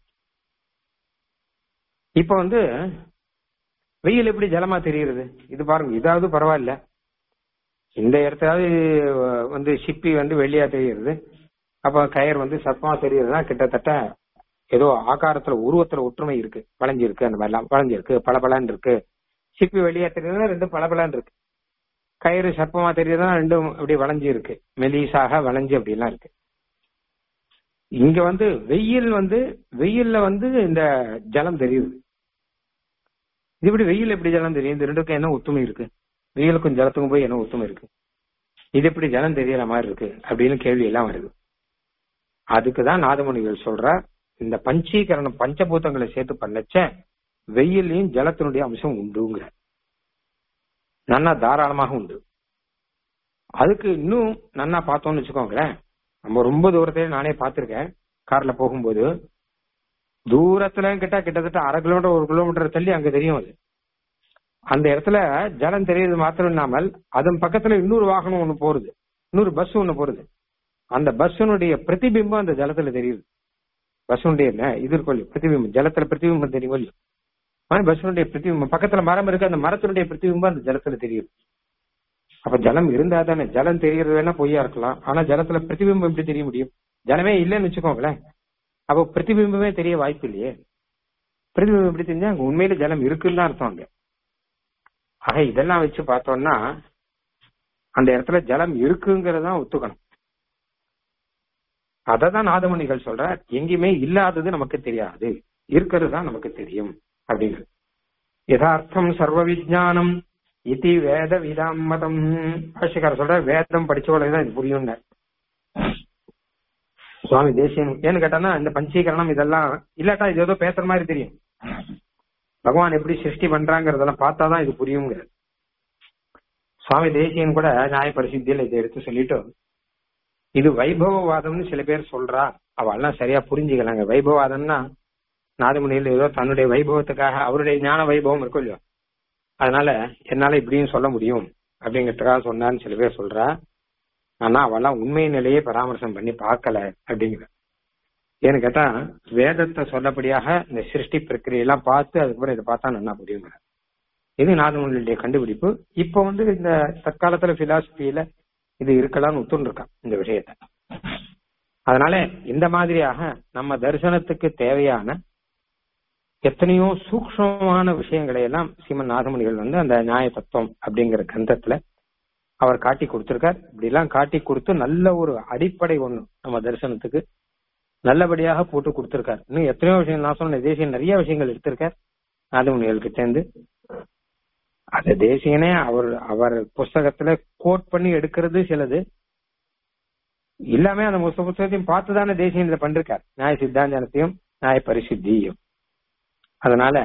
A: இப்ப வந்து வெயில் எப்படி ஜலமா தெரியுது இது பாருங்க இதாவது பரவாயில்ல இந்த இடத்தாவது வந்து சிப்பி வந்து வெள்ளியா தெரியுது அப்ப கயர் வந்து சர்ப்பமா தெரியுதுன்னா கிட்டத்தட்ட ஏதோ ஆகாரத்துல உருவத்துல ஒற்றுமை இருக்கு வளைஞ்சிருக்கு அந்த மாதிரிலாம் வளைஞ்சிருக்கு பளபளன்னு இருக்கு சிப்பி வெளியா தெரியுதுன்னா ரெண்டும் பளபளன்னு இருக்கு கயிறு சர்ப்பமா தெரியுதுன்னா ரெண்டும் அப்படி வளைஞ்சு இருக்கு மெலிசாக வளைஞ்சு அப்படிலாம் இருக்கு இங்க வந்து வெயில் வந்து வெயில்ல வந்து இந்த ஜலம் தெரியுது இது இப்படி வெயில் எப்படி ஜலம் தெரியும் இந்த ரெண்டுக்கும் என்ன ஒத்துமை இருக்கு வெயிலுக்கும் ஜலத்துக்கும் போய் என்ன ஒத்துமை இருக்கு இது எப்படி ஜலம் தெரியற மாதிரி இருக்கு அப்படின்னு கேள்வி எல்லாம் வருது அதுக்குதான் நாதமுனிகள் சொல்ற இந்த பஞ்சீகரணம் பஞ்சபூதங்களை சேர்த்து பண்ணச்ச வெயிலையும் ஜலத்தினுடைய அம்சம் உண்டுங்கிற நன்னா தாராளமாக உண்டு அதுக்கு இன்னும் நன்னா பார்த்தோம்னு வச்சுக்கோங்களேன் நம்ம ரொம்ப தூரத்துல நானே பார்த்திருக்கேன் கார்ல போகும்போது தூரத்துல கிட்ட கிட்டத்தட்ட அரை கிலோமீட்டர் ஒரு கிலோமீட்டர் தள்ளி அங்க தெரியும் அது அந்த இடத்துல ஜலம் தெரியுது மாத்திரம் இல்லாமல் அதன் பக்கத்துல இன்னொரு வாகனம் ஒண்ணு போறது இன்னொரு பஸ் ஒண்ணு போறது அந்த பஸ்ஸனுடைய பிரதிபிம்பம் அந்த ஜலத்துல தெரியுது பஸ்ஸுடைய இது இருக்கும் இல்லையோ, பிரதிபிம்பம் ஜலத்துல பிரதிபிம்பம் தெரியும் இல்லையோ ஆனா பஸ்ஸுடைய பிரதிபிம்பம் பக்கத்துல மரம் இருக்கு அந்த மரத்தினுடைய பிரதிபிம்பம் அந்த ஜலத்துல தெரியுது அப்ப ஜலம் இருந்தா தானே ஜலம் தெரியறது வேணா பொய்யா இருக்கலாம் ஆனா ஜலத்துல பிரதிபிம்பம் எப்படி தெரிய முடியும் ஜலமே இல்லைன்னு வச்சுக்கோங்களேன் அப்போ பிரதிபிம்பமே தெரிய வாய்ப்பு இல்லையே பிரதிபிம்பம் எப்படி தெரிஞ்சா அங்க உண்மையில ஜலம் இருக்குன்னு தான் அர்த்தம் அங்க ஆக இதெல்லாம் வச்சு பார்த்தோம்னா அந்த இடத்துல ஜலம் இருக்குங்கிறதான் ஒத்துக்கணும் அததான் நாதமணிகள் சொல்ற எங்கேயுமே இல்லாதது நமக்கு தெரியாது இருக்கிறது தான் நமக்கு தெரியும் அப்படிங்கிறது யதார்த்தம் சர்வ விஜானம் இதி வேத விதாம் மதம் பாஷிக்கார சொல்ற வேதம் படிச்சவங்களுக்கு தான் இது புரியும் சுவாமி தேசியம் ஏன்னு கேட்டானா இந்த பஞ்சீகரணம் இதெல்லாம் இல்லாட்டா இது ஏதோ பேசுற மாதிரி தெரியும் பகவான் எப்படி சிருஷ்டி பண்றாங்கிறதெல்லாம் பார்த்தாதான் இது புரியுங்கிற சுவாமி தேசியன் கூட நியாய பரிசுத்தியில் இதை எடுத்து சொல்லிட்டு இது வைபவவாதம்னு சில பேர் சொல்றா அவெல்லாம் சரியா புரிஞ்சுக்கலாங்க வைபவவாதம்னா நாதமுனியில் ஏதோ தன்னுடைய வைபவத்துக்காக அவருடைய ஞான வைபவம் இருக்கும் இல்லையோ அதனால என்னால இப்படியும் சொல்ல முடியும் அப்படிங்கிறதுக்காக சொன்னான்னு சில பேர் சொல்றா ஆனா அவெல்லாம் உண்மை நிலையே பராமர்சம் பண்ணி பார்க்கல அப்படிங்கிற ஏன்னு கேட்டா வேதத்தை சொல்லபடியாக இந்த சிருஷ்டி பிரக்கிரியெல்லாம் பார்த்து அதுக்கப்புறம் இதை பார்த்தா நல்லா புரியுங்க இது நாதமுனிகளுடைய கண்டுபிடிப்பு இப்போ வந்து இந்த தற்காலத்துல பிலாசபியில இது இருக்கலாம்னு ஒத்துன்னு இருக்கான் இந்த விஷயத்த அதனால இந்த மாதிரியாக நம்ம தரிசனத்துக்கு தேவையான எத்தனையோ சூக்ஷ்மமான விஷயங்களை எல்லாம் சீமன் நாதமுனிகள் வந்து அந்த நியாய தத்துவம் அப்படிங்கிற கிரந்தத்துல அவர் காட்டி கொடுத்திருக்கார் இப்படி எல்லாம் காட்டி கொடுத்து நல்ல ஒரு அடிப்படை ஒண்ணு நம்ம தரிசனத்துக்கு நல்லபடியாக போட்டு கொடுத்திருக்கார் இன்னும் எத்தனையோ விஷயம் நான் சொன்ன தேசியம் நிறைய விஷயங்கள் எடுத்திருக்கார் நாதமுனிகளுக்கு சேர்ந்து அது தேசியனே அவர் அவர் புஸ்தகத்துல கோட் பண்ணி எடுக்கிறது சிலது எல்லாமே அந்த புஸ்த புஸ்தகத்தையும் பார்த்துதானே தேசியம் இதை பண்ணிருக்கார் நியாய சித்தாந்தனத்தையும் நியாய பரிசுத்தியும் அதனால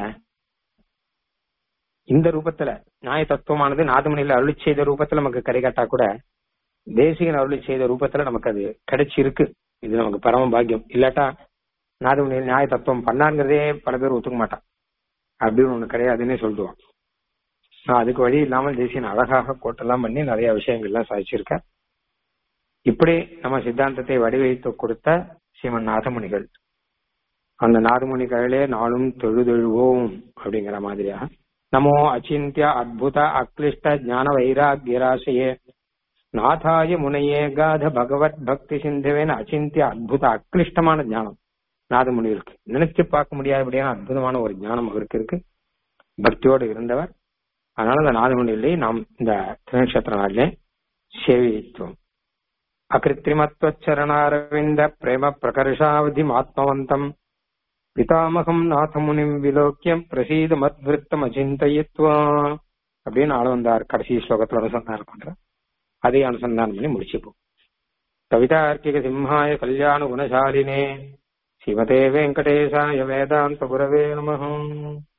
A: இந்த ரூபத்துல நியாய தத்துவமானது நாதமணியில அருளி செய்த ரூபத்துல நமக்கு கரை காட்டா கூட தேசிகன் அருளி செய்த ரூபத்துல நமக்கு அது கிடைச்சிருக்கு இது நமக்கு பரம பாக்கியம் இல்லாட்டா நாதமணியில் நியாய தத்துவம் பண்ணாங்கிறதே பல பேர் ஒத்துக்க மாட்டான் அப்படின்னு ஒண்ணு கிடையாதுன்னே சொல்லுவான் நான் அதுக்கு வழி இல்லாமல் தேசியன் அழகாக கோட்டெல்லாம் பண்ணி நிறைய விஷயங்கள்லாம் சாதிச்சிருக்கேன் இப்படி நம்ம சித்தாந்தத்தை வடிவமைத்து கொடுத்த ஸ்ரீமன் நாதமுனிகள் அந்த நாதமுனிகளே நாளும் தொழுதொழுவோம் அப்படிங்கிற மாதிரியாக நமோ அச்சிந்திய அத்புத அக்லிஷ்ட ஞான வைராகியராசையே நாதாய முனையே காத பகவத் பக்தி சிந்துவேன் அச்சிந்திய அத்புத அக்லிஷ்டமான ஞானம் நாதமுனிகளுக்கு நினைச்சு பார்க்க முடியாதபடியான அற்புதமான ஒரு ஞானம் அவருக்கு இருக்கு பக்தியோடு இருந்தவர் அதனால அந்த நாதமுனிகளை நாம் இந்த திருநட்சத்திர நாளிலே சேவித்தோம் அகிருத்திரிமத்வச்சரணாரவிந்த பிரேம பிரகர்ஷாவதி ஆத்மவந்தம் பிதாமகம் நாதமுனிம் விலோக்கியம் பிரசீத மத்விருத்தம் அச்சிந்தயித்வா அப்படின்னு ஆள வந்தார் கடைசி ஸ்லோகத்துல அனுசந்தானம் பண்ற அதே அனுசந்தானம் பண்ணி முடிச்சுப்போம் கவிதார்க்கிக சிம்ஹாய கல்யாண குணசாலினே ஸ்ரீமதே வெங்கடேசாய வேதாந்த குரவே நமகம்